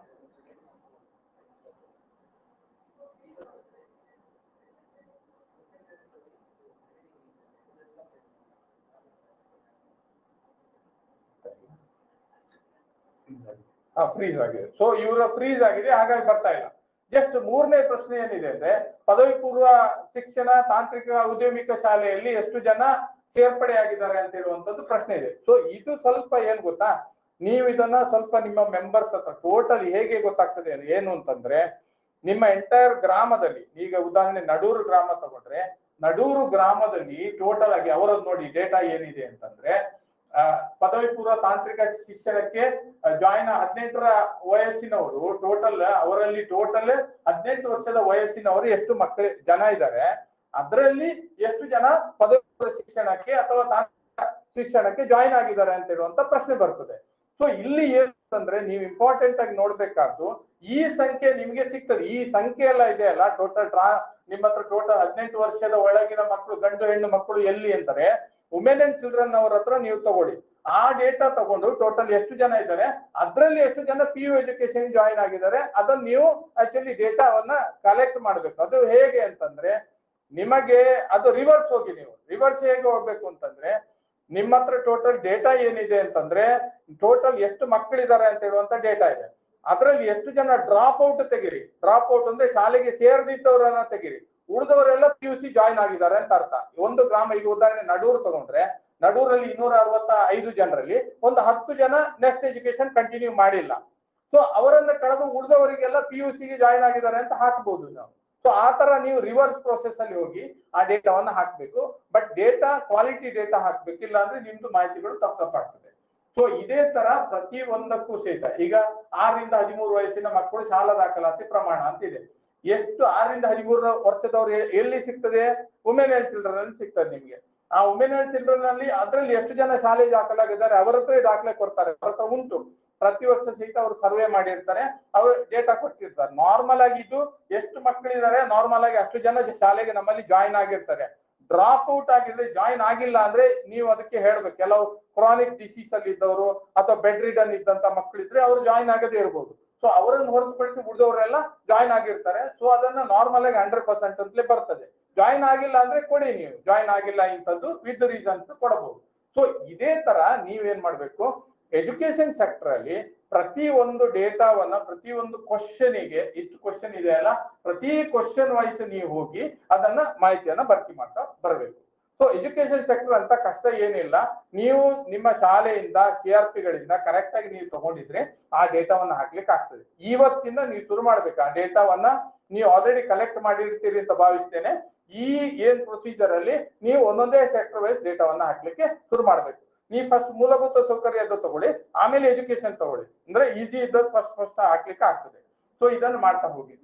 ಹಾ ಫ್ರೀಸ್ ಆಗಿದೆ ಸೊ ಇವರ ಫ್ರೀಸ್ ಆಗಿದೆ ಹಾಗಾಗಿ ಬರ್ತಾ ಇಲ್ಲ ಜಸ್ಟ್ ಮೂರನೇ ಪ್ರಶ್ನೆ ಏನಿದೆ ಅಂದ್ರೆ ಪದವಿ ಪೂರ್ವ ಶಿಕ್ಷಣ ತಾಂತ್ರಿಕ ಉದ್ಯಮಿಕ ಶಾಲೆಯಲ್ಲಿ ಎಷ್ಟು ಜನ ಸೇರ್ಪಡೆಯಾಗಿದ್ದಾರೆ ಅಂತ ಹೇಳುವಂತದ್ದು ಪ್ರಶ್ನೆ ಇದೆ ಸೊ ಇದು ಸ್ವಲ್ಪ ಏನ್ ಗೊತ್ತಾ ನೀವು ಇದನ್ನ ಸ್ವಲ್ಪ ನಿಮ್ಮ ಮೆಂಬರ್ಸ್ ಹತ್ರ ಟೋಟಲ್ ಹೇಗೆ ಗೊತ್ತಾಗ್ತದೆ ಅಂದ್ರೆ ಏನು ಅಂತಂದ್ರೆ ನಿಮ್ಮ ಎಂಟೈರ್ ಗ್ರಾಮದಲ್ಲಿ ಈಗ ಉದಾಹರಣೆ ನಡೂರು ಗ್ರಾಮ ತಗೊಂಡ್ರೆ ನಡೂರು ಗ್ರಾಮದಲ್ಲಿ ಟೋಟಲ್ ಆಗಿ ಅವರದ್ದು ನೋಡಿ ಡೇಟಾ ಏನಿದೆ ಅಂತಂದ್ರೆ ಆ, ಪದವಿ ಪೂರ್ವ ತಾಂತ್ರಿಕ ಶಿಕ್ಷಣಕ್ಕೆ ಜಾಯಿನ್ ಹದಿನೆಂಟರ ವಯಸ್ಸಿನವರು ಟೋಟಲ್ ಅವರಲ್ಲಿ ಟೋಟಲ್ ಹದಿನೆಂಟು ವರ್ಷದ ವಯಸ್ಸಿನವರು ಎಷ್ಟು ಮಕ್ಕಳು ಜನ ಇದ್ದಾರೆ ಅದರಲ್ಲಿ ಎಷ್ಟು ಜನ ಪದವಿ ಪೂರ್ವ ಶಿಕ್ಷಣಕ್ಕೆ ಅಥವಾ ತಾಂತ್ರಿಕ ಶಿಕ್ಷಣಕ್ಕೆ ಜಾಯಿನ್ ಆಗಿದ್ದಾರೆ ಅಂತ ಹೇಳುವಂತ ಪ್ರಶ್ನೆ ಬರ್ತದೆ ಸೊ ಇಲ್ಲಿ ಏನಂತಂದ್ರೆ ನೀವು ಇಂಪಾರ್ಟೆಂಟ್ ಆಗಿ ನೋಡ್ಬೇಕಾದ್ದು ಈ ಸಂಖ್ಯೆ ನಿಮ್ಗೆ ಸಿಗ್ತದೆ ಈ ಸಂಖ್ಯೆ ಎಲ್ಲ ಇದೆ ಅಲ್ಲ ಟೋಟಲ್ ಟ್ರಾ ನಿಮ್ಮ ಹತ್ರ ಟೋಟಲ್ ಹದಿನೆಂಟು ವರ್ಷದ ಒಳಗಿನ ಮಕ್ಕಳು ಗಂಡು ಹೆಣ್ಣು ಮಕ್ಕಳು ಎಲ್ಲಿ ಅಂತಾರೆ ವುಮೆನ್ ಅಂಡ್ ಚಿಲ್ಡ್ರನ್ ಅವ್ರ ಹತ್ರ ನೀವು ತಗೊಳ್ಳಿ ಆ ಡೇಟಾ ತಗೊಂಡು ಟೋಟಲ್ ಎಷ್ಟು ಜನ ಇದ್ದಾರೆ ಅದರಲ್ಲಿ ಎಷ್ಟು ಜನ ಪಿ ಯು ಎಜುಕೇಶನ್ ಜಾಯಿನ್ ಆಗಿದ್ದಾರೆ ಅದನ್ನ ನೀವು ಆಕ್ಚುಲಿ ಡೇಟಾವನ್ನ ಕಲೆಕ್ಟ್ ಮಾಡ್ಬೇಕು ಅದು ಹೇಗೆ ಅಂತಂದ್ರೆ ನಿಮಗೆ ಅದು ರಿವರ್ಸ್ ಹೋಗಿ ನೀವು ರಿವರ್ಸ್ ಹೇಗೆ ಹೋಗ್ಬೇಕು ಅಂತಂದ್ರೆ ನಿಮ್ಮ ಹತ್ರ ಟೋಟಲ್ ಡೇಟಾ ಏನಿದೆ ಅಂತಂದ್ರೆ ಟೋಟಲ್ ಎಷ್ಟು ಮಕ್ಕಳಿದ್ದಾರೆ ಅಂತ ಹೇಳುವಂತ ಡೇಟಾ ಇದೆ ಅದರಲ್ಲಿ ಎಷ್ಟು ಜನ ಡ್ರಾಪ್ ಔಟ್ ತೆಗಿರಿ ಡ್ರಾಪ್ ಔಟ್ ಅಂದ್ರೆ ಶಾಲೆಗೆ ಸೇರ್ದಿದ್ದವರನ್ನ ತೆಗಿರಿ ಉಳಿದವರೆಲ್ಲ ಪಿ ಯು ಸಿ ಜಾಯಿನ್ ಆಗಿದ್ದಾರೆ ಅಂತ ಅರ್ಥ ಒಂದು ಗ್ರಾಮ ಈಗ ಉದಾಹರಣೆ ನಡೂರು ತಗೊಂಡ್ರೆ ನಡೂರಲ್ಲಿ ಇನ್ನೂರ ಅರವತ್ತ ಐದು ಜನರಲ್ಲಿ ಒಂದು ಹತ್ತು ಜನ ನೆಕ್ಸ್ಟ್ ಎಜುಕೇಶನ್ ಕಂಟಿನ್ಯೂ ಮಾಡಿಲ್ಲ ಸೊ ಅವರನ್ನ ಕಳೆದು ಉಳಿದವರಿಗೆಲ್ಲ ಪಿ ಯು ಸಿಗೆ ಜಾಯಿನ್ ಆಗಿದ್ದಾರೆ ಅಂತ ಹಾಕ್ಬೋದು ನಾವು ಸೊ ಆ ತರ ನೀವು ರಿವರ್ಸ್ ಪ್ರೋಸೆಸ್ ಅಲ್ಲಿ ಹೋಗಿ ಆ ಡೇಟಾವನ್ನ ಹಾಕ್ಬೇಕು ಬಟ್ ಡೇಟಾ ಕ್ವಾಲಿಟಿ ಡೇಟಾ ಹಾಕ್ಬೇಕಿಲ್ಲ ಅಂದ್ರೆ ನಿಮ್ದು ಮಾಹಿತಿಗಳು ತಪ್ಪು ತಪ್ಪಾಗ್ತದೆ ಸೊ ಇದೇ ತರ ಪ್ರತಿ ಒಂದಕ್ಕೂ ಸಹಿತ ಈಗ ಆರರಿಂದ ಹದಿಮೂರು ವಯಸ್ಸಿನ ಮಕ್ಕಳು ಶಾಲಾ ದಾಖಲಾತಿ ಪ್ರಮಾಣ ಅಂತ ಇದೆ ಎಷ್ಟು ಆರರಿಂದ ಹದಿಮೂರು ವರ್ಷದವ್ರು ಎ- ಎಲ್ಲಿ ಸಿಗ್ತದೆ ವುಮೆನ್ ಅಂಡ್ ಚಿಲ್ಡ್ರನ್ ಅಲ್ಲಿ ಸಿಗ್ತದೆ ನಿಮ್ಗೆ ಆ ವುಮೆನ್ ಅಂಡ್ ಚಿಲ್ಡ್ರನ್ ಅಲ್ಲಿ ಅದ್ರಲ್ಲಿ ಎಷ್ಟು ಜನ ಶಾಲೆ ದಾಖಲಾಗಿದ್ದಾರೆ ಅವರ ಹತ್ರ ದಾಖಲೆ ಕೊಡ್ತಾರೆ ಅವ್ರ ಹತ್ರ ಉಂಟು ಪ್ರತಿ ವರ್ಷ ಸಹಿತ ಅವರು ಸರ್ವೆ ಮಾಡಿರ್ತಾರೆ ಅವರು ಡೇಟಾ ಕೊಟ್ಟಿರ್ತಾರೆ ನಾರ್ಮಲ್ ಆಗಿ ಇದು ಎಷ್ಟು ಮಕ್ಕಳಿದ್ದಾರೆ ನಾರ್ಮಲ್ ಆಗಿ ಅಷ್ಟು ಜನ ಶಾಲೆಗೆ ನಮ್ಮಲ್ಲಿ ಜಾಯಿನ್ ಆಗಿರ್ತಾರೆ ಡ್ರಾಪ್ ಔಟ್ ಆಗಿದ್ರೆ ಜಾಯಿನ್ ಆಗಿಲ್ಲ ಅಂದ್ರೆ ನೀವು ಅದಕ್ಕೆ ಹೇಳ್ಬೇಕು ಕೆಲವು ಕ್ರಾನಿಕ್ ಡಿಸೀಸ್ ಅಲ್ಲಿ ಇದ್ದವರು ಅಥವಾ ಬೆಡ್ ರಿಡನ್ ಇದ್ದಂತ ಮಕ್ಕಳಿದ್ರೆ ಅವರು ಜಾಯಿನ್ ಆಗದೇ ಇರ್ಬೋದು ಸೊ ಅವರನ್ನು ಹೊರತುಪಡಿಸಿ ಉಳಿದವರೆಲ್ಲ ಜಾಯಿನ್ ಆಗಿರ್ತಾರೆ ಸೊ ಅದನ್ನ ನಾರ್ಮಲ್ ಆಗಿ ಹಂಡ್ರೆಡ್ ಪರ್ಸೆಂಟ್ ಅಂತಲೇ ಬರ್ತದೆ ಜಾಯಿನ್ ಆಗಿಲ್ಲ ಅಂದ್ರೆ ಕೊಡಿ ನೀವು ಜಾಯಿನ್ ಆಗಿಲ್ಲ ಇಂಥದ್ದು ವಿತ್ ರೀಸನ್ಸ್ ಕೊಡಬಹುದು ಸೊ ಇದೇ ತರ ನೀವೇನ್ ಮಾಡ್ಬೇಕು ಎಜುಕೇಶನ್ ಸೆಕ್ಟರ್ ಅಲ್ಲಿ ಪ್ರತಿ ಒಂದು ಡೇಟಾವನ್ನ ಪ್ರತಿ ಒಂದು ಕ್ವಶನಿಗೆ ಇಷ್ಟು ಕ್ವಶನ್ ಇದೆ ಅಲ್ಲ ಪ್ರತಿ ಕ್ವಶನ್ ವೈಸ್ ನೀವು ಹೋಗಿ ಅದನ್ನ ಮಾಹಿತಿಯನ್ನ ಭರ್ತಿ ಮಾಡ್ತಾ ಬರಬೇಕು ಸೊ ಎಜುಕೇಶನ್ ಸೆಕ್ಟರ್ ಅಂತ ಕಷ್ಟ ಏನಿಲ್ಲ ನೀವು ನಿಮ್ಮ ಶಾಲೆಯಿಂದ ಸಿ ಆರ್ ಪಿಗಳಿಂದ ಕರೆಕ್ಟ್ ಆಗಿ ನೀವು ತಗೊಂಡಿದ್ರೆ ಆ ಡೇಟಾವನ್ನ ಹಾಕ್ಲಿಕ್ಕೆ ಆಗ್ತದೆ ಇವತ್ತಿಂದ ನೀವು ಶುರು ಮಾಡ್ಬೇಕು ಆ ಡೇಟಾವನ್ನ ನೀವು ಆಲ್ರೆಡಿ ಕಲೆಕ್ಟ್ ಮಾಡಿರ್ತೀರಿ ಅಂತ ಭಾವಿಸ್ತೇನೆ ಈ ಏನ್ ಪ್ರೊಸೀಜರ್ ಅಲ್ಲಿ ನೀವು ಒಂದೊಂದೇ ಸೆಕ್ಟರ್ ವೈಸ್ ಡೇಟಾವನ್ನ ಹಾಕ್ಲಿಕ್ಕೆ ಶುರು ಮಾಡ್ಬೇಕು ನೀವು ಫಸ್ಟ್ ಮೂಲಭೂತ ಸೌಕರ್ಯದ್ದು ತಗೊಳ್ಳಿ ಆಮೇಲೆ ಎಜುಕೇಶನ್ ತಗೊಳ್ಳಿ ಅಂದ್ರೆ ಈಸಿ ಇದ್ದದ್ದು ಫಸ್ಟ್ ಫಸ್ಟ್ ಹಾಕ್ಲಿಕ್ಕೆ ಆಗ್ತದೆ ಸೊ ಇದನ್ನು ಮಾಡ್ತಾ ಹೋಗಿ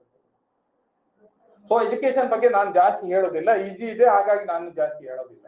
ಸೊ ಎಜುಕೇಶನ್ ಬಗ್ಗೆ ನಾನು ಜಾಸ್ತಿ ಹೇಳೋದಿಲ್ಲ ಈಸಿ ಇದೆ ಹಾಗಾಗಿ ನಾನು ಜಾಸ್ತಿ ಹೇಳೋದಿಲ್ಲ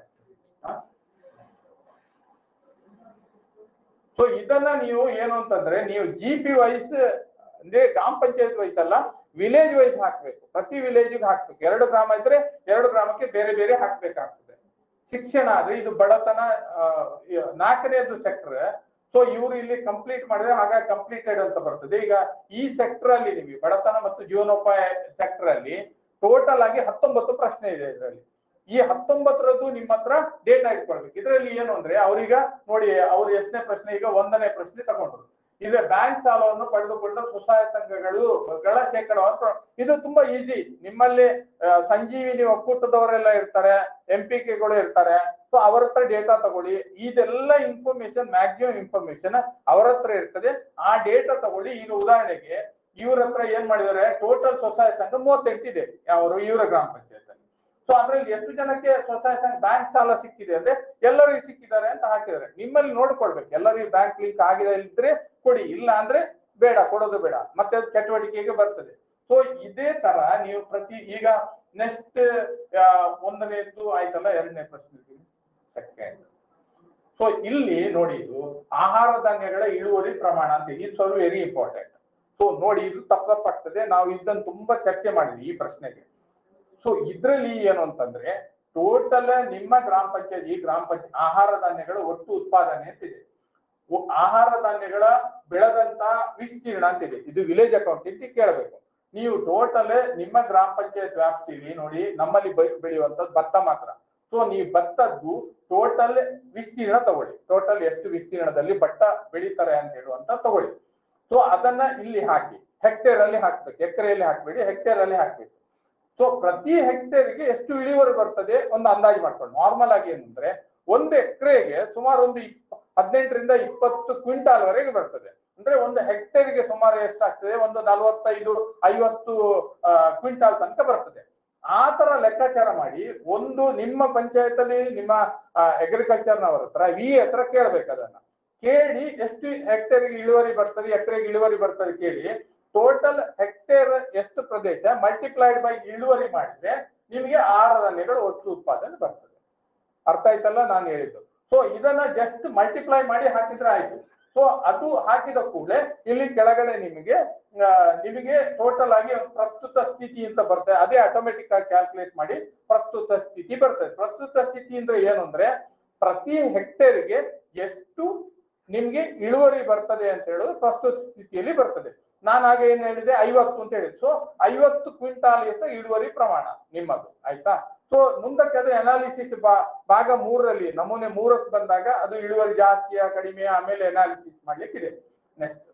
ಸೊ ಇದನ್ನ ನೀವು ಏನು ಅಂತಂದ್ರೆ ನೀವು ಜಿ ಪಿ ವೈಸ್ ಅಂದ್ರೆ ಗ್ರಾಮ ಪಂಚಾಯತ್ ವೈಸ್ ಅಲ್ಲ ವಿಲೇಜ್ ವೈಸ್ ಹಾಕ್ಬೇಕು ಪ್ರತಿ ವಿಲೇಜಿಗೆ ಹಾಕ್ಬೇಕು ಎರಡು ಗ್ರಾಮ ಇದ್ರೆ ಎರಡು ಗ್ರಾಮಕ್ಕೆ ಬೇರೆ ಬೇರೆ ಹಾಕ್ಬೇಕಾಗ್ತದೆ ಶಿಕ್ಷಣ ಆದ್ರೆ ಇದು ಬಡತನ ಆ, ಈ ನಾಲ್ಕನೇದು ಸೆಕ್ಟರ್ ಸೊ ಇವರು ಇಲ್ಲಿ ಕಂಪ್ಲೀಟ್ ಮಾಡಿದ್ರೆ ಹಾಗಾಗಿ ಕಂಪ್ಲೀಟೆಡ್ ಅಂತ ಬರ್ತದೆ ಈಗ ಈ ಸೆಕ್ಟರ್ ಅಲ್ಲಿ ನಿಮಗೆ ಬಡತನ ಮತ್ತು ಜೀವನೋಪಾಯ ಸೆಕ್ಟರ್ ಅಲ್ಲಿ ಟೋಟಲ್ ಆಗಿ ಹತ್ತೊಂಬತ್ತು ಪ್ರಶ್ನೆ ಇದೆ ಇದರಲ್ಲಿ ಈ ಹತ್ತೊಂಬತ್ತರದ್ದು ನಿಮ್ಮ ಹತ್ರ ಡೇಟಾ ಇಟ್ಕೊಳ್ಬೇಕು ಇದರಲ್ಲಿ ಏನು ಅಂದ್ರೆ ಅವ್ರೀಗ ನೋಡಿ ಅವ್ರು ಎಷ್ಟನೇ ಪ್ರಶ್ನೆ ಈಗ ಒಂದನೇ ಪ್ರಶ್ನೆ ತಗೊಂಡ್ರು ಇದೆ ಬ್ಯಾಂಕ್ ಸಾಲವನ್ನು ಪಡೆದುಕೊಂಡ ಸ್ವಸಹಾಯ ಸಂಘಗಳು ಗಳ ಶೇಕಡವನ್ನು ಇದು ತುಂಬಾ ಈಸಿ ನಿಮ್ಮಲ್ಲಿ ಆ, ಸಂಜೀವಿನಿ ಒಕ್ಕೂಟದವರೆಲ್ಲ ಇರ್ತಾರೆ ಎಂ ಪಿ ಕೆಗಳು ಇರ್ತಾರೆ ಸೊ ಅವರ ಹತ್ರ ಡೇಟಾ ತಗೊಳ್ಳಿ ಇದೆಲ್ಲ ಇನ್ಫಾರ್ಮೇಶನ್ ಮ್ಯಾಕ್ಸಿಮಮ್ ಇನ್ಫಾರ್ಮೇಶನ್ ಅವರ ಹತ್ರ ಇರ್ತದೆ ಆ ಡೇಟಾ ತಗೊಳ್ಳಿ ಈಗ ಉದಾಹರಣೆಗೆ ಇವ್ರ ಹತ್ರ ಏನ್ ಮಾಡಿದ್ದಾರೆ ಟೋಟಲ್ ಸ್ವಸಹಾಯ ಸಂಘ ಮೂವತ್ತೆಂಟಿದೆ ಅವರು ಇವರ ಗ್ರಾಮ ಪಂಚಾಯತ್ ಅಲ್ಲಿ ಸೊ ಅದ್ರಲ್ಲಿ ಎಷ್ಟು ಜನಕ್ಕೆ ಸ್ವಸಹಾಯ ಸಂಘ ಬ್ಯಾಂಕ್ ಸಾಲ ಸಿಕ್ಕಿದೆ ಅಂದ್ರೆ ಎಲ್ಲರಿಗೂ ಸಿಕ್ಕಿದ್ದಾರೆ ಅಂತ ಹಾಕಿದ್ದಾರೆ ನಿಮ್ಮಲ್ಲಿ ನೋಡ್ಕೊಳ್ಬೇಕು ಎಲ್ಲರಿಗೂ ಬ್ಯಾಂಕ್ ಲಿಂಕ್ ಆಗಿದೆ ಇದ್ರೆ ಕೊಡಿ ಇಲ್ಲ ಅಂದ್ರೆ ಬೇಡ ಕೊಡೋದು ಬೇಡ ಮತ್ತೆ ಅದು ಚಟುವಟಿಕೆಗೆ ಬರ್ತದೆ ಸೊ ಇದೇ ತರ ನೀವು ಪ್ರತಿ ಈಗ ನೆಕ್ಸ್ಟ್ ಒಂದನೇದ್ದು ಆಯ್ತಲ್ಲ ಎರಡನೇ ಪ್ರಶ್ನೆ ಸೆಕೆಂಡ್ ಸೊ ಇಲ್ಲಿ ನೋಡಿ ಇದು ಆಹಾರ ಧಾನ್ಯಗಳ ಇಳುವರಿ ಪ್ರಮಾಣ ಅಂತ ಇದು ಸ್ವಲ್ಪ ವೆರಿ ಇಂಪಾರ್ಟೆಂಟ್ ಸೊ ನೋಡಿ ಇದು ತಪ್ಪ ತಪ್ಪಾಗ್ತದೆ ನಾವು ಇದನ್ನು ತುಂಬಾ ಚರ್ಚೆ ಮಾಡಿದ್ವಿ ಈ ಪ್ರಶ್ನೆಗೆ ಸೊ ಇದ್ರಲ್ಲಿ ಏನು ಅಂತಂದ್ರೆ ಟೋಟಲ್ ನಿಮ್ಮ ಗ್ರಾಮ ಪಂಚಾಯತ್ ಈ ಗ್ರಾಮ ಪಂಚಾಯತ್ ಆಹಾರ ಧಾನ್ಯಗಳ ಒಟ್ಟು ಉತ್ಪಾದನೆ ಅಂತಿದೆ ಒ- ಆಹಾರ ಧಾನ್ಯಗಳ ಬೆಳೆದಂತ ವಿಸ್ತೀರ್ಣ ಅಂತಿದೆ ಇದು ವಿಲೇಜ್ ಅಕೌಂಟ್ ಕೇಳಬೇಕು ನೀವು ಟೋಟಲ್ ನಿಮ್ಮ ಗ್ರಾಮ ಪಂಚಾಯತ್ ವ್ಯಾಪ್ತಿಯಲ್ಲಿ ನೋಡಿ ನಮ್ಮಲ್ಲಿ ಬೆ- ಬೆಳೆಯುವಂತದ್ದು ಭತ್ತ ಮಾತ್ರ ಸೊ ನೀವು ಭತ್ತದ್ದು ಟೋಟಲ್ ವಿಸ್ತೀರ್ಣ ತಗೊಳ್ಳಿ ಟೋಟಲ್ ಎಷ್ಟು ವಿಸ್ತೀರ್ಣದಲ್ಲಿ ಭತ್ತ ಬೆಳೀತಾರೆ ಅಂತ ಹೇಳುವಂತ ತಗೊಳ್ಳಿ ಸೊ ಅದನ್ನ ಇಲ್ಲಿ ಹಾಕಿ ಹೆಕ್ಟೇರ್ ಅಲ್ಲಿ ಹಾಕ್ಬೇಕು ಎಕರೆಯಲ್ಲಿ ಹಾಕ್ಬೇಡಿ ಹೆಕ್ಟೇರ್ ಅಲ್ಲಿ ಹಾಕ್ಬೇಕು ಸೊ ಪ್ರತಿ ಹೆಕ್ಟೇರ್ಗೆ ಎಷ್ಟು ಇಳುವರಿ ಬರ್ತದೆ ಒಂದು ಅಂದಾಜು ಮಾಡ್ಕೊಂಡು ನಾರ್ಮಲ್ ಆಗಿ ಏನಂದ್ರೆ ಒಂದು ಎಕರೆಗೆ ಸುಮಾರು ಒಂದು ಇಪ್ಪ- ಹದಿನೆಂಟರಿಂದ ಇಪ್ಪತ್ತು ಕ್ವಿಂಟಾಲ್ ವರೆಗೆ ಬರ್ತದೆ ಅಂದ್ರೆ ಒಂದು ಹೆಕ್ಟೇರ್ಗೆ ಸುಮಾರು ಎಷ್ಟಾಗ್ತದೆ ಒಂದು ನಲವತ್ತೈದು ಐವತ್ತು ಕ್ವಿಂಟಾಲ್ ತನಕ ಬರ್ತದೆ ಆ ತರ ಲೆಕ್ಕಾಚಾರ ಮಾಡಿ ಒಂದು ನಿಮ್ಮ ಪಂಚಾಯತ್ ಅಲ್ಲಿ ನಿಮ್ಮ ಅಗ್ರಿಕಲ್ಚರ್ ನವರ ಹತ್ರ ವಿ ಹತ್ರ ಕೇಳ್ಬೇಕು ಅದನ್ನ ಕೇಳಿ ಎಷ್ಟು ಹೆಕ್ಟೇರ್ಗೆ ಇಳುವರಿ ಬರ್ತದೆ ಎಕರೆಗೆ ಇಳುವರಿ ಬರ್ತದೆ ಕೇಳಿ ಟೋಟಲ್ ಹೆಕ್ಟೇರ್ ಎಷ್ಟು ಪ್ರದೇಶ ಮಲ್ಟಿಪ್ಲೈಡ್ ಬೈ ಇಳುವರಿ ಮಾಡಿದ್ರೆ ನಿಮಗೆ ಆಹಾರ ಧಾನ್ಯಗಳು ಒಟ್ಟು ಉತ್ಪಾದನೆ ಬರ್ತದೆ ಅರ್ಥ ಆಯ್ತಲ್ಲ ನಾನು ಹೇಳಿದ್ದು ಸೊ ಇದನ್ನ ಜಸ್ಟ್ ಮಲ್ಟಿಪ್ಲೈ ಮಾಡಿ ಹಾಕಿದ್ರೆ ಆಯ್ತು ಸೊ ಅದು ಹಾಕಿದ ಕೂಡಲೇ ಇಲ್ಲಿ ಕೆಳಗಡೆ ನಿಮಗೆ ಆ, ನಿಮಗೆ ಟೋಟಲ್ ಆಗಿ ಒಂದು ಪ್ರಸ್ತುತ ಸ್ಥಿತಿ ಅಂತ ಬರ್ತದೆ ಅದೇ ಆಟೋಮೆಟಿಕ್ ಆಗಿ ಕ್ಯಾಲ್ಕುಲೇಟ್ ಮಾಡಿ ಪ್ರಸ್ತುತ ಸ್ಥಿತಿ ಬರ್ತದೆ ಪ್ರಸ್ತುತ ಸ್ಥಿತಿ ಅಂದ್ರೆ ಏನು ಅಂದ್ರೆ ಪ್ರತಿ ಹೆಕ್ಟೇರ್ಗೆ ಎಷ್ಟು ನಿಮ್ಗೆ ಇಳುವರಿ ಬರ್ತದೆ ಅಂತ ಹೇಳೋದು ಪ್ರಸ್ತುತ ಸ್ಥಿತಿಯಲ್ಲಿ ಬರ್ತದೆ ನಾನು ಆಗ ಏನ್ ಹೇಳಿದೆ ಐವತ್ತು ಅಂತ ಹೇಳಿದೆ ಸೊ ಐವತ್ತು ಕ್ವಿಂಟಾಲ್ ಎಷ್ಟ ಇಳುವರಿ ಪ್ರಮಾಣ ನಿಮ್ಮದು ಆಯ್ತಾ ಸೊ ಮುಂದಕ್ಕೆ ಅದು ಅನಾಲಿಸಿಸ್ ಭಾಗ ಮೂರರಲ್ಲಿ ನಮೂನೆ ಮೂರಕ್ಕೆ ಬಂದಾಗ ಅದು ಇಳುವರಿ ಜಾಸ್ತಿಯ ಕಡಿಮೆ ಆಮೇಲೆ ಅನಾಲಿಸಿಸ್ ಮಾಡ್ಲಿಕ್ಕಿದೆ ನೆಕ್ಸ್ಟ್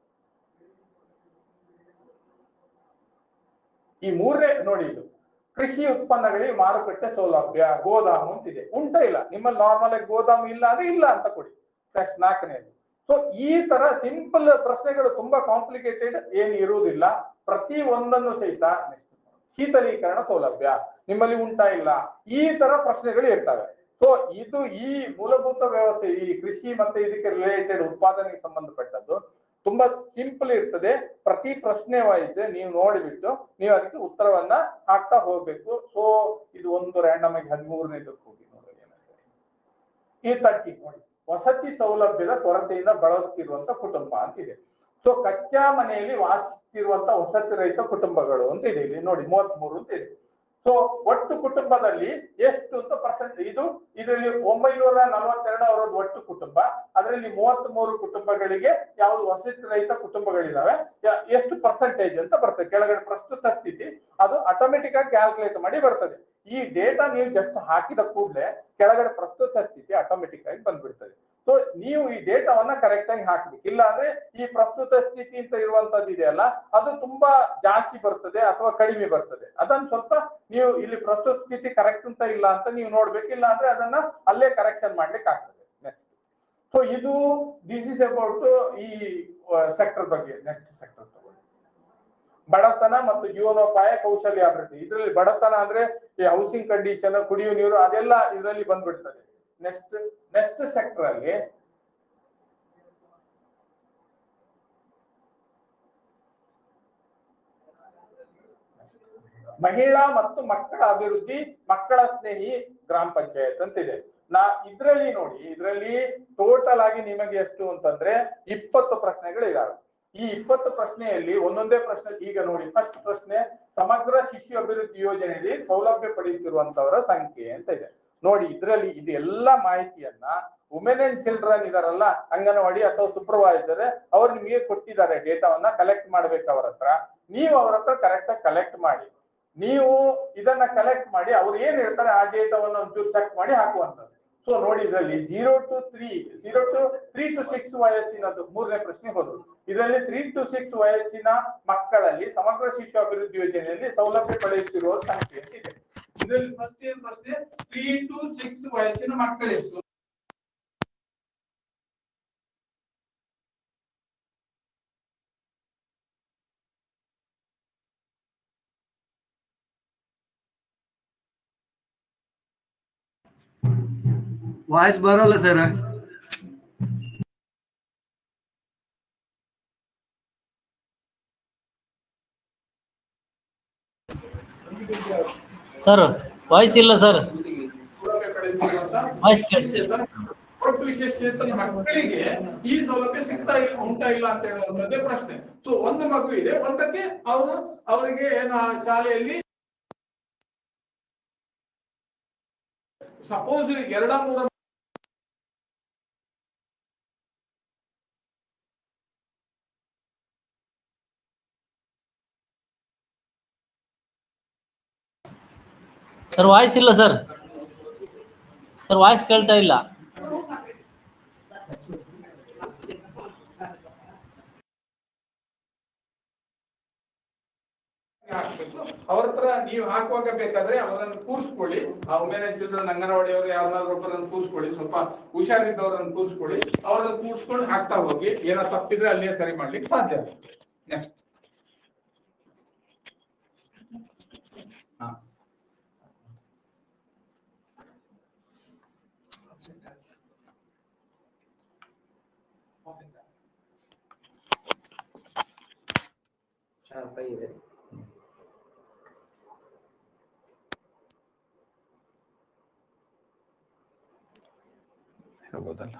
ಈ ಮೂರನೇ ನೋಡಿ ಇದು ಕೃಷಿ ಉತ್ಪನ್ನಗಳಿಗೆ ಮಾರುಕಟ್ಟೆ ಸೌಲಭ್ಯ ಗೋದಾಮು ಅಂತಿದೆ ಉಂಟ ಇಲ್ಲ ನಿಮ್ಮಲ್ಲಿ ನಾರ್ಮಲ್ ಆಗಿ ಗೋದಾಮು ಇಲ್ಲ ಅಂದ್ರೆ ಇಲ್ಲ ಅಂತ ಕೊಡಿ ನೆಕ್ಸ್ಟ್ ನಾಲ್ಕನೇದು ಸೊ ಈ ತರ ಸಿಂಪಲ್ ಪ್ರಶ್ನೆಗಳು ತುಂಬಾ ಕಾಂಪ್ಲಿಕೇಟೆಡ್ ಏನು ಇರುವುದಿಲ್ಲ ಪ್ರತಿ ಒಂದನ್ನು ಸಹಿತ next ಶೀತಲೀಕರಣ ಸೌಲಭ್ಯ ನಿಮ್ಮಲ್ಲಿ ಉಂಟಾ ಇಲ್ಲ ಈ ತರ ಪ್ರಶ್ನೆಗಳು ಇರ್ತವೆ ಸೊ ಇದು ಈ ಮೂಲಭೂತ ವ್ಯವಸ್ಥೆ ಈ ಕೃಷಿ ಮತ್ತೆ ಇದಕ್ಕೆ ರಿಲೇಟೆಡ್ ಉತ್ಪಾದನೆಗೆ ಸಂಬಂಧಪಟ್ಟದ್ದು ತುಂಬಾ ಸಿಂಪಲ್ ಇರ್ತದೆ ಪ್ರತಿ ಪ್ರಶ್ನೆ ವೈಸ್ ನೀವು ನೋಡಿಬಿಟ್ಟು ನೀವು ಅದಕ್ಕೆ ಉತ್ತರವನ್ನ ಹಾಕ್ತಾ ಹೋಗ್ಬೇಕು ಸೊ ಇದು ಒಂದು ರ್ಯಾಂಡಮ್ ಆಗಿ ಹದಿಮೂರನೇದಕ್ಕೆ ಹೋಗಿ ನೋಡಿ ಏನಾಗ್ತದೆ. ಈ ತರ್ಟಿ ನೋಡಿ ವಸತಿ ಸೌಲಭ್ಯದ ಕೊರತೆಯಿಂದ ಬಳಸುತ್ತಿರುವಂತ ಕುಟುಂಬ ಅಂತಿದೆ ಸೊ ಕಚ್ಚಾ ಮನೆಯಲ್ಲಿ ವಾಸಿಸುತ್ತಿರುವಂತ ವಸತಿ ರಹಿತ ಕುಟುಂಬಗಳು ಅಂತ ಇದೆ ಇಲ್ಲಿ ನೋಡಿ ಮೂವತ್ತ್ ಮೂರು ಅಂತ ಇದೆ ಸೊ ಒಟ್ಟು ಕುಟುಂಬದಲ್ಲಿ ಎಷ್ಟು ಅಂತ ಪರ್ಸೆಂಟ್ ಇದು ಇದರಲ್ಲಿ ಒಂಬೈನೂರ ನಲವತ್ತೆರಡು ಅವರದ್ದು ಒಟ್ಟು ಕುಟುಂಬ ಅದರಲ್ಲಿ ಮೂವತ್ತ್ ಮೂರು ಕುಟುಂಬಗಳಿಗೆ ಯಾವ್ದು ವಸತಿ ರಹಿತ ಕುಟುಂಬಗಳಿದಾವೆ ಯ- ಎಷ್ಟು ಪರ್ಸೆಂಟೇಜ್ ಅಂತ ಬರ್ತದೆ ಕೆಳಗಡೆ ಪ್ರಸ್ತುತ ಸ್ಥಿತಿ ಅದು ಆಟೋಮೆಟಿಕ್ ಆಗಿ ಕ್ಯಾಲ್ಕುಲೇಟ್ ಮಾಡಿ ಬರ್ತದೆ ಈ ಡೇಟಾ ನೀವು ಜಸ್ಟ್ ಹಾಕಿದ ಕೂಡಲೇ ಕೆಳಗಡೆ ಪ್ರಸ್ತುತ ಸ್ಥಿತಿ ಆಟೋಮೆಟಿಕ್ ಆಗಿ ಬಂದ್ಬಿಡ್ತದೆ ಸೊ ನೀವು ಈ ಡೇಟಾವನ್ನ ಕರೆಕ್ಟ್ ಆಗಿ ಹಾಕ್ಬೇಕು ಇಲ್ಲ ಅಂದ್ರೆ ಈ ಪ್ರಸ್ತುತ ಸ್ಥಿತಿ ಅಂತ ಇರುವಂತದ್ದು ಇದೆಯಲ್ಲ ಅದು ತುಂಬಾ ಜಾಸ್ತಿ ಬರ್ತದೆ ಅಥವಾ ಕಡಿಮೆ ಬರ್ತದೆ ಅದನ್ನ ಸ್ವಲ್ಪ ನೀವು ಇಲ್ಲಿ ಪ್ರಸ್ತುತ ಸ್ಥಿತಿ ಕರೆಕ್ಟ್ ಅಂತ ಇಲ್ಲ ಅಂತ ನೀವು ನೋಡ್ಬೇಕು ಇಲ್ಲ ಅಂದ್ರೆ ಅದನ್ನ ಅಲ್ಲೇ ಕರೆಕ್ಷನ್ ಮಾಡ್ಲಿಕ್ಕೆ ಆಗ್ತದೆ ನೆಕ್ಸ್ಟ್ ಸೊ ಇದು ದಿಸ್ ಇಸ್ ಅಬೌಟ್ ಈ ಸೆಕ್ಟರ್ ಬಗ್ಗೆ ನೆಕ್ಸ್ಟ್ ಸೆಕ್ಟರ್ ತಗೊಳ್ಳಿ ಬಡತನ ಮತ್ತು ಜೀವನೋಪಾಯ ಕೌಶಲ್ಯ ಅಭಿವೃದ್ಧಿ ಇದರಲ್ಲಿ ಬಡತನ ಅಂದ್ರೆ ಈ ಹೌಸಿಂಗ್ ಕಂಡೀಷನ್ ಕುಡಿಯುವ ನೀರು ಅದೆಲ್ಲ ಇದರಲ್ಲಿ ಬಂದ್ಬಿಡ್ತದೆ ನೆಕ್ಸ್ಟ್ ನೆಕ್ಸ್ಟ್ ಸೆಕ್ಟರ್ ಅಲ್ಲಿ ಮಹಿಳಾ ಮತ್ತು ಮಕ್ಕಳ ಅಭಿವೃದ್ಧಿ ಮಕ್ಕಳ ಸ್ನೇಹಿ ಗ್ರಾಮ ಪಂಚಾಯತ್ ಅಂತಿದೆ ನಾ ಇದ್ರಲ್ಲಿ ನೋಡಿ ಇದ್ರಲ್ಲಿ ಟೋಟಲ್ ಆಗಿ ನಿಮಗೆ ಎಷ್ಟು ಅಂತಂದ್ರೆ ಇಪ್ಪತ್ತು ಪ್ರಶ್ನೆಗಳು ಇದಾವೆ ಈ ಇಪ್ಪತ್ತು ಪ್ರಶ್ನೆಯಲ್ಲಿ ಒಂದೊಂದೇ ಪ್ರಶ್ನೆ ಈಗ ನೋಡಿ ಫಸ್ಟ್ ಪ್ರಶ್ನೆ ಸಮಗ್ರ ಶಿಶು ಅಭಿವೃದ್ಧಿ ಯೋಜನೆಯಲ್ಲಿ ಸೌಲಭ್ಯ ಪಡೆಯುತ್ತಿರುವಂತವರ ಸಂಖ್ಯೆ ಅಂತ ಇದೆ ನೋಡಿ ಇದರಲ್ಲಿ ಇದು ಎಲ್ಲ ಮಾಹಿತಿಯನ್ನ ವುಮೆನ್ ಅಂಡ್ ಚಿಲ್ಡ್ರನ್ ಇದಾರಲ್ಲ ಅಂಗನವಾಡಿ ಅಥವಾ ಸೂಪರ್ವೈಸರ್ ಅವ್ರು ನಿಮಗೆ ಕೊಟ್ಟಿದ್ದಾರೆ ಡೇಟಾವನ್ನ ಕಲೆಕ್ಟ್ ಮಾಡ್ಬೇಕು ಅವ್ರ ಹತ್ರ ನೀವು ಅವ್ರ ಹತ್ರ ಕರೆಕ್ಟ್ ಆಗಿ ಕಲೆಕ್ಟ್ ಮಾಡಿ ನೀವು ಇದನ್ನ ಕಲೆಕ್ಟ್ ಮಾಡಿ ಅವ್ರು ಏನ್ ಹೇಳ್ತಾರೆ ಆ ಡೇಟಾವನ್ನ ಒಂಚೂರು ಚೆಕ್ ಮಾಡಿ ಹಾಕುವಂತದ್ದು ಸೊ ನೋಡಿ ಇದರಲ್ಲಿ zero to three zero to three to six ವಯಸ್ಸಿನದು ಮೂರನೇ ಪ್ರಶ್ನೆ ಹೋದ್ರು ಇದರಲ್ಲಿ ತ್ರೀ ಟು ಸಿಕ್ಸ್ ವಯಸ್ಸಿನ ಮಕ್ಕಳಲ್ಲಿ ಸಮಗ್ರ ಶಿಶು ಅಭಿವೃದ್ಧಿ ಯೋಜನೆಯಲ್ಲಿ ಸೌಲಭ್ಯ ಪಡೆಯುತ್ತಿರುವ ಸಂಖ್ಯೆ ಇದೆ ಇದರಲ್ಲಿ ಫಸ್ಟ್ ಏನ್ ಪ್ರಶ್ನೆ ತ್ರೀ ಟು ಸಿಕ್ಸ್ ವಯಸ್ಸಿನ ಮಕ್ಕಳೆಷ್ಟು ವಾಯ್ಸ್ ಬರೋಲ್ಲ ಸರ್ ಸರ್ ವಾಯ್ಸ್ ಇಲ್ಲ ಸರ್ ಸೌಲಭ್ಯ ಪಡೆಯುತ್ತಿರುವಂತ ವಾಯ್ಸ್ ಕೇಳ್ತಿಲ್ಲ ವಿಶೇಷ- ಒಟ್ಟು ವಿಶೇಷ ಚೇತನ ಮಕ್ಕಳಿಗೆ ಈ ಸೌಲಭ್ಯ ಸಿಗ್ತಾ ಇಲ್ಲ ಉಂಟಾ ಇಲ್ಲ ಅಂತ ಹೇಳುವಂತದ್ದೇ ಪ್ರಶ್ನೆ ಸೊ ಒಂದು ಮಗು ಇದೆ ಒಂದಕ್ಕೆ ಅವರು ಅವರಿಗೆ ಏನು ಆ ಶಾಲೆಯಲ್ಲಿ ಸಪೋಸ್ ಎರಡ ಮೂರ ಸರ್ ವಾಯ್ಸ್ ಇಲ್ಲ ಸರ್ ಸರ್ ವಾಯ್ಸ್ ಕೇಳ್ತಾ ಇಲ್ಲ ಹಾಕ್ಬೇಕು ಅವ್ರ ಹತ್ರ ನೀವು ಹಾಕುವಾಗ ಬೇಕಾದ್ರೆ ಅವರನ್ನು ಕೂರಿಸ್ಕೊಳ್ಳಿ ಆ ವುಮೆನ್ ಅಂಡ್ ಚಿಲ್ಡ್ರನ್ ಅಂಗನವಾಡಿ ಅವರು ಯಾರನ್ನಾದ್ರೂ ಒಬ್ಬರನ್ನು ಕೂರಿಸ್ಕೊಳ್ಳಿ ಸ್ವಲ್ಪ ಹುಷಾರಿದ್ದವರನ್ನು ಕೂರಿಸ್ಕೊಳ್ಳಿ ಅವರನ್ನು ಕೂರಿಸ್ಕೊಂಡು ಹಾಕ್ತಾ ಹೋಗಿ ಏನೋ ತಪ್ಪಿದ್ರೆ ಅಲ್ಲೇ ಸರಿ ಮಾಡ್ಲಿಕ್ಕೆ ಸಾಧ್ಯ ನೆಕ್ಸ್ಟ್ ಇದೆ ಹೇಳ್ಬೋದಲ್ಲ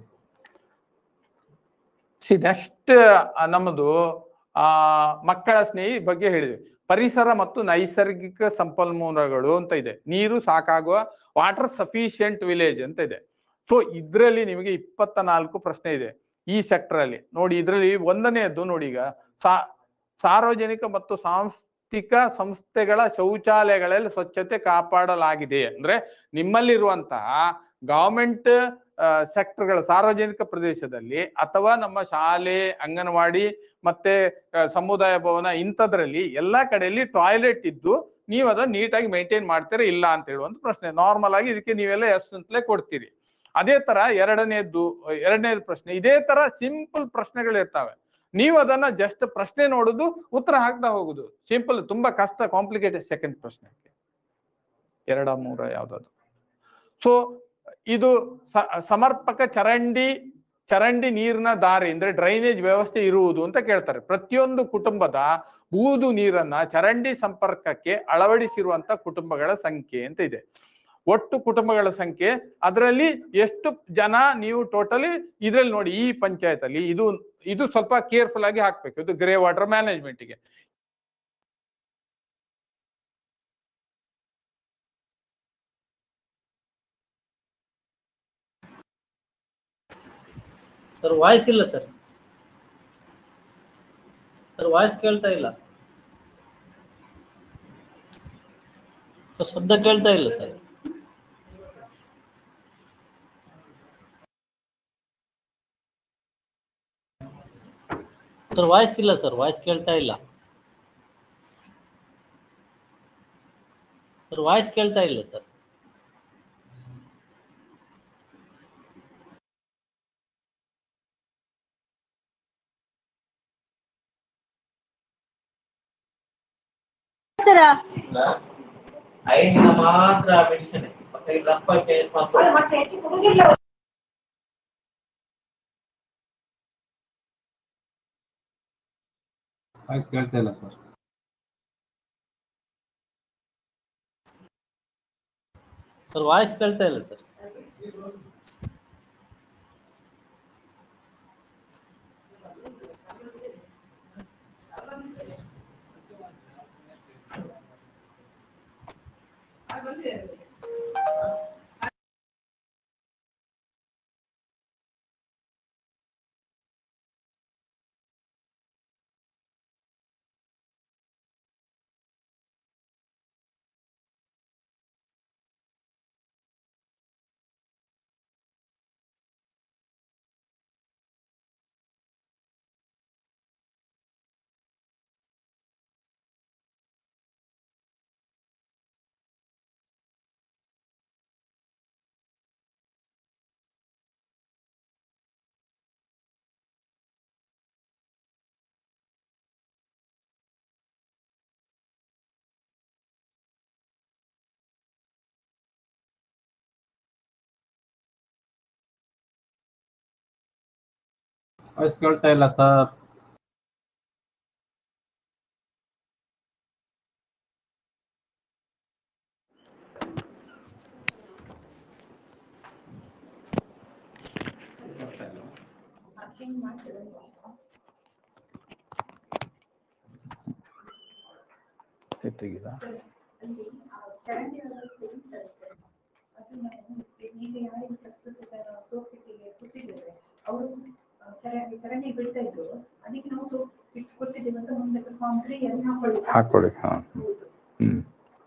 ಸಿ ನೆಕ್ಸ್ಟ್ ನಮ್ಮದು ಆ ಮಕ್ಕಳ ಸ್ನೇಹಿ ಬಗ್ಗೆ ಹೇಳಿದ್ವಿ ಪರಿಸರ ಮತ್ತು ನೈಸರ್ಗಿಕ ಸಂಪನ್ಮೂಲಗಳು ಅಂತ ಇದೆ ನೀರು ಸಾಕಾಗುವ ವಾಟರ್ ಸಫಿಶಿಯಂಟ್ ವಿಲೇಜ್ ಅಂತ ಇದೆ ಸೊ ಇದ್ರಲ್ಲಿ ನಿಮಗೆ ಇಪ್ಪತ್ತ ನಾಲ್ಕು ಪ್ರಶ್ನೆ ಇದೆ ಈ ಸೆಕ್ಟರ್ ಅಲ್ಲಿ ನೋಡಿ ಇದ್ರಲ್ಲಿ ಒಂದನೆಯದ್ದು ನೋಡಿ ಈಗ ಸಾ ಸಾರ್ವಜನಿಕ ಮತ್ತು ಸಾಂಸ್ಥಿಕ ಸಂಸ್ಥೆಗಳ ಶೌಚಾಲಯಗಳಲ್ಲಿ ಸ್ವಚ್ಛತೆ ಕಾಪಾಡಲಾಗಿದೆ ಅಂದ್ರೆ ನಿಮ್ಮಲ್ಲಿರುವಂತಹ ಗವರ್ಮೆಂಟ್ ಸೆಕ್ಟರ್ಗಳ ಸಾರ್ವಜನಿಕ ಪ್ರದೇಶದಲ್ಲಿ ಅಥವಾ ನಮ್ಮ ಶಾಲೆ ಅಂಗನವಾಡಿ ಮತ್ತೆ ಆ, ಸಮುದಾಯ ಭವನ ಇಂಥದ್ರಲ್ಲಿ ಎಲ್ಲಾ ಕಡೆಯಲ್ಲಿ ಟಾಯ್ಲೆಟ್ ಇದ್ದು ನೀವು ಅದನ್ನ ನೀಟಾಗಿ ಮೇಂಟೈನ್ ಮಾಡ್ತೀರಾ ಇಲ್ಲ ಅಂತ ಹೇಳುವಂತ ಪ್ರಶ್ನೆ ನಾರ್ಮಲ್ ಆಗಿ ಇದಕ್ಕೆ ನೀವೆಲ್ಲ ಎಸ್ ಅಂತಲೇ ಕೊಡ್ತೀರಿ ಅದೇ ತರ ಎರಡನೇದ್ದು ಎರಡನೇದು ಪ್ರಶ್ನೆ ಇದೇ ತರ ಸಿಂಪಲ್ ಪ್ರಶ್ನೆಗಳಿರ್ತಾವೆ ನೀವು ಅದನ್ನ ಜಸ್ಟ್ ಪ್ರಶ್ನೆ ನೋಡುದು ಉತ್ತರ ಹಾಕ್ತಾ ಹೋಗುದು ಸಿಂಪಲ್ ತುಂಬಾ ಕಷ್ಟ ಕಾಂಪ್ಲಿಕೇಟೆಡ್ ಸೆಕೆಂಡ್ ಪ್ರಶ್ನೆ ಎರಡ ಮೂರ ಯಾವ್ದಾದ್ರು ಸೊ ಇದು ಸ- ಸಮರ್ಪಕ ಚರಂಡಿ ಚರಂಡಿ ನೀರಿನ ದಾರಿ ಅಂದ್ರೆ ಡ್ರೈನೇಜ್ ವ್ಯವಸ್ಥೆ ಇರುವುದು ಅಂತ ಕೇಳ್ತಾರೆ ಪ್ರತಿಯೊಂದು ಕುಟುಂಬದ ಬೂದು ನೀರನ್ನ ಚರಂಡಿ ಸಂಪರ್ಕಕ್ಕೆ ಅಳವಡಿಸಿರುವಂತ ಕುಟುಂಬಗಳ ಸಂಖ್ಯೆ ಅಂತ ಇದೆ ಒಟ್ಟು ಕುಟುಂಬಗಳ ಸಂಖ್ಯೆ ಅದರಲ್ಲಿ ಎಷ್ಟು ಜನ ನೀವು ಟೋಟಲಿ ಇದ್ರಲ್ಲಿ ನೋಡಿ ಈ ಪಂಚಾಯತ್ ಅಲ್ಲಿ ಇದು ಇದು ಸ್ವಲ್ಪ ಕೇರ್ಫುಲ್ ಆಗಿ ಹಾಕ್ಬೇಕು ಇದು ಗ್ರೇ ವಾಟರ್ ಮ್ಯಾನೇಜ್ಮೆಂಟ್ಗೆ ಸರ್ ವಾಯ್ಸ್ ಇಲ್ಲ ಸರ್ ಸರ್ ವಾಯ್ಸ್ ಕೇಳ್ತಾ ಇಲ್ಲ ಸರ್ ಶಬ್ದ ಕೇಳ್ತಾ ಇಲ್ಲ ಸರ್ ಸರ್ ವಾಯ್ಸ್ ಇಲ್ಲ ಸರ್ ವಾಯ್ಸ್ ಕೇಳ್ತಾ ಇಲ್ಲ ಸರ್ ವಾಯ್ಸ್ ಕೇಳ್ತಾ ಇಲ್ಲ ಸರ್ ಐದಿನ ಮಾತ್ರ ಮೆಡಿಸಿನ್ ಮತ್ತೆ ದಪ್ಪ ಮಾತ್ರ ವಾಯ್ಸ್ ಕೇಳ್ತಾ ಇಲ್ಲ ಸರ್ ಸರ್ ವಾಯ್ಸ್ ಕೇಳ್ತಾ ಇಲ್ಲ ಸರ್ ವಾಯ್ಸ್ ಕೇಳ್ತಾ ಇಲ್ಲ ಸರ್ ಚೇಂಜ್ ಮಾಡ್ತೇವೆ ತೆಗಿದ ಅಲ್ಲಿ ಆ ಚರಂಡಿ ವ್ಯವಸ್ಥೆ ಉಂಟಲ್ಲ ಸರ್, ಅದನ್ನ ಈಗ ಯಾರಿಗೆ ಪ್ರಸ್ತುತ ಸೋಪ್ ಪಿಟ್ಟಿಗೆ ಕೊಟ್ಟಿದ್ದೇವೆ ಅವರು ಚರಂಡಿ ಚರಂಡಿ ಬಿಡ್ತಾ ಇದ್ರು ಅದಕ್ಕೆ ನಾವು ಸೋಪ್ ಪಿಟ್ ಕೊಟ್ಟಿದ್ದೇವೆ ಅಂತ ಮುಂದೆ ಫಾರ್ಮ್ ತ್ರೀ ಅಲ್ಲಿ ಹಾಕೊಳ್ಳಿ ಹಾಕೊಳ್ಳಿ ಹಾ ಹೌದು. ಹ್ಮ್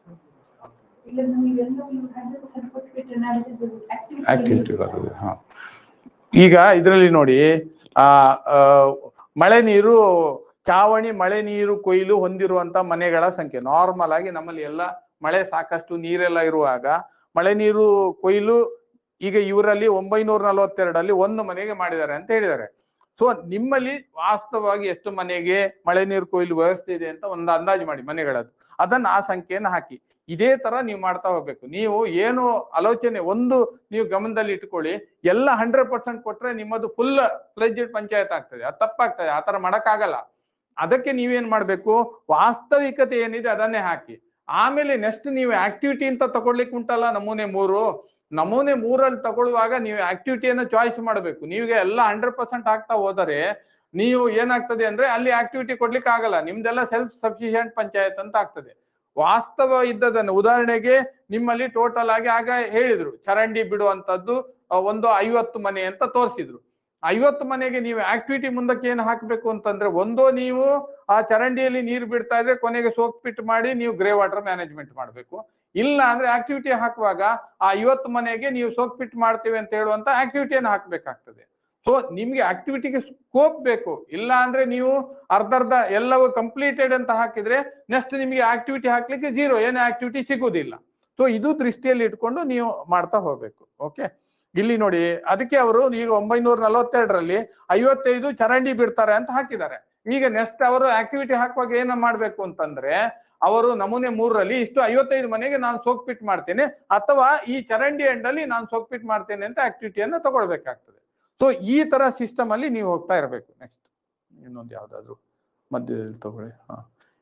ಇಲ್ಲ ನೀವೆಲ್ಲ ನೀವು ಹಂಡ್ರೆಡ್ ಪರ್ಸೆಂಟ್ ಕೊಟ್ಬಿಟ್ರೆ ನಾಳೆ ಆಕ್ಟಿವಿಟಿ ಬರ್ತದೆ ಹಾ ಈಗ ಇದರಲ್ಲಿ ನೋಡಿ ಆ ಆ, ಮಳೆ ನೀರು ಚಾವಣಿ ಮಳೆ ನೀರು ಕೊಯ್ಲು ಹೊಂದಿರುವಂತ ಮನೆಗಳ ಸಂಖ್ಯೆ ನಾರ್ಮಲ್ ಆಗಿ ನಮ್ಮಲ್ಲಿ ಎಲ್ಲ ಮಳೆ ಸಾಕಷ್ಟು ನೀರೆಲ್ಲ ಇರುವಾಗ ಮಳೆ ನೀರು ಕೊಯ್ಲು ಈಗ ಇವರಲ್ಲಿ ಒಂಬೈನೂರ ನಲವತ್ತೆರಡಲ್ಲಿ ಒಂದು ಮನೆಗೆ ಮಾಡಿದ್ದಾರೆ ಅಂತ ಹೇಳಿದ್ದಾರೆ ಸೊ ನಿಮ್ಮಲ್ಲಿ ವಾಸ್ತವವಾಗಿ ಎಷ್ಟು ಮನೆಗೆ ಮಳೆ ನೀರು ಕೊಯ್ಲು ವ್ಯವಸ್ಥೆ ಇದೆ ಅಂತ ಒಂದು ಅಂದಾಜು ಮಾಡಿ ಮನೆಗಳದ್ದು ಅದನ್ನ ಆ ಸಂಖ್ಯೆಯನ್ನು ಹಾಕಿ ಇದೇ ತರ ನೀವು ಮಾಡ್ತಾ ಹೋಗ್ಬೇಕು ನೀವು ಏನು ಆಲೋಚನೆ ಒಂದು ನೀವು ಗಮನದಲ್ಲಿ ಇಟ್ಕೊಳ್ಳಿ ಎಲ್ಲ ಹಂಡ್ರೆಡ್ ಪರ್ಸೆಂಟ್ ಕೊಟ್ರೆ ನಿಮ್ಮದು ಫುಲ್ ಫ್ಲೆಜ್ಡ್ ಪಂಚಾಯತ್ ಆಗ್ತದೆ ಅದು ತಪ್ಪಾಗ್ತದೆ ಆ ತರ ಮಾಡಕ್ಕಾಗಲ್ಲ ಅದಕ್ಕೆ ನೀವೇನ್ ಮಾಡ್ಬೇಕು ವಾಸ್ತವಿಕತೆ ಏನಿದೆ ಅದನ್ನೇ ಹಾಕಿ ಆಮೇಲೆ ನೆಕ್ಸ್ಟ್ ನೀವು ಆಕ್ಟಿವಿಟಿ ಅಂತ ತಗೊಳ್ಲಿಕ್ಕೆ ಉಂಟಲ್ಲ ನಮೂನೆ ಮೂರು ನಮೂನೆ ಮೂರಲ್ಲಿ ತಗೊಳ್ಳುವಾಗ ನೀವು ಆಕ್ಟಿವಿಟಿಯನ್ನು ಚಾಯ್ಸ್ ಮಾಡಬೇಕು ನೀವೀಗ ಎಲ್ಲ ಹಂಡ್ರೆಡ್ ಪರ್ಸೆಂಟ್ ಆಗ್ತಾ ಹೋದರೆ ನೀವು ಏನಾಗ್ತದೆ ಅಂದ್ರೆ ಅಲ್ಲಿ ಆಕ್ಟಿವಿಟಿ ಕೊಡ್ಲಿಕ್ಕೆ ಆಗಲ್ಲ ನಿಮ್ದೆಲ್ಲ ಸೆಲ್ಫ್ ಸಫಿಶಿಯಂಟ್ ಪಂಚಾಯತ್ ಅಂತ ಆಗ್ತದೆ ವಾಸ್ತವ ಇದ್ದದನ್ನು ಉದಾಹರಣೆಗೆ ನಿಮ್ಮಲ್ಲಿ ಟೋಟಲ್ ಆಗಿ ಆಗ ಹೇಳಿದ್ರು ಚರಂಡಿ ಬಿಡುವಂತದ್ದು ಆ, ಒಂದು ಐವತ್ತು ಮನೆ ಅಂತ ತೋರಿಸಿದ್ರು ಐವತ್ತು ಮನೆಗೆ ನೀವು ಆಕ್ಟಿವಿಟಿ ಮುಂದಕ್ಕೆ ಏನು ಹಾಕಬೇಕು ಅಂತಂದ್ರೆ ಒಂದೋ ನೀವು ಆ ಚರಂಡಿಯಲ್ಲಿ ನೀರು ಬಿಡ್ತಾ ಇದ್ರೆ ಕೊನೆಗೆ ಸೋಕ್ ಪಿಟ್ ಮಾಡಿ ನೀವು ಗ್ರೇ ವಾಟರ್ ಮ್ಯಾನೇಜ್ಮೆಂಟ್ ಮಾಡಬೇಕು ಇಲ್ಲ ಅಂದ್ರೆ ಆಕ್ಟಿವಿಟಿ ಹಾಕುವಾಗ ಆ ಐವತ್ತು ಮನೆಗೆ ನೀವು ಸೋಕ್ ಪಿಟ್ ಮಾಡ್ತೀವಿ ಅಂತ ಹೇಳುವಂತ ಆಕ್ಟಿವಿಟಿಯನ್ನು ಹಾಕ್ಬೇಕಾಗ್ತದೆ ಸೊ ನಿಮ್ಗೆ ಆಕ್ಟಿವಿಟಿಗೆ ಸ್ಕೋಪ್ ಬೇಕು ಇಲ್ಲ ಅಂದ್ರೆ ನೀವು ಅರ್ಧರ್ಧ ಎಲ್ಲವೂ ಕಂಪ್ಲೀಟೆಡ್ ಅಂತ ಹಾಕಿದ್ರೆ ನೆಕ್ಸ್ಟ್ ನಿಮಗೆ ಆಕ್ಟಿವಿಟಿ ಹಾಕ್ಲಿಕ್ಕೆ ಜೀರೋ ಏನು ಆಕ್ಟಿವಿಟಿ ಸಿಗುವುದಿಲ್ಲ ಸೊ ಇದು ದೃಷ್ಟಿಯಲ್ಲಿ ಇಟ್ಕೊಂಡು ನೀವು ಮಾಡ್ತಾ ಹೋಗ್ಬೇಕು ಓಕೆ ಇಲ್ಲಿ ನೋಡಿ ಅದಕ್ಕೆ ಅವರು ಈಗ ಒಂಬೈನೂರ ನಲವತ್ತೆರಡರಲ್ಲಿ ಐವತ್ತೈದು ಚರಂಡಿ ಬಿಡ್ತಾರೆ ಅಂತ ಹಾಕಿದ್ದಾರೆ ಈಗ ನೆಕ್ಸ್ಟ್ ಅವರು ಆಕ್ಟಿವಿಟಿ ಹಾಕುವಾಗ ಏನ ಮಾಡ್ಬೇಕು ಅಂತಂದ್ರೆ ಅವರು ನಮೂನೆ ಮೂರರಲ್ಲಿ ಇಷ್ಟು ಐವತ್ತೈದು ಮನೆಗೆ ನಾನು ಸೋಕ್ ಪಿಟ್ ಮಾಡ್ತೇನೆ ಅಥವಾ ಈ ಚರಂಡಿ ಎಂಡಲ್ಲಿ ನಾನು ಸೋಕ್ ಪಿಟ್ ಮಾಡ್ತೇನೆ ಅಂತ ಆಕ್ಟಿವಿಟಿಯನ್ನ ತಗೊಳ್ಬೇಕಾಗ್ತದೆ ಸೊ ಈ ತರ ಸಿಸ್ಟಮ್ ಅಲ್ಲಿ ನೀವು ಹೋಗ್ತಾ ಇರಬೇಕು ನೆಕ್ಸ್ಟ್ ಇನ್ನೊಂದು ಯಾವ್ದಾದ್ರು ಮಧ್ಯದಲ್ಲಿ ತಗೊಳ್ಳಿ ಹಾ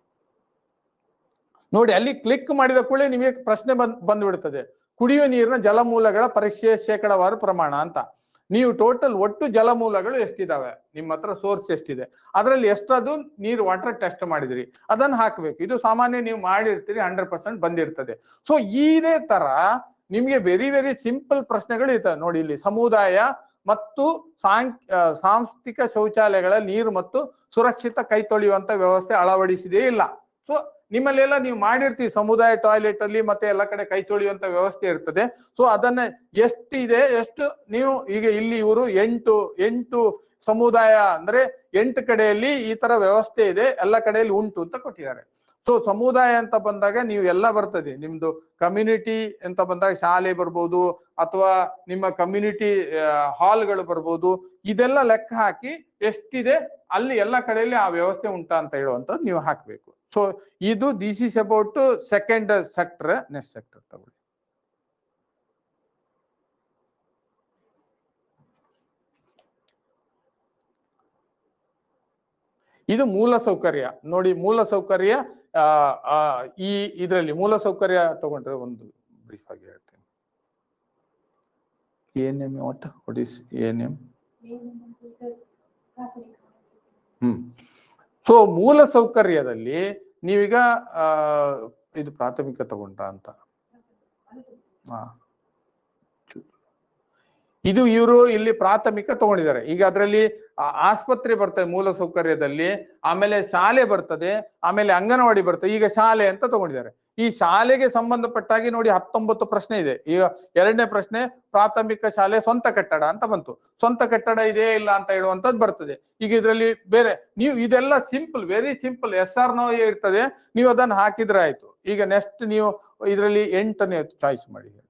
ನೋಡಿ ಅಲ್ಲಿ ಕ್ಲಿಕ್ ಮಾಡಿದ ಕೂಡಲೇ ನಿಮಗೆ ಪ್ರಶ್ನೆ ಬಂದ್ ಬಂದ್ಬಿಡ್ತದೆ ಕುಡಿಯುವ ನೀರಿನ ಜಲಮೂಲಗಳ ಪರೀಕ್ಷೆ ಶೇಕಡವಾರು ಪ್ರಮಾಣ ಅಂತ ನೀವು ಟೋಟಲ್ ಒಟ್ಟು ಜಲಮೂಲಗಳು ಎಷ್ಟಿದಾವೆ ನಿಮ್ಮ ಹತ್ರ ಸೋರ್ಸ್ ಎಷ್ಟಿದೆ ಅದರಲ್ಲಿ ಎಷ್ಟದು ನೀರು ವಾಟರ್ ಟೆಸ್ಟ್ ಮಾಡಿದಿರಿ ಅದನ್ನ ಹಾಕ್ಬೇಕು ಇದು ಸಾಮಾನ್ಯ ನೀವು ಮಾಡಿರ್ತೀರಿ ಹಂಡ್ರೆಡ್ ಪರ್ಸೆಂಟ್ ಬಂದಿರ್ತದೆ ಸೊ ಇದೇ ತರ ನಿಮ್ಗೆ ವೆರಿ ವೆರಿ ಸಿಂಪಲ್ ಪ್ರಶ್ನೆಗಳು ಇರ್ತವೆ ನೋಡಿ ಇಲ್ಲಿ ಸಮುದಾಯ ಮತ್ತು ಸಾಂಕ್ ಆ, ಸಾಂಸ್ಥಿಕ ಶೌಚಾಲಯಗಳ ನೀರು ಮತ್ತು ಸುರಕ್ಷಿತ ಕೈ ತೊಳೆಯುವಂತ ವ್ಯವಸ್ಥೆ ಅಳವಡಿಸಿದೇ ಇಲ್ಲ ಸೊ ನಿಮ್ಮಲ್ಲೆಲ್ಲ ನೀವು ಮಾಡಿರ್ತೀವಿ ಸಮುದಾಯ ಟಾಯ್ಲೆಟ್ ಅಲ್ಲಿ ಮತ್ತೆ ಎಲ್ಲ ಕಡೆ ಕೈ ತೊಳೆಯುವಂತ ವ್ಯವಸ್ಥೆ ಇರ್ತದೆ ಸೊ ಅದನ್ನ ಎಷ್ಟಿದೆ ಎಷ್ಟು ನೀವು ಈಗ ಇಲ್ಲಿ ಇವರು ಎಂಟು ಎಂಟು ಸಮುದಾಯ ಅಂದ್ರೆ ಎಂಟು ಕಡೆಯಲ್ಲಿ ಈ ತರ ವ್ಯವಸ್ಥೆ ಇದೆ ಎಲ್ಲ ಕಡೆಯಲ್ಲಿ ಉಂಟು ಅಂತ ಕೊಟ್ಟಿದ್ದಾರೆ ಸೊ ಸಮುದಾಯ ಅಂತ ಬಂದಾಗ ನೀವು ಎಲ್ಲ ಬರ್ತದೆ ನಿಮ್ದು ಕಮ್ಯುನಿಟಿ ಅಂತ ಬಂದಾಗ ಶಾಲೆ ಬರ್ಬೋದು ಅಥವಾ ನಿಮ್ಮ ಕಮ್ಯುನಿಟಿ ಹಾಲ್ಗಳು ಬರ್ಬೋದು ಇದೆಲ್ಲ ಲೆಕ್ಕ ಹಾಕಿ ಎಷ್ಟಿದೆ ಅಲ್ಲಿ ಎಲ್ಲ ಕಡೆಯಲ್ಲಿ ಆ ವ್ಯವಸ್ಥೆ ಉಂಟಾ ಅಂತ ಹೇಳುವಂಥದ್ದು ನೀವು ಹಾಕ್ಬೇಕು ಸೊ ಇದು this is about second sector next sector ತಗೊಳ್ಳಿ ಇದು ಮೂಲ ಸೌಕರ್ಯ ನೋಡಿ ಮೂಲ ಸೌಕರ್ಯ ಆ, ಆ, ಈ ಇದರಲ್ಲಿ ಮೂಲ ಸೌಕರ್ಯ ತಗೊಂಡ್ರೆ ಒಂದು ಬ್ರೀಫ್ ಆಗಿ ಹೇಳ್ತೇನೆ N M what what is N M hmm so ಮೂಲ ಸೌಕರ್ಯದಲ್ಲಿ ನೀವೀಗ ಆ ಇದು ಪ್ರಾಥಮಿಕ ತಗೊಂಡ್ರ ಅಂತ ಹಾ ಚು- ಇದು ಇವರು ಇಲ್ಲಿ ಪ್ರಾಥಮಿಕ ತಗೊಂಡಿದ್ದಾರೆ ಈಗ ಅದರಲ್ಲಿ ಆಸ್ಪತ್ರೆ ಬರ್ತದೆ ಮೂಲ ಸೌಕರ್ಯದಲ್ಲಿ ಆಮೇಲೆ ಶಾಲೆ ಬರ್ತದೆ ಆಮೇಲೆ ಅಂಗನವಾಡಿ ಬರ್ತದೆ ಈಗ ಶಾಲೆ ಅಂತ ತಗೊಂಡಿದ್ದಾರೆ ಈ ಶಾಲೆಗೆ ಸಂಬಂಧಪಟ್ಟಾಗಿ ನೋಡಿ ಹತ್ತೊಂಬತ್ತು ಪ್ರಶ್ನೆ ಇದೆ ಈಗ ಎರಡನೇ ಪ್ರಶ್ನೆ ಪ್ರಾಥಮಿಕ ಶಾಲೆ ಸ್ವಂತ ಕಟ್ಟಡ ಅಂತ ಬಂತು ಸ್ವಂತ ಕಟ್ಟಡ ಇದೆಯೇ ಇಲ್ಲ ಅಂತ ಹೇಳುವಂತದ್ದು ಬರ್ತದೆ ಈಗ ಇದರಲ್ಲಿ ಬೇರೆ ನೀವು ಇದೆಲ್ಲ simple very simple S R no ಇರ್ತದೆ ನೀವು ಅದನ್ನು ಹಾಕಿದ್ರೆ ಆಯ್ತು ಈಗ ನೆಕ್ಸ್ಟ್ ನೀವು ಇದರಲ್ಲಿ ಎಂಟನೇ ಚಾಯ್ಸ್ ಮಾಡಿ ಹೇಳ್ತೇನೆ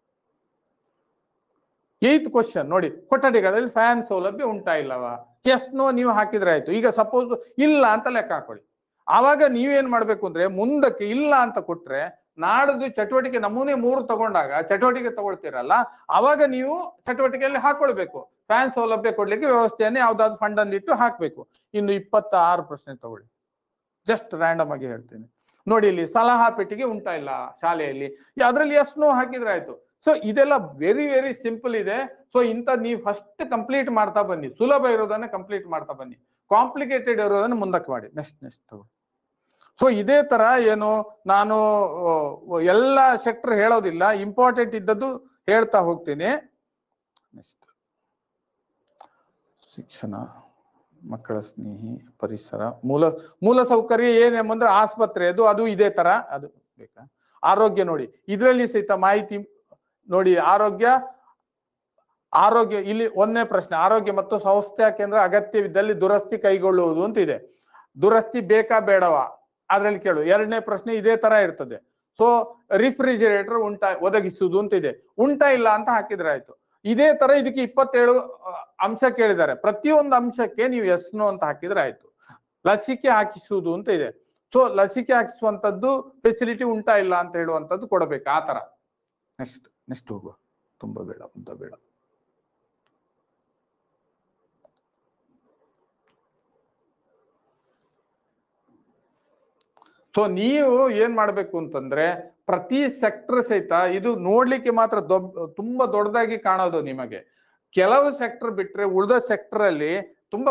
ಏತ್ ಕ್ವಶನ್ ನೋಡಿ ಕೊಠಡಿಗಳಲ್ಲಿ ಫ್ಯಾನ್ ಸೌಲಭ್ಯ ಉಂಟಾ ಇಲ್ಲವಾ ಎಸ್ ನೋ ನೀವು ಹಾಕಿದ್ರೆ ಆಯ್ತು ಈಗ ಸಪೋಸ್ ಇಲ್ಲ ಅಂತ ಲೆಕ್ಕ ಹಾಕೊಳ್ಳಿ ಆವಾಗ ನೀವೇನ್ ಮಾಡ್ಬೇಕು ಅಂದ್ರೆ ಮುಂದಕ್ಕೆ ಇಲ್ಲ ಅಂತ ಕೊಟ್ರೆ ನಾಡ್ದು ಚಟುವಟಿಕೆ ನಮೂನೆ ಮೂರು ತಗೊಂಡಾಗ ಚಟುವಟಿಕೆ ತಗೊಳ್ತೀರಲ್ಲ ಅವಾಗ ನೀವು ಚಟುವಟಿಕೆಯಲ್ಲಿ ಹಾಕೊಳ್ಬೇಕು ಫ್ಯಾನ್ ಸೌಲಭ್ಯ ಕೊಡ್ಲಿಕ್ಕೆ ವ್ಯವಸ್ಥೆಯನ್ನು ಯಾವ್ದಾದ್ರು ಫಂಡ್ ಅನ್ನು ಇಟ್ಟು ಹಾಕ್ಬೇಕು ಇನ್ನು ಇಪ್ಪತ್ತಾರು ಪ್ರಶ್ನೆ ತಗೊಳ್ಳಿ ಜಸ್ಟ್ ರ್ಯಾಂಡಮ್ ಆಗಿ ಹೇಳ್ತೇನೆ ನೋಡಿ ಇಲ್ಲಿ ಸಲಹಾ ಪೆಟ್ಟಿಗೆ ಉಂಟಾ ಇಲ್ಲ ಶಾಲೆಯಲ್ಲಿ ಅದ್ರಲ್ಲಿ ಎಷ್ಟು ನೋ ಹಾಕಿದ್ರೆ ಆಯ್ತು ಸೊ ಇದೆಲ್ಲ ವೆರಿ ವೆರಿ ಸಿಂಪಲ್ ಇದೆ ಸೊ ಇಂಥ ನೀವು ಫಸ್ಟ್ ಕಂಪ್ಲೀಟ್ ಮಾಡ್ತಾ ಬನ್ನಿ ಸುಲಭ ಇರೋದನ್ನ ಕಂಪ್ಲೀಟ್ ಮಾಡ್ತಾ ಬನ್ನಿ ಕಾಂಪ್ಲಿಕೇಟೆಡ್ ಇರೋದನ್ನ ಮುಂದಕ್ಕೆ ಮಾಡಿ ನೆಕ್ಸ್ಟ್ ನೆಕ್ಸ್ಟ್ ತಗೊಳ್ಳಿ ಸೊ ಇದೇ ತರ ಏನು ನಾನು ಆ, ಎಲ್ಲ ಸೆಕ್ಟರ್ ಹೇಳೋದಿಲ್ಲ ಇಂಪಾರ್ಟೆಂಟ್ ಇದ್ದದ್ದು ಹೇಳ್ತಾ ಹೋಗ್ತೀನಿ ನೆಕ್ಸ್ಟ್ ಶಿಕ್ಷಣ ಮಕ್ಕಳ ಸ್ನೇಹಿ ಪರಿಸರ ಮೂಲ ಮೂಲ ಸೌಕರ್ಯ ಏನೆಂಬಂದ್ರೆ ಆಸ್ಪತ್ರೆ ಅದು ಅದು ಇದೇ ತರ ಅದು ಬೇಕಾ ಆರೋಗ್ಯ ನೋಡಿ ಇದರಲ್ಲಿ ಸಹಿತ ಮಾಹಿತಿ ನೋಡಿ ಆರೋಗ್ಯ ಆರೋಗ್ಯ ಇಲ್ಲಿ ಒಂದನೇ ಪ್ರಶ್ನೆ ಆರೋಗ್ಯ ಮತ್ತು ಸಂಸ್ಥೆಯ ಕೇಂದ್ರ ಅಗತ್ಯವಿದ್ದಲ್ಲಿ ದುರಸ್ತಿ ಕೈಗೊಳ್ಳುವುದು ಅಂತ ಇದೆ ದುರಸ್ತಿ ಬೇಕಾ ಬೇಡವಾ ಅದ್ರಲ್ಲಿ ಕೇಳು ಎರಡನೇ ಪ್ರಶ್ನೆ ಇದೇ ತರ ಇರ್ತದೆ ಸೊ ರಿಫ್ರಿಜಿರೇಟರ್ ಉಂಟಾ ಒದಗಿಸುವುದು ಅಂತ ಇದೆ ಉಂಟಾ ಇಲ್ಲ ಅಂತ ಹಾಕಿದ್ರೆ ಆಯ್ತು ಇದೇ ತರ ಇದಕ್ಕೆ ಇಪ್ಪತ್ತೇಳು ಆ, ಅಂಶ ಕೇಳಿದ್ದಾರೆ ಪ್ರತಿಯೊಂದು ಅಂಶಕ್ಕೆ ನೀವು ಎಸ್ ನೋ ಅಂತ ಹಾಕಿದ್ರೆ ಆಯ್ತು ಲಸಿಕೆ ಹಾಕಿಸುವುದು ಅಂತ ಇದೆ ಸೊ ಲಸಿಕೆ ಹಾಕಿಸುವಂತದ್ದು ಫೆಸಿಲಿಟಿ ಉಂಟಾ ಇಲ್ಲ ಅಂತ ಹೇಳುವಂತದ್ದು ಕೊಡಬೇಕು ಆ ತರ ನೆಕ್ಸ್ಟ್ ನೆಕ್ಸ್ಟ್ ಹೋಗುವ ತುಂಬಾ ಬೇಡ ಉದ್ದ ಬೇಡ ಸೊ ನೀವು ಏನ್ ಮಾಡ್ಬೇಕು ಅಂತಂದ್ರೆ ಪ್ರತಿ ಸೆಕ್ಟರ್ ಸಹಿತ ಇದು ನೋಡ್ಲಿಕ್ಕೆ ಮಾತ್ರ ದೊಡ್ಡ ತುಂಬಾ ದೊಡ್ಡದಾಗಿ ಕಾಣೋದು ನಿಮಗೆ ಕೆಲವು ಸೆಕ್ಟರ್ ಬಿಟ್ರೆ ಉಳಿದ ಸೆಕ್ಟರ್ ಅಲ್ಲಿ ತುಂಬಾ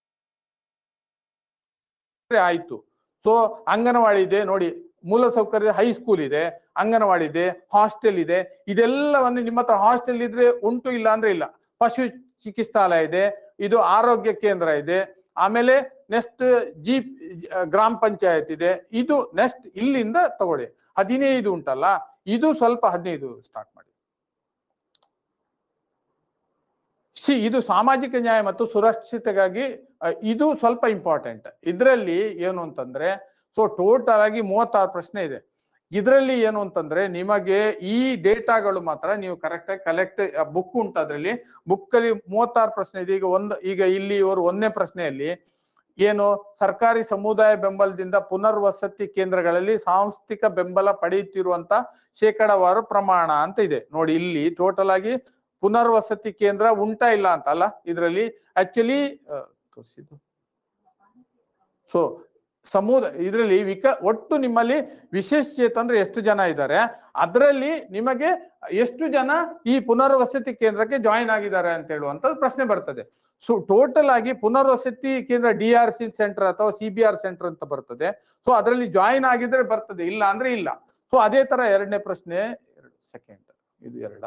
ಆಯ್ತು ಸೊ ಅಂಗನವಾಡಿ ಇದೆ ನೋಡಿ ಮೂಲಸೌಕರ್ಯ ಹೈಸ್ಕೂಲ್ ಇದೆ ಅಂಗನವಾಡಿ ಇದೆ ಹಾಸ್ಟೆಲ್ ಇದೆ ಇದೆಲ್ಲವನ್ನು ನಿಮ್ಮ ಹತ್ರ ಹಾಸ್ಟೆಲ್ ಇದ್ರೆ ಉಂಟು ಇಲ್ಲ ಅಂದ್ರೆ ಇಲ್ಲ ಪಶು ಚಿಕಿತ್ಸಾಲಯ ಇದೆ ಇದು ಆರೋಗ್ಯ ಕೇಂದ್ರ ಇದೆ ಆಮೇಲೆ ನೆಕ್ಸ್ಟ್ ಜಿ ಗ್ರಾಮ ಪಂಚಾಯತ್ ಇದೆ ಇದು ನೆಕ್ಸ್ಟ್ ಇಲ್ಲಿಂದ ತಗೊಳ್ಳಿ ಹದಿನೈದು ಉಂಟಲ್ಲ ಇದು ಸ್ವಲ್ಪ ಹದಿನೈದು ಸ್ಟಾರ್ಟ್ ಮಾಡಿ ಸಿ ಇದು ಸಾಮಾಜಿಕ ನ್ಯಾಯ ಮತ್ತು ಸುರಕ್ಷತೆಗಾಗಿ ಅ, ಇದು ಸ್ವಲ್ಪ ಇಂಪಾರ್ಟೆಂಟ್ ಇದರಲ್ಲಿ ಏನು ಅಂತಂದ್ರೆ ಸೊ ಟೋಟಲ್ ಆಗಿ ಮೂವತ್ತಾರು ಪ್ರಶ್ನೆ ಇದೆ ಇದರಲ್ಲಿ ಏನು ಅಂತಂದ್ರೆ ನಿಮಗೆ ಈ ಡೇಟಾಗಳು ಮಾತ್ರ ನೀವು ಕರೆಕ್ಟ್ ಆಗಿ ಕಲೆಕ್ಟ್ ಬುಕ್ ಉಂಟು ಅದರಲ್ಲಿ ಬುಕ್ ಅಲ್ಲಿ ಮೂವತ್ತಾರು ಪ್ರಶ್ನೆ ಇದೆ ಈಗ ಒಂದು ಈಗ ಇಲ್ಲಿ ಇವರು ಒಂದನೇ ಪ್ರಶ್ನೆಯಲ್ಲಿ ಏನು ಸರ್ಕಾರಿ ಸಮುದಾಯ ಬೆಂಬಲದಿಂದ ಪುನರ್ವಸತಿ ಕೇಂದ್ರಗಳಲ್ಲಿ ಸಾಂಸ್ಥಿಕ ಬೆಂಬಲ ಪಡೆಯುತ್ತಿರುವಂತ ಶೇಕಡವಾರು ಪ್ರಮಾಣ ಅಂತ ಇದೆ ನೋಡಿ ಇಲ್ಲಿ ಟೋಟಲ್ ಆಗಿ ಪುನರ್ವಸತಿ ಕೇಂದ್ರ ಉಂಟಾ ಇಲ್ಲ ಅಂತ ಅಲ್ಲ ಇದರಲ್ಲಿ ಆಕ್ಚುಲಿ ತೋರಿಸಿದ್ದು ಸೊ ಸಮುದಾಯ ಇದರಲ್ಲಿ ವಿಕ ಒಟ್ಟು ನಿಮ್ಮಲ್ಲಿ ವಿಶೇಷ ಚೇತನರು ಎಷ್ಟು ಜನ ಇದ್ದಾರೆ ಅದರಲ್ಲಿ ನಿಮಗೆ ಎಷ್ಟು ಜನ ಈ ಪುನರ್ವಸತಿ ಕೇಂದ್ರಕ್ಕೆ ಜಾಯಿನ್ ಆಗಿದ್ದಾರೆ ಅಂತ ಹೇಳುವಂತ ಪ್ರಶ್ನೆ ಬರ್ತದೆ ಸೊ ಟೋಟಲ್ ಆಗಿ ಪುನರ್ವಸತಿ ಕೇಂದ್ರ ಡಿ ಆರ್ ಸಿ ಸೆಂಟರ್ ಅಥವಾ ಸಿ ಬಿ ಆರ್ ಸೆಂಟರ್ ಅಂತ ಬರ್ತದೆ ಸೊ ಅದರಲ್ಲಿ ಜಾಯಿನ್ ಆಗಿದ್ರೆ ಬರ್ತದೆ ಇಲ್ಲ ಅಂದ್ರೆ ಇಲ್ಲ ಸೊ ಅದೇ ತರ ಎರಡನೇ ಪ್ರಶ್ನೆ ಎರಡು ಸೆಕೆಂಡ್ ಇದು ಎರಡ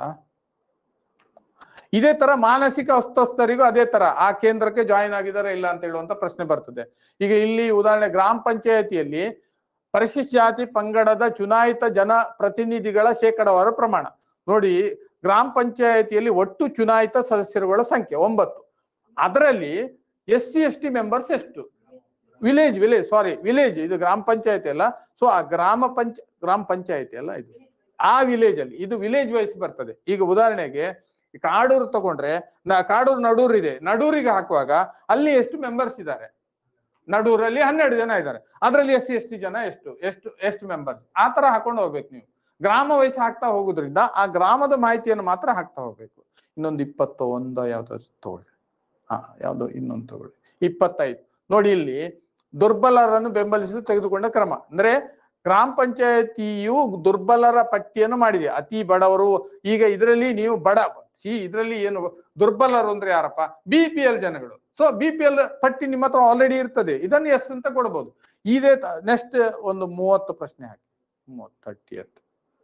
ಇದೇ ತರ ಮಾನಸಿಕ ಅಸ್ವಸ್ಥರಿಗೂ ಅದೇ ತರ ಆ ಕೇಂದ್ರಕ್ಕೆ ಜಾಯಿನ್ ಆಗಿದ್ದಾರೆ ಇಲ್ಲ ಅಂತ ಹೇಳುವಂತ ಪ್ರಶ್ನೆ ಬರ್ತದೆ ಈಗ ಇಲ್ಲಿ ಉದಾಹರಣೆ ಗ್ರಾಮ ಪಂಚಾಯತಿಯಲ್ಲಿ ಪರಿಶಿಷ್ಟ ಜಾತಿ ಪಂಗಡದ ಚುನಾಯಿತ ಜನ ಪ್ರತಿನಿಧಿಗಳ ಶೇಕಡವಾರು ಪ್ರಮಾಣ ನೋಡಿ ಗ್ರಾಮ ಪಂಚಾಯತಿಯಲ್ಲಿ ಒಟ್ಟು ಚುನಾಯಿತ ಸದಸ್ಯರುಗಳ ಸಂಖ್ಯೆ ಒಂಬತ್ತು ಅದರಲ್ಲಿ S C S T members ಎಷ್ಟು ವಿಲೇಜ್ ವಿಲೇಜ್ ಸಾರಿ ವಿಲೇಜ್ ಇದು ಗ್ರಾಮ ಪಂಚಾಯತಿ ಅಲ್ಲ ಸೊ ಆ ಗ್ರಾಮ ಪಂಚ ಗ್ರಾಮ ಪಂಚಾಯತಿ ಅಲ್ಲ ಇದು ಆ ವಿಲೇಜ್ ಅಲ್ಲಿ ಇದು ವಿಲೇಜ್ ವೈಸ್ ಬರ್ತದೆ ಈಗ ಉದಾಹರಣೆಗೆ ಈ ಕಾಡೂರು ತಗೊಂಡ್ರೆ ನ- ಕಾಡೂರು ನಡೂರು ಇದೆ ನಡೂರಿಗೆ ಹಾಕುವಾಗ ಅಲ್ಲಿ ಎಷ್ಟು ಮೆಂಬರ್ಸ್ ಇದ್ದಾರೆ ನಡೂರಲ್ಲಿ ಹನ್ನೆರಡು ಜನ ಇದ್ದಾರೆ ಅದರಲ್ಲಿ ಎಸ್ ಸಿ ಎಸ್ ಟಿ ಜನ ಎಷ್ಟು ಎಷ್ಟು ಎಷ್ಟು ಮೆಂಬರ್ಸ್ ಆ ತರ ಹಾಕೊಂಡು ಹೋಗ್ಬೇಕು ನೀವು ಗ್ರಾಮ ವಯಸ್ಸು ಹಾಕ್ತಾ ಹೋಗೋದ್ರಿಂದ ಆ ಗ್ರಾಮದ ಮಾಹಿತಿಯನ್ನು ಮಾತ್ರ ಹಾಕ್ತಾ ಹೋಗ್ಬೇಕು ಇನ್ನೊಂದು ಇಪ್ಪತ್ತು ಒಂದು ಯಾವ್ದಾದ್ರು ತಗೊಳ್ಳಿ ಹಾ ಯಾವ್ದು ಇನ್ನೊಂದು ತಗೊಳ್ಳಿ ಇಪ್ಪತ್ತೈದು ನೋಡಿ ಇಲ್ಲಿ ದುರ್ಬಲರನ್ನು ಬೆಂಬಲಿಸಲು ತೆಗೆದುಕೊಂಡ ಕ್ರಮ ಅಂದ್ರೆ ಗ್ರಾಮ ಪಂಚಾಯತಿಯು ದುರ್ಬಲರ ಪಟ್ಟಿಯನ್ನು ಮಾಡಿದೆ ಅತಿ ಬಡವರು ಈಗ ಇದರಲ್ಲಿ ನೀವು ಬಡ ಸಿ ಇದರಲ್ಲಿ ಏನು ದುರ್ಬಲರು ಅಂದ್ರೆ ಯಾರಪ್ಪ ಬಿ ಪಿ ಎಲ್ ಜನಗಳು ಸೊ ಬಿ ಪಿ ಎಲ್ ಪಟ್ಟಿ ನಿಮ್ಮ ಹತ್ರ ಆಲ್ರೆಡಿ ಇರ್ತದೆ ಇದನ್ನು ಎಷ್ಟು ಅಂತ ಕೊಡ್ಬೋದು ಇದೇ ನೆಕ್ಸ್ಟ್ ಒಂದು ಮೂವತ್ತು ಪ್ರಶ್ನೆ ಹಾಕಿ ಮೂವತ್ತು ತರ್ಟಿ ಎತ್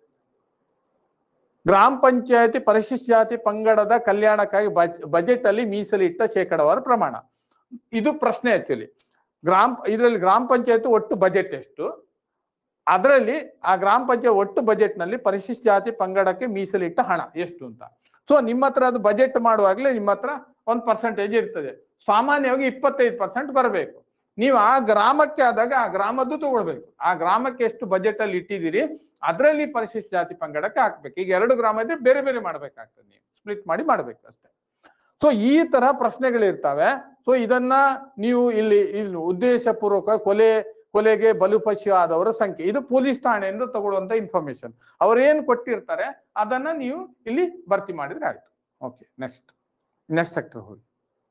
ಗ್ರಾಮ ಪಂಚಾಯತಿ ಪರಿಶಿಷ್ಟ ಜಾತಿ ಪಂಗಡದ ಕಲ್ಯಾಣಕ್ಕಾಗಿ ಬಜೆಟ್ ಅಲ್ಲಿ ಮೀಸಲಿಟ್ಟ ಶೇಕಡವಾರು ಪ್ರಮಾಣ ಇದು ಪ್ರಶ್ನೆ ಆಕ್ಚುಲಿ ಗ್ರಾಮ ಇದರಲ್ಲಿ ಗ್ರಾಮ ಪಂಚಾಯತ್ ಒಟ್ಟು ಬಜೆಟ್ ಎಷ್ಟು ಅದರಲ್ಲಿ ಆ ಗ್ರಾಮ ಪಂಚಾಯತ್ ಒಟ್ಟು ಬಜೆಟ್ ನಲ್ಲಿ ಪರಿಶಿಷ್ಟ ಜಾತಿ ಪಂಗಡಕ್ಕೆ ಮೀಸಲಿಟ್ಟ ಹಣ ಎಷ್ಟು ಅಂತ ಸೊ ನಿಮ್ಮ ಹತ್ರ ಅದು ಬಜೆಟ್ ಮಾಡುವಾಗಲೇ ನಿಮ್ಮ ಹತ್ರ ಒಂದು ಪರ್ಸೆಂಟೇಜ್ ಇರ್ತದೆ ಸಾಮಾನ್ಯವಾಗಿ ಇಪ್ಪತ್ತೈದು ಪರ್ಸೆಂಟ್ ಬರಬೇಕು ನೀವು ಆ ಗ್ರಾಮಕ್ಕೆ ಆದಾಗ ಆ ಗ್ರಾಮದ್ದು ತಗೊಳ್ಬೇಕು ಆ ಗ್ರಾಮಕ್ಕೆ ಎಷ್ಟು ಬಜೆಟ್ ಅಲ್ಲಿ ಇಟ್ಟಿದ್ದೀರಿ ಅದರಲ್ಲಿ ಪರಿಶಿಷ್ಟ ಜಾತಿ ಪಂಗಡಕ್ಕೆ ಹಾಕ್ಬೇಕು ಈಗ ಎರಡು ಗ್ರಾಮ ಇದ್ರೆ ಬೇರೆ ಬೇರೆ ಮಾಡ್ಬೇಕಾಗ್ತದೆ ನೀವು ಸ್ಪ್ಲಿಟ್ ಮಾಡಿ ಮಾಡ್ಬೇಕು ಅಷ್ಟೇ ಸೊ ಈ ತರ ಪ್ರಶ್ನೆಗಳಿರ್ತವೆ ಸೊ ಇದನ್ನ ನೀವು ಇಲ್ಲಿ ಇಲ್ಲಿ ಉದ್ದೇಶಪೂರ್ವಕ ಕೊಲೆ ಕೊಲೆಗೆ ಬಲಿಪಶು ಆದವರ ಸಂಖ್ಯೆ ಇದು ಪೊಲೀಸ್ ಠಾಣೆಯಿಂದ ತಗೊಳ್ಳುವಂತ ಇನ್ಫಾರ್ಮೇಶನ್ ಅವ್ರೇನ್ ಕೊಟ್ಟಿರ್ತಾರೆ ಅದನ್ನ ನೀವು ಇಲ್ಲಿ ಭರ್ತಿ ಮಾಡಿದ್ರೆ ಆಯ್ತು ಓಕೆ ನೆಕ್ಸ್ಟ್ ನೆಕ್ಸ್ಟ್ ಸೆಕ್ಟರ್ ಹೋಗಿ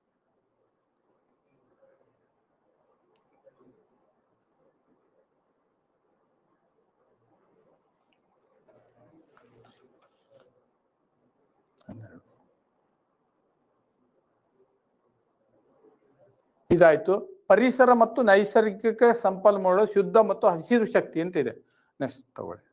ಇದಾಯ್ತು ಪರಿಸರ ಮತ್ತು ನೈಸರ್ಗಿಕ ಸಂಪನ್ಮೂಲ ಶುದ್ಧ ಮತ್ತು ಹಸಿರು ಶಕ್ತಿ ಅಂತ ಇದೆ ನೆಕ್ಸ್ಟ್ ತಗೊಳ್ಳಿ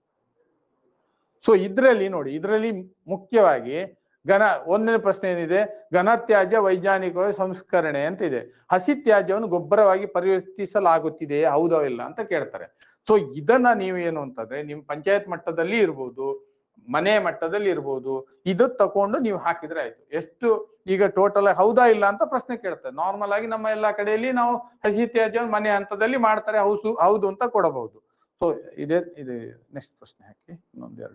ಸೊ ಇದ್ರಲ್ಲಿ ನೋಡಿ ಇದರಲ್ಲಿ ಮುಖ್ಯವಾಗಿ ಘನ ಒಂದನೇ ಪ್ರಶ್ನೆ ಏನಿದೆ ಘನತ್ಯಾಜ್ಯ ವೈಜ್ಞಾನಿಕ ಸಂಸ್ಕರಣೆ ಅಂತ ಇದೆ ಹಸಿ ತ್ಯಾಜ್ಯವನ್ನು ಗೊಬ್ಬರವಾಗಿ ಪರಿವರ್ತಿಸಲಾಗುತ್ತಿದೆ ಹೌದೋ ಇಲ್ಲ ಅಂತ ಕೇಳ್ತಾರೆ ಸೊ ಇದನ್ನ ನೀವು ಏನು ಅಂತಂದ್ರೆ ನಿಮ್ ಪಂಚಾಯತ್ ಮಟ್ಟದಲ್ಲಿ ಇರ್ಬೋದು ಮನೆ ಮಟ್ಟದಲ್ಲಿ ಇರ್ಬೋದು ಇದು ತಕೊಂಡು ನೀವು ಹಾಕಿದ್ರೆ ಆಯ್ತು ಎಷ್ಟು ಈಗ ಟೋಟಲ್ ಹೌದಾ ಇಲ್ಲ ಅಂತ ಪ್ರಶ್ನೆ ಕೇಳ್ತಾರೆ ನಾರ್ಮಲ್ ಆಗಿ ನಮ್ಮ ಎಲ್ಲಾ ಕಡೆಯಲ್ಲಿ ನಾವು ಹಸಿ ತ್ಯಾಜ್ಯ ಮನೆ ಹಂತದಲ್ಲಿ ಮಾಡ್ತಾರೆ ಹೌದು ಹೌದು ಅಂತ ಕೊಡಬಹುದು ಸೊ ಇದೇ ಇದು ನೆಕ್ಸ್ಟ್ ಪ್ರಶ್ನೆ ಹಾಕಿ ಇನ್ನೊಂದೆರಡು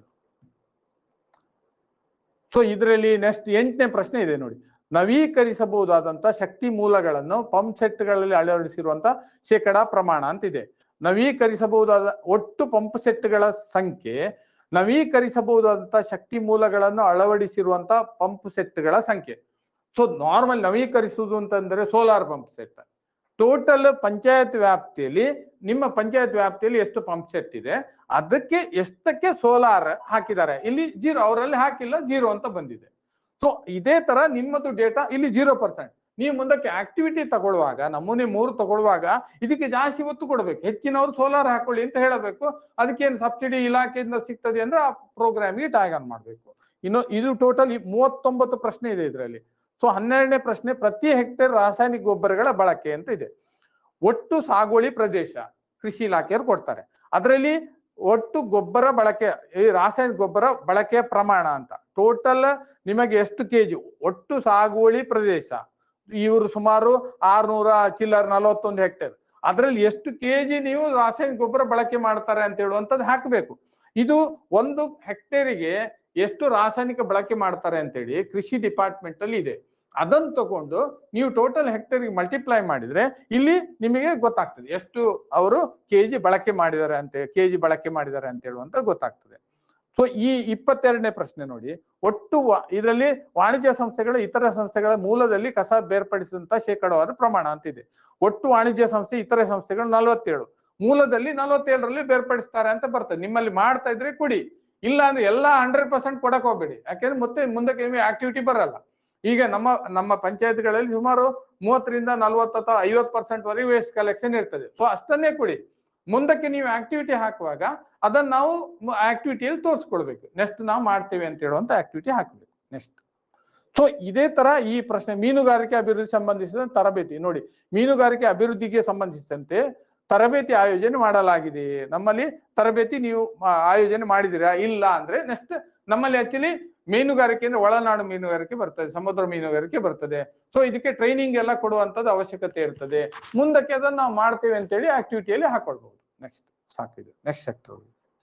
ಸೊ ಇದರಲ್ಲಿ ನೆಕ್ಸ್ಟ್ ಎಂಟನೇ ಪ್ರಶ್ನೆ ಇದೆ ನೋಡಿ ನವೀಕರಿಸಬಹುದಾದಂತ ಶಕ್ತಿ ಮೂಲಗಳನ್ನು ಪಂಪ್ ಸೆಟ್ಗಳಲ್ಲಿ ಅಳವಡಿಸಿರುವಂತ ಶೇಕಡಾ ಪ್ರಮಾಣ ಅಂತ ಇದೆ ನವೀಕರಿಸಬಹುದಾದ ಒಟ್ಟು ಪಂಪ್ ಸೆಟ್ಗಳ ಸಂಖ್ಯೆ ನವೀಕರಿಸಬಹುದಾದಂತ ಶಕ್ತಿ ಮೂಲಗಳನ್ನು ಅಳವಡಿಸಿರುವಂತ ಪಂಪ್ ಸೆಟ್ಗಳ ಸಂಖ್ಯೆ ಸೊ ನಾರ್ಮಲ್ ನವೀಕರಿಸುವುದು ಅಂತಂದ್ರೆ solar pump set total panchayat ವ್ಯಾಪ್ತಿಯಲ್ಲಿ ನಿಮ್ಮ ಪಂಚಾಯತ್ ವ್ಯಾಪ್ತಿಯಲ್ಲಿ ಎಷ್ಟು ಪಂಪ್ ಸೆಟ್ ಇದೆ ಅದಕ್ಕೆ ಎಷ್ಟಕ್ಕೆ ಸೋಲಾರ್ ಹಾಕಿದ್ದಾರೆ ಇಲ್ಲಿ ಜೀರೋ ಅವರಲ್ಲಿ ಹಾಕಿಲ್ಲ ಜೀರೋ ಅಂತ ಬಂದಿದೆ ಸೊ ಇದೇ ತರ ನಿಮ್ಮದು ಡೇಟಾ ಇಲ್ಲಿ ಜೀರೋ ಪರ್ಸೆಂಟ್ ನೀವು ಮುಂದಕ್ಕೆ ಆಕ್ಟಿವಿಟಿ ತಗೊಳ್ಳುವಾಗ ನಮೂನೆ ಮೂರು ತಗೊಳ್ಳುವಾಗ ಇದಕ್ಕೆ ಜಾಸ್ತಿ ಒತ್ತು ಕೊಡಬೇಕು ಹೆಚ್ಚಿನವರು ಸೋಲಾರ್ ಹಾಕೊಳ್ಳಿ ಅಂತ ಹೇಳಬೇಕು ಅದಕ್ಕೇನು ಸಬ್ಸಿಡಿ ಇಲಾಖೆಯಿಂದ ಸಿಗ್ತದೆ ಅಂದ್ರೆ ಆ ಪ್ರೋಗ್ರಾಮ್ಗೆ ಟ್ಯಾಗ್ ಆನ್ ಮಾಡಬೇಕು ಇನ್ನು ಇದು ಟೋಟಲ್ ಮೂವತ್ತೊಂಬತ್ತು ಪ್ರಶ್ನೆ ಇದೆ ಇದರಲ್ಲಿ ಸೊ ಹನ್ನೆರಡನೇ ಪ್ರಶ್ನೆ ಪ್ರತಿ ಹೆಕ್ಟೇರ್ ರಾಸಾಯನಿಕ ಗೊಬ್ಬರಗಳ ಬಳಕೆ ಅಂತ ಇದೆ ಒಟ್ಟು ಸಾಗುವಳಿ ಪ್ರದೇಶ ಕೃಷಿ ಇಲಾಖೆಯವರು ಕೊಡ್ತಾರೆ ಅದರಲ್ಲಿ ಒಟ್ಟು ಗೊಬ್ಬರ ಬಳಕೆ ಈ ರಾಸಾಯನಿಕ ಗೊಬ್ಬರ ಬಳಕೆಯ ಪ್ರಮಾಣ ಅಂತ ಟೋಟಲ್ ನಿಮಗೆ ಎಷ್ಟು ಕೆಜಿ ಒಟ್ಟು ಸಾಗುವಳಿ ಪ್ರದೇಶ ಇವರು ಸುಮಾರು ಆರ್ನೂರ ಚಿಲ್ಲರ್ ನಲವತ್ತೊಂದು ಹೆಕ್ಟೇರ್ ಅದರಲ್ಲಿ ಎಷ್ಟು ಕೆಜಿ ನೀವು ರಾಸಾಯನಿಕ ಗೊಬ್ಬರ ಬಳಕೆ ಮಾಡ್ತಾರೆ ಅಂತ ಹೇಳುವಂಥದ್ದು ಹಾಕಬೇಕು ಇದು ಒಂದು ಹೆಕ್ಟೇರಿಗೆ ಎಷ್ಟು ರಾಸಾಯನಿಕ ಬಳಕೆ ಮಾಡ್ತಾರೆ ಅಂತೇಳಿ ಕೃಷಿ ಡಿಪಾರ್ಟ್ಮೆಂಟ್ ಅಲ್ಲಿ ಇದೆ ಅದನ್ನು ತಗೊಂಡು ನೀವು ಟೋಟಲ್ ಹೆಕ್ಟೇರ್ಗೆ ಮಲ್ಟಿಪ್ಲೈ ಮಾಡಿದ್ರೆ ಇಲ್ಲಿ ನಿಮಗೆ ಗೊತ್ತಾಗ್ತದೆ ಎಷ್ಟು ಅವರು ಕೆಜಿ ಬಳಕೆ ಮಾಡಿದ್ದಾರೆ ಅಂತ ಕೆಜಿ ಬಳಕೆ ಮಾಡಿದ್ದಾರೆ ಅಂತ ಹೇಳುವಂತ ಗೊತ್ತಾಗ್ತದೆ ಸೊ ಈ ಇಪ್ಪತ್ತೆರಡನೇ ಪ್ರಶ್ನೆ ನೋಡಿ ಒಟ್ಟು ಇದರಲ್ಲಿ ವಾಣಿಜ್ಯ ಸಂಸ್ಥೆಗಳು ಇತರ ಸಂಸ್ಥೆಗಳ ಮೂಲದಲ್ಲಿ ಕಸ ಬೇರ್ಪಡಿಸಿದಂತ ಶೇಕಡವಾರು ಪ್ರಮಾಣ ಅಂತ ಇದೆ ಒಟ್ಟು ವಾಣಿಜ್ಯ ಸಂಸ್ಥೆ ಇತರೆ ಸಂಸ್ಥೆಗಳು ನಲವತ್ತೇಳು ಮೂಲದಲ್ಲಿ ನಲವತ್ತೇಳರಲ್ಲಿ ಬೇರ್ಪಡಿಸ್ತಾರೆ ಅಂತ ಬರ್ತದೆ ನಿಮ್ಮಲ್ಲಿ ಮಾಡ್ತಾ ಇದ್ರೆ ಕೊಡಿ ಇಲ್ಲ ಅಂದ್ರೆ ಎಲ್ಲಾ ಹಂಡ್ರೆಡ್ ಪರ್ಸೆಂಟ್ ಕೊಡಕ್ ಹೋಗ್ಬೇಡಿ ಯಾಕೆಂದ್ರೆ ಮತ್ತೆ ಮುಂದಕ್ಕೆ ನಿಮಗೆ ಆಕ್ಟಿವಿಟಿ ಬರಲ್ಲ ಈಗ ನಮ್ಮ ನಮ್ಮ ಪಂಚಾಯತ್ಗಳಲ್ಲಿ ಸುಮಾರು ಮೂವತ್ತರಿಂದ ನಲ್ವತ್ತು ಅಥವಾ ಐವತ್ತು ಪರ್ಸೆಂಟ್ ವರೆಗೆ ವೇಸ್ಟ್ ಕಲೆಕ್ಷನ್ ಇರ್ತದೆ ಸೊ ಅಷ್ಟನ್ನೇ ಕೊಡಿ ಮುಂದಕ್ಕೆ ನೀವು ಆಕ್ಟಿವಿಟಿ ಹಾಕುವಾಗ ಅದನ್ನ ನಾವು ಆಕ್ಟಿವಿಟಿಯಲ್ಲಿ ತೋರಿಸ್ಕೊಳ್ಬೇಕು ನೆಕ್ಸ್ಟ್ ನಾವು ಮಾಡ್ತೇವೆ ಅಂತ ಹೇಳುವಂತ ಆಕ್ಟಿವಿಟಿ ಹಾಕಬೇಕು ನೆಕ್ಸ್ಟ್ ಸೊ ಇದೇ ತರ ಈ ಪ್ರಶ್ನೆ ಮೀನುಗಾರಿಕೆ ಅಭಿವೃದ್ಧಿ ಸಂಬಂಧಿಸಿದ ತರಬೇತಿ ನೋಡಿ ಮೀನುಗಾರಿಕೆ ಅಭಿವೃದ್ಧಿಗೆ ಸಂಬಂಧಿಸಿದಂತೆ ತರಬೇತಿ ಆಯೋಜನೆ ಮಾಡಲಾಗಿದೆ ನಮ್ಮಲ್ಲಿ ತರಬೇತಿ ನೀವು ಆ, ಆಯೋಜನೆ ಮಾಡಿದಿರಾ ಇಲ್ಲ ಅಂದ್ರೆ ನೆಕ್ಸ್ಟ್ ನಮ್ಮಲ್ಲಿ ಆಕ್ಚುಲಿ ಮೀನುಗಾರಿಕೆ ಅಂದ್ರೆ ಒಳನಾಡು ಮೀನುಗಾರಿಕೆ ಬರ್ತದೆ ಸಮುದ್ರ ಮೀನುಗಾರಿಕೆ ಬರ್ತದೆ ಸೊ ಇದಕ್ಕೆ ಟ್ರೈನಿಂಗ್ ಎಲ್ಲ ಕೊಡುವಂತದ್ದು ಅವಶ್ಯಕತೆ ಇರ್ತದೆ ಮುಂದಕ್ಕೆ ಅದನ್ನ ನಾವು ಮಾಡ್ತೇವೆ ಅಂತೇಳಿ ಆಕ್ಟಿವಿಟಿಯಲ್ಲಿ ಹಾಕೊಳ್ಬಹುದು ನೆಕ್ಸ್ಟ್ ಸಾಕಿದೆ ನೆಕ್ಸ್ಟ್ ಸೆಕ್ಟರ್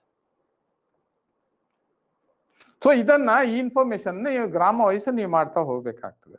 ಸೊ ಇದನ್ನ ಈ ಇನ್ಫಾರ್ಮೇಶನ್ ನೀವು ಗ್ರಾಮ ವಯಸ್ಸು ನೀವು ಮಾಡ್ತಾ ಹೋಗ್ಬೇಕಾಗ್ತದೆ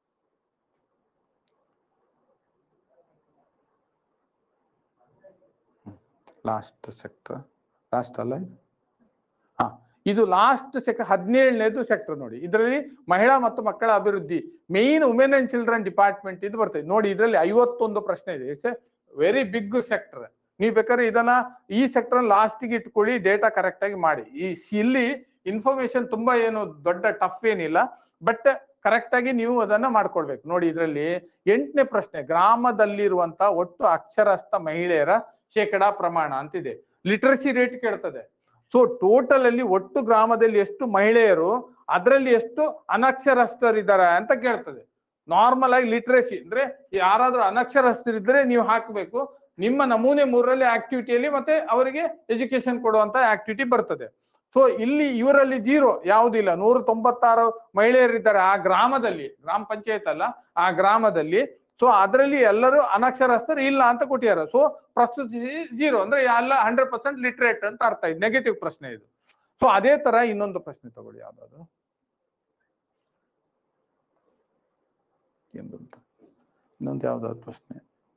ಲಾಸ್ಟ್ ಸೆಕ್ಟರ್ ಲಾಸ್ಟ್ ಅಲ್ಲ ಇದು ಹಾ ಇದು ಲಾಸ್ಟ್ ಸೆಕ್ಟರ್ ಹದಿನೇಳನೇದು ಸೆಕ್ಟರ್ ನೋಡಿ ಇದರಲ್ಲಿ ಮಹಿಳಾ ಮತ್ತು ಮಕ್ಕಳ ಅಭಿವೃದ್ಧಿ main women and children department ಇದು ಬರ್ತದೆ ನೋಡಿ ಇದರಲ್ಲಿ ಐವತ್ತೊಂದು ಪ್ರಶ್ನೆ ಇದೆ it's a very big sector ನೀವು ಬೇಕಾದ್ರೆ ಇದನ್ನ ಈ ಸೆಕ್ಟರ್ ಲಾಸ್ಟ್ಗೆ ಇಟ್ಕೊಳ್ಳಿ ಡೇಟಾ ಕರೆಕ್ಟ್ ಆಗಿ ಮಾಡಿ ಈ ಸಿ- ಇಲ್ಲಿ ಇನ್ಫಾರ್ಮೇಶನ್ ತುಂಬಾ ಏನು ದೊಡ್ಡ ಟಫ್ ಏನಿಲ್ಲ ಬಟ್ ಕರೆಕ್ಟ್ ಆಗಿ ನೀವು ಅದನ್ನ ಮಾಡ್ಕೊಳ್ಬೇಕು ನೋಡಿ ಇದರಲ್ಲಿ ಎಂಟನೇ ಪ್ರಶ್ನೆ ಗ್ರಾಮದಲ್ಲಿರುವಂತ ಒಟ್ಟು ಅಕ್ಷರಸ್ಥ ಮಹಿಳೆಯರ ಶೇಕಡಾ ಪ್ರಮಾಣ ಅಂತಿದೆ ಲಿಟ್ರಸಿ ರೇಟ್ ಕೇಳ್ತದೆ ಸೊ ಟೋಟಲ್ ಅಲ್ಲಿ ಒಟ್ಟು ಗ್ರಾಮದಲ್ಲಿ ಎಷ್ಟು ಮಹಿಳೆಯರು ಅದರಲ್ಲಿ ಎಷ್ಟು ಅನಕ್ಷರಸ್ಥರಿದ್ದಾರೆ ಅಂತ ಕೇಳ್ತದೆ ನಾರ್ಮಲ್ ಆಗಿ ಲಿಟ್ರಸಿ ಅಂದ್ರೆ ಯಾರಾದ್ರೂ ಅನಕ್ಷರಸ್ಥರಿದ್ರೆ ನೀವು ಹಾಕಬೇಕು ನಿಮ್ಮ ನಮೂನೆ ಮೂರರಲ್ಲಿ ಆಕ್ಟಿವಿಟಿಯಲ್ಲಿ ಮತ್ತೆ ಅವರಿಗೆ ಎಜುಕೇಶನ್ ಕೊಡುವಂತ ಆಕ್ಟಿವಿಟಿ ಬರ್ತದೆ ಸೊ ಇಲ್ಲಿ ಇವರಲ್ಲಿ ಜೀರೋ ಯಾವುದಿಲ್ಲ ನೂರ ತೊಂಬತ್ತಾರು ಮಹಿಳೆಯರಿದ್ದಾರೆ ಆ ಗ್ರಾಮದಲ್ಲಿ ಗ್ರಾಮ ಪಂಚಾಯತ್ ಅಲ್ಲ ಆ ಗ್ರಾಮದಲ್ಲಿ ಸೊ ಅದರಲ್ಲಿ ಎಲ್ಲರೂ ಅನಕ್ಷರಸ್ಥರು ಇಲ್ಲ ಅಂತ ಕೊಟ್ಟಿದ್ದಾರೆ ಸೊ ಪ್ರಸ್ತುತಿ ಜೀರೋ ಅಂದ್ರೆ ಎಲ್ಲ ಹಂಡ್ರೆಡ್ ಪರ್ಸೆಂಟ್ ಲಿಟ್ರೇಟ್ ಅಂತ ಅರ್ಥ ಇದೆ ನೆಗೆಟಿವ್ ಪ್ರಶ್ನೆ ಇದು ಸೊ ಅದೇ ತರ ಇನ್ನೊಂದು ಪ್ರಶ್ನೆ ತಗೊಳ್ಳಿ ಯಾವ್ದಾದ್ರು ಏನಂತ ಇನ್ನೊಂದು ಯಾವ್ದಾದ್ರು ಪ್ರಶ್ನೆ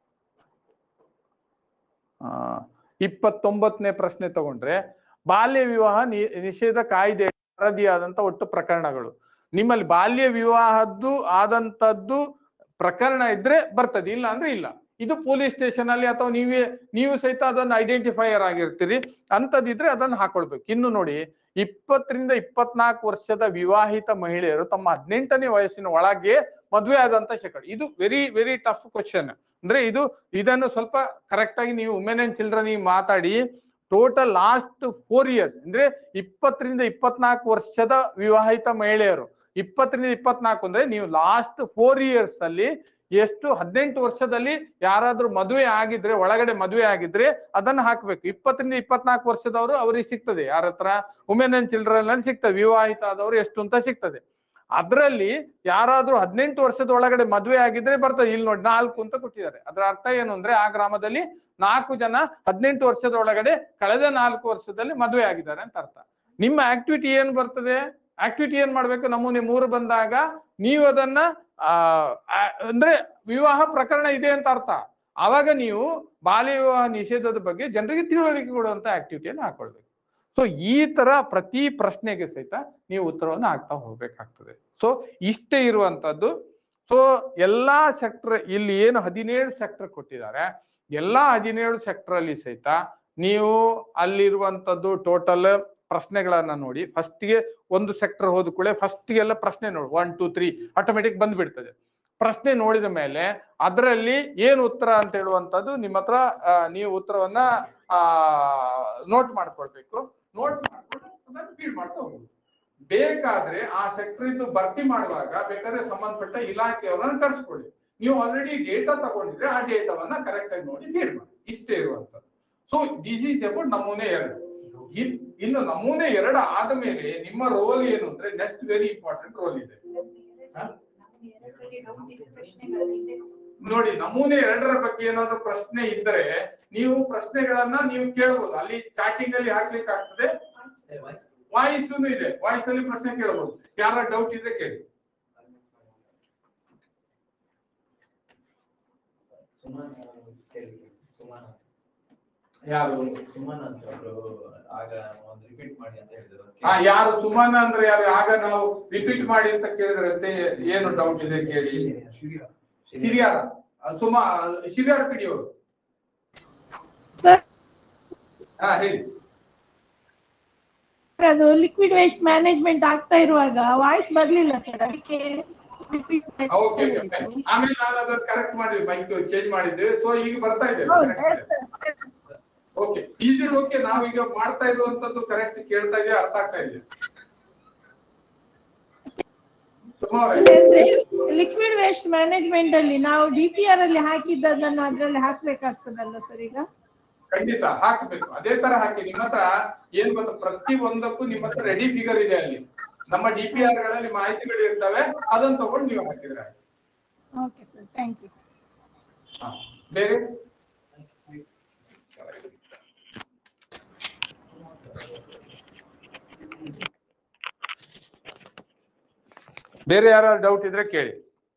ಆ ಇಪ್ಪತ್ತೊಂಬತ್ತನೇ ಪ್ರಶ್ನೆ ತಗೊಂಡ್ರೆ ಬಾಲ್ಯ ವಿವಾಹ ನಿ- ನಿಷೇಧ ಕಾಯ್ದೆ ವರದಿಯಾದಂತ ಒಟ್ಟು ಪ್ರಕರಣಗಳು ನಿಮ್ಮಲ್ಲಿ ಬಾಲ್ಯ ವಿವಾಹದ್ದು ಆದಂತದ್ದು ಪ್ರಕರಣ ಇದ್ರೆ ಬರ್ತದೆ ಇಲ್ಲ ಅಂದ್ರೆ ಇಲ್ಲ ಇದು ಪೊಲೀಸ್ ಸ್ಟೇಷನ್ ಅಲ್ಲಿ ಅಥವಾ ನೀವೇ ನೀವು ಸಹಿತ ಅದನ್ನು ಐಡೆಂಟಿಫೈಯರ್ ಆಗಿರ್ತೀರಿ ಅಂತದಿದ್ರೆ ಅದನ್ನು ಹಾಕೊಳ್ಬೇಕು ಇನ್ನು ನೋಡಿ ಇಪ್ಪತ್ತರಿಂದ ಇಪ್ಪತ್ನಾಲ್ಕು ವರ್ಷದ ವಿವಾಹಿತ ಮಹಿಳೆಯರು ತಮ್ಮ ಹದಿನೆಂಟನೇ ವಯಸ್ಸಿನ ಒಳಗೆ ಮದುವೆ ಆದಂತ ಶೇಕಡ ಇದು ವೆರಿ ವೆರಿ ಟಫ್ ಕ್ವಶನ್ ಅಂದ್ರೆ ಇದು ಇದನ್ನು ಸ್ವಲ್ಪ ಕರೆಕ್ಟ್ ಆಗಿ ನೀವು ವುಮೆನ್ ಅಂಡ್ ಚಿಲ್ಡ್ರನ್ ಮಾತಾಡಿ ಟೋಟಲ್ ಲಾಸ್ಟ್ ಫೋರ್ ಇಯರ್ಸ್ ಅಂದ್ರೆ ಇಪ್ಪತ್ತರಿಂದ ಇಪ್ಪತ್ನಾಲ್ಕು ವರ್ಷದ ವಿವಾಹಿತ ಮಹಿಳೆಯರು ಇಪ್ಪತ್ತರಿಂದ ಇಪ್ಪತ್ನಾಲ್ಕು ಅಂದ್ರೆ ನೀವು ಲಾಸ್ಟ್ ಫೋರ್ ಇಯರ್ಸ್ ಅಲ್ಲಿ ಎಷ್ಟು ಹದಿನೆಂಟು ವರ್ಷದಲ್ಲಿ ಯಾರಾದ್ರೂ ಮದುವೆ ಆಗಿದ್ರೆ ಒಳಗಡೆ ಮದುವೆ ಆಗಿದ್ರೆ ಅದನ್ನ ಹಾಕ್ಬೇಕು ಇಪ್ಪತ್ತರಿಂದ ಇಪ್ಪತ್ನಾಲ್ಕು ವರ್ಷದವರು ಅವ್ರಿಗೆ ಸಿಗ್ತದೆ ಯಾರ ಹತ್ರ ವುಮೆನ್ ಅಂಡ್ ಚಿಲ್ಡ್ರನ್ ಅಲ್ಲಿ ಸಿಗ್ತದೆ ವಿವಾಹಿತ ಆದವರು ಎಷ್ಟು ಅಂತ ಸಿಗ್ತದೆ ಅದರಲ್ಲಿ ಯಾರಾದ್ರೂ ಹದಿನೆಂಟು ವರ್ಷದ ಒಳಗಡೆ ಮದುವೆ ಆಗಿದ್ರೆ ಬರ್ತದೆ ಇಲ್ಲಿ ನೋಡಿ ನಾಲ್ಕು ಅಂತ ಕೊಟ್ಟಿದ್ದಾರೆ ಅದರ ಅರ್ಥ ಏನು ಅಂದ್ರೆ ಆ ಗ್ರಾಮದಲ್ಲಿ ನಾಲ್ಕು ಜನ ಹದಿನೆಂಟು ವರ್ಷದ ಒಳಗಡೆ ಕಳೆದ ನಾಲ್ಕು ವರ್ಷದಲ್ಲಿ ಮದುವೆ ಆಗಿದ್ದಾರೆ ಅಂತ ಅರ್ಥ ನಿಮ್ಮ ಆಕ್ಟಿವಿಟಿ ಏನ್ ಬರ್ತದೆ ಆಕ್ಟಿವಿಟಿ ಏನ್ ಮಾಡ್ಬೇಕು ನಮೂನೆ ಮೂರು ಬಂದಾಗ ನೀವು ಅದನ್ನ ಆ ಆ- ಅಂದ್ರೆ ವಿವಾಹ ಪ್ರಕರಣ ಇದೆ ಅಂತ ಅರ್ಥ ಆವಾಗ ನೀವು ಬಾಲ್ಯ ವಿವಾಹ ನಿಷೇಧದ ಬಗ್ಗೆ ಜನರಿಗೆ ತಿಳುವಳಿಕೆ ಕೊಡುವಂತ ಆಕ್ಟಿವಿಟಿಯನ್ನು ಹಾಕೊಳ್ಬೇಕು ಸೊ ಈ ತರ ಪ್ರತಿ ಪ್ರಶ್ನೆಗೆ ಸಹಿತ ನೀವು ಉತ್ತರವನ್ನು ಹಾಕ್ತಾ ಹೋಗ್ಬೇಕಾಗ್ತದೆ ಸೊ ಇಷ್ಟೇ ಇರುವಂತದ್ದು ಸೊ ಎಲ್ಲಾ ಸೆಕ್ಟರ್ ಇಲ್ಲಿ ಏನು ಹದಿನೇಳು ಸೆಕ್ಟರ್ ಕೊಟ್ಟಿದ್ದಾರೆ ಎಲ್ಲಾ ಹದಿನೇಳು ಸೆಕ್ಟರ್ ಅಲ್ಲಿ ಸಹಿತ ನೀವು ಅಲ್ಲಿರುವಂತದ್ದು ಟೋಟಲ್ ಪ್ರಶ್ನೆಗಳನ್ನ ನೋಡಿ ಫಸ್ಟ್ಗೆ ಒಂದು ಸೆಕ್ಟರ್ ಹೋದ ಕೂಡಲೇ ಫಸ್ಟ್ಗೆಲ್ಲ ಪ್ರಶ್ನೆ ನೋಡಿ ಒನ್ ಟೂ ತ್ರೀ ಆಟೋಮೆಟಿಕ್ ಬಂದ್ಬಿಡ್ತದೆ ಪ್ರಶ್ನೆ ನೋಡಿದ ಮೇಲೆ ಅದರಲ್ಲಿ ಏನು ಉತ್ತರ ಅಂತ ಹೇಳುವಂತದ್ದು ನಿಮ್ಮ ಹತ್ರ ಆ, ನೀವು ಉತ್ತರವನ್ನ ಆ ನೋಟ್ ಮಾಡ್ಕೊಳ್ಬೇಕು ನೋಟ್ ಮಾಡ್ಕೊಂಡು ಅದನ್ನ ಫೀಡ್ ಮಾಡ್ತಾ ಹೋಗುದು ಬೇಕಾದ್ರೆ ಆ ಸೆಕ್ಟರ್ ಇದ್ದು ಭರ್ತಿ ಮಾಡುವಾಗ ಬೇಕಾದ್ರೆ ಸಂಬಂಧಪಟ್ಟ ಇಲಾಖೆಯವರನ್ನ ಕರ್ಸ್ಕೊಳ್ಳಿ ನೀವು ಆಲ್ರೆಡಿ ಡೇಟಾ ತಗೊಂಡಿದ್ರೆ ಆ ಡೇಟಾವನ್ನ ಕರೆಕ್ಟ್ ಆಗಿ ನೋಡಿ ಫೀಡ್ ಮಾಡಿ ಇಷ್ಟೇ ಇರುವಂತದ್ದು ಸೊ ದಿಸ್ ಈಸ್ ಅಬೌಟ್ ನಮೂನೆ ಎರಡು ಇನ್- ಇನ್ನು ನಮೂನೆ ಎರಡು ಆದ ಮೇಲೆ ನಿಮ್ಮ ರೋಲ್ ಏನು ಅಂದ್ರೆ ನೆಕ್ಸ್ಟ್ ವೆರಿ ಇಂಪಾರ್ಟೆಂಟ್ ರೋಲ್ ಇದೆ ಹಾ? ನೋಡಿ ನಮೂನೆ ಎರಡರ ಬಗ್ಗೆ ಏನಾದ್ರು ಪ್ರಶ್ನೆ ಇದ್ದರೆ ನೀವು ಪ್ರಶ್ನೆಗಳನ್ನ ನೀವು ಕೇಳಬಹುದು ಅಲ್ಲಿ ಚಾಟಿಂಗ್ ಅಲ್ಲಿ ಹಾಕ್ಲಿಕ್ಕೆ ಆಗ್ತದೆ ವಾಯ್ಸ್ ಇದೆ ವಾಯ್ಸ್ ಅಲ್ಲಿ ಪ್ರಶ್ನೆ ಕೇಳಬಹುದು ಯಾರ ಡೌಟ್ ಇದ್ರೆ ಕೇಳಿ ಸುಮನ್ ಕೇಳಿ ಸುಮನ್ ಯಾರು ಸುಮನ್ ಅಂತ ಒಬ್ರು ಆಗ ಒಂದು ರಿಪೀಟ್ ಮಾಡಿ ಅಂತ ಹೇಳಿದ್ರು ಹಾ ಯಾರು ಸುಮನ್ ಅಂದ್ರೆ ಯಾರು ಆಗ ನಾವು ರಿಪೀಟ್ ಮಾಡಿ ಅಂತ ಕೇಳಿದ್ರಂತೆ ಏನು ಡೌಟ್ ಇದೆ ಕೇಳಿ ಸಿರಿಯಾರ ಸುಮಾ ಶಿರಿಯಾರ ಪಿಡಿಯವರು ಸರ್ ಹಾ ಹೇಳಿ ಅದು ಲಿಕ್ವಿಡ್ ವೇಸ್ಟ್ ಮ್ಯಾನೇಜ್ಮೆಂಟ್ ಆಗ್ತಾ ಇರುವಾಗ ವಾಯ್ಸ್ ಬರ್ಲಿಲ್ಲ ಸರ್ ಅದಕ್ಕೆ repeat ಮಾಡಿ- ಓಕೆ ಆಮೇಲೆ ನಾನು ಅದನ್ನ ಕರೆಕ್ಟ್ ಮಾಡಿದ್ವಿ ಮೈಕ್ ಚೇಂಜ್ ಮಾಡಿದ್ದೆ ಸೊ ಈಗ ಬರ್ತಾ ಇದೆ ಹೌದು, yes, sir. Okay easy okay ನಾವೀಗ ಮಾಡ್ತಾ ಇರುವಂತದ್ದು ಕರೆಕ್ಟ್ ಕೇಳ್ತಾ ಇದೆ ಅರ್ಥ ಆಗ್ತಾ ಇದೆ ಸುಮಾರು ಲಿಕ್ವಿಡ್ ವೇಸ್ಟ್ ಮ್ಯಾನೇಜ್ಮೆಂಟ್ ಅಲ್ಲಿ ನಾವು ಡಿ ಪಿ ಆರ್ ಅಲ್ಲಿ ಹಾಕಿದ್ದದನ್ನು ಅದ್ರಲ್ಲಿ ಹಾಕ್ಬೇಕಾಗ್ತದಲ್ಲ ಸರ್ ಈಗ ಖಂಡಿತ ಹಾಕ್ಬೇಕು ಅದೇ ತರ ಹಾಕಿ ನಿಮ್ಮ ಹತ್ರ ಏನ್ ಗೊತ್ತಾ ಪ್ರತಿ ಒಂದಕ್ಕೂ ನಿಮ್ಮ ಹತ್ರ ರೆಡಿ ಫಿಗರ್ ಇದೆ ಅಲ್ಲಿ ನಮ್ಮ ಡಿ ಪಿ ಆರ್ ಗಳಲ್ಲಿ ಮಾಹಿತಿಗಳು ಇರ್ತವೆ ಅದನ್ನ ತಗೊಂಡು ನೀವು ಹಾಕಿದ್ರೆ ಆಯ್ತು. ಓಕೆ ಸರ್ ಥ್ಯಾಂಕ್ ಯು ಹಾ. ಬೇರೆ ಬೇರೆ ಯಾರು ಡೌಟ್ ಇದ್ರೆ ಕೇಳಿ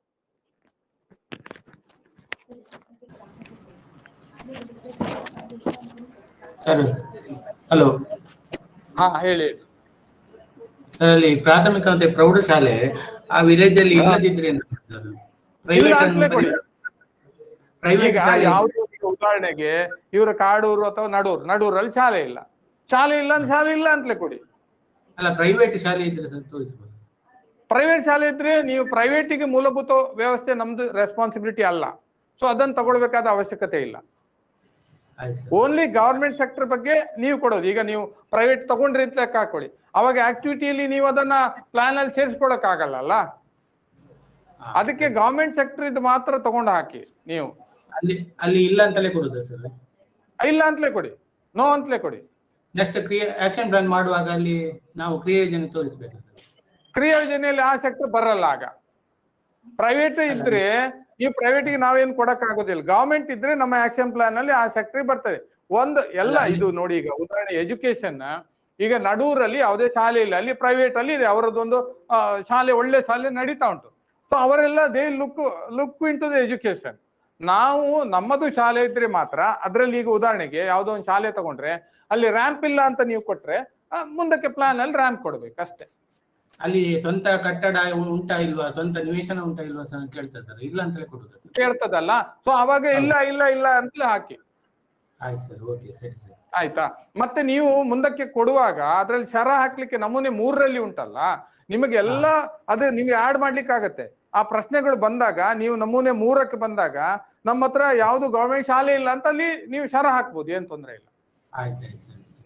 ಸರ್ ಹಲೋ ಹಾ ಹೇಳಿ ಸರ್ ಅಲ್ಲಿ ಪ್ರಾಥಮಿಕ ಮತ್ತೆ ಪ್ರೌಢಶಾಲೆ ಆ ವಿಲೇಜ್ ಅಲ್ಲಿ ಇಲ್ಲದಿದ್ರೆ ಇಲ್ಲ ಅಂತಲೇ ಕೊಡಿ ಪ್ರೈವೇಟ್ ಈಗ ಶಾಲೆ ಯಾವ್ದು ಈಗ ಉದಾಹರಣೆಗೆ ಇವ್ರ ಕಾಡೂರು ಅಥವಾ ನಡೂರು ನಡೂರಲ್ಲಿ ಶಾಲೆ ಇಲ್ಲ ಶಾಲೆ ಇಲ್ಲ ಅಂದ್ರೆ ಶಾಲೆ ಇಲ್ಲ ಅಂತಲೇ ಕೊಡಿ ಅಲ್ಲ ಪ್ರೈವೇಟ್ ಶಾಲೆ ಇದ್ರೆ ಸರ್ ತೋರಿಸ್ಬೋದು ಪ್ರೈವೇಟ್ ಶಾಲೆ ಇದ್ರೆ ನೀವು ಪ್ರೈವೇಟಿಗೆ ಮೂಲಭೂತ ವ್ಯವಸ್ಥೆ ನಮ್ದು ರೆಸ್ಪಾನ್ಸಿಬಿಲಿಟಿ ಅಲ್ಲ ಸೊ ಅದನ್ನ ತಗೊಳ್ಬೇಕಾದ ಅವಶ್ಯಕತೆ ಇಲ್ಲ ಆಯ್ತು ಸರ್ ಓನ್ಲಿ ಗವರ್ಮೆಂಟ್ ಸೆಕ್ಟರ್ ಬಗ್ಗೆ ನೀವು ಕೊಡೋದು ಈಗ ನೀವು ಪ್ರೈವೇಟ್ ತಗೊಂಡ್ರಿ ಅಂತ ಲೆಕ್ಕ ಹಾಕೊಳ್ಳಿ ಅವಾಗ ಆಕ್ಟಿವಿಟಿಯಲ್ಲಿ ನೀವು ಅದನ್ನ ಪ್ಲಾನ್ ಅಲ್ಲಿ ಸೇರಿಸ್ಕೊಳಕ್ ಆಗಲ್ಲ ಹಾ, ಅದಕ್ಕೆ ಗವರ್ಮೆಂಟ್ ಸೆಕ್ಟರ್ ಇದು ಮಾತ್ರ ತಗೊಂಡು ಹಾಕಿ ನೀವು ಅಲ್ಲಿ ಅಲ್ಲಿ ಇಲ್ಲ ಅಂತಲೇ ಕೊಡುದಾ ಸರ್ ಇಲ್ಲ ಅಂತಲೇ ಕೊಡಿ ನೋ ಅಂತಲೇ ಕೊಡಿ ನೆಕ್ಸ್ಟ್ ಕ್ರಿಯೆ ಆಕ್ಷನ್ ಪ್ಲಾನ್ ಮಾಡುವಾಗ ಅಲ್ಲಿ ನಾವು ಕ್ರಿಯೋಜನೆ ತೋರಿಸ್ಬೇಕು ಸರ್ ಕ್ರಿಯಾ ಯೋಜನೆಯಲ್ಲಿ ಆ ಸೆಕ್ಟರ್ ಬರಲ್ಲ ಆಗ ಪ್ರೈವೇಟ್ ಇದ್ರೆ ನೀವು ಪ್ರೈವೇಟ್ ಗೆ ನಾವೇನ್ ಕೊಡಕ್ ಆಗೋದಿಲ್ಲ ಗವರ್ಮೆಂಟ್ ಇದ್ರೆ ನಮ್ಮ ಆಕ್ಷನ್ ಪ್ಲಾನ್ ಅಲ್ಲಿ ಆ ಸೆಕ್ಟರ್ ಬರ್ತದೆ ಒಂದು ಎಲ್ಲ ಇದು ನೋಡಿ ಈಗ ಉದಾಹರಣೆ ಎಜುಕೇಶನ್ ಈಗ ನಡೂರಲ್ಲಿ ಯಾವುದೇ ಶಾಲೆ ಇಲ್ಲ ಅಲ್ಲಿ ಪ್ರೈವೇಟ್ ಅಲ್ಲಿ ಇದೆ ಅವರದೊಂದು ಆ, ಶಾಲೆ ಒಳ್ಳೆ ಶಾಲೆ ನಡೀತಾ ಉಂಟು ಸೊ ಅವರೆಲ್ಲ they look look into the education ನಾವು ನಮ್ಮದು ಶಾಲೆ ಇದ್ರೆ ಮಾತ್ರ ಅದ್ರಲ್ಲಿ ಈಗ ಉದಾಹರಣೆಗೆ ಯಾವುದೋ ಒಂದು ಶಾಲೆ ತಗೊಂಡ್ರೆ ಅಲ್ಲಿ ರ್ಯಾಂಪ್ ಇಲ್ಲ ಅಂತ ನೀವು ಕೊಟ್ರೆ ಆ, ಮುಂದಕ್ಕೆ ಪ್ಲಾನ್ ಅಲ್ಲಿ ರ್ಯಾಂಪ್ ಕೊಡ್ಬೇಕು ಅಷ್ಟೇ ಅಲ್ಲಿ ಸ್ವಂತ ಕಟ್ಟಡ ಉಂಟಾ ಇಲ್ವಾ ಸ್ವಂತ ನಿವೇಶನ ಉಂಟಾ ಇಲ್ವಾ ಸಹ ಕೇಳ್ತಾ ಇದ್ದಾರೆ ಇಲ್ಲ ಅಂತಲೇ ಕೊಡುದು ಕೇಳ್ತದಲ್ಲ ಸೊ ಅವಾಗ ಇಲ್ಲ ಇಲ್ಲ ಇಲ್ಲ ಅಂತಲೇ ಹಾಕಿ ಆಯ್ತು ಸರ್ ಓಕೆ ಸರಿ ಸರಿ ಆಯ್ತಾ ಮತ್ತೆ ನೀವು ಮುಂದಕ್ಕೆ ಕೊಡುವಾಗ ಅದ್ರಲ್ಲಿ ಶರ ಹಾಕ್ಲಿಕ್ಕೆ ನಮೂನೆ ಮೂರರಲ್ಲಿ ಉಂಟಲ್ಲ ನಿಮಗೆ ಎಲ್ಲ ಅದು ನಿಮ್ಗೆ ಆಡ್ ಮಾಡ್ಲಿಕ್ಕೆ ಆಗತ್ತೆ ಆ ಪ್ರಶ್ನೆಗಳು ಬಂದಾಗ ನೀವು ನಮೂನೆ ಮೂರಕ್ಕೆ ಬಂದಾಗ ನಮ್ಮ ಹತ್ರ ಯಾವ್ದು ಗವರ್ಮೆಂಟ್ ಶಾಲೆ ಇಲ್ಲ ಅಂತ ಅಲ್ಲಿ ನೀವು ಶರ ಹಾಕ್ಬೋದು ಏನ್ ತೊಂದ್ರೆ ಇಲ್ಲ ಆಯ್ತು ಆಯ್ತು ಸರಿ ಸರಿ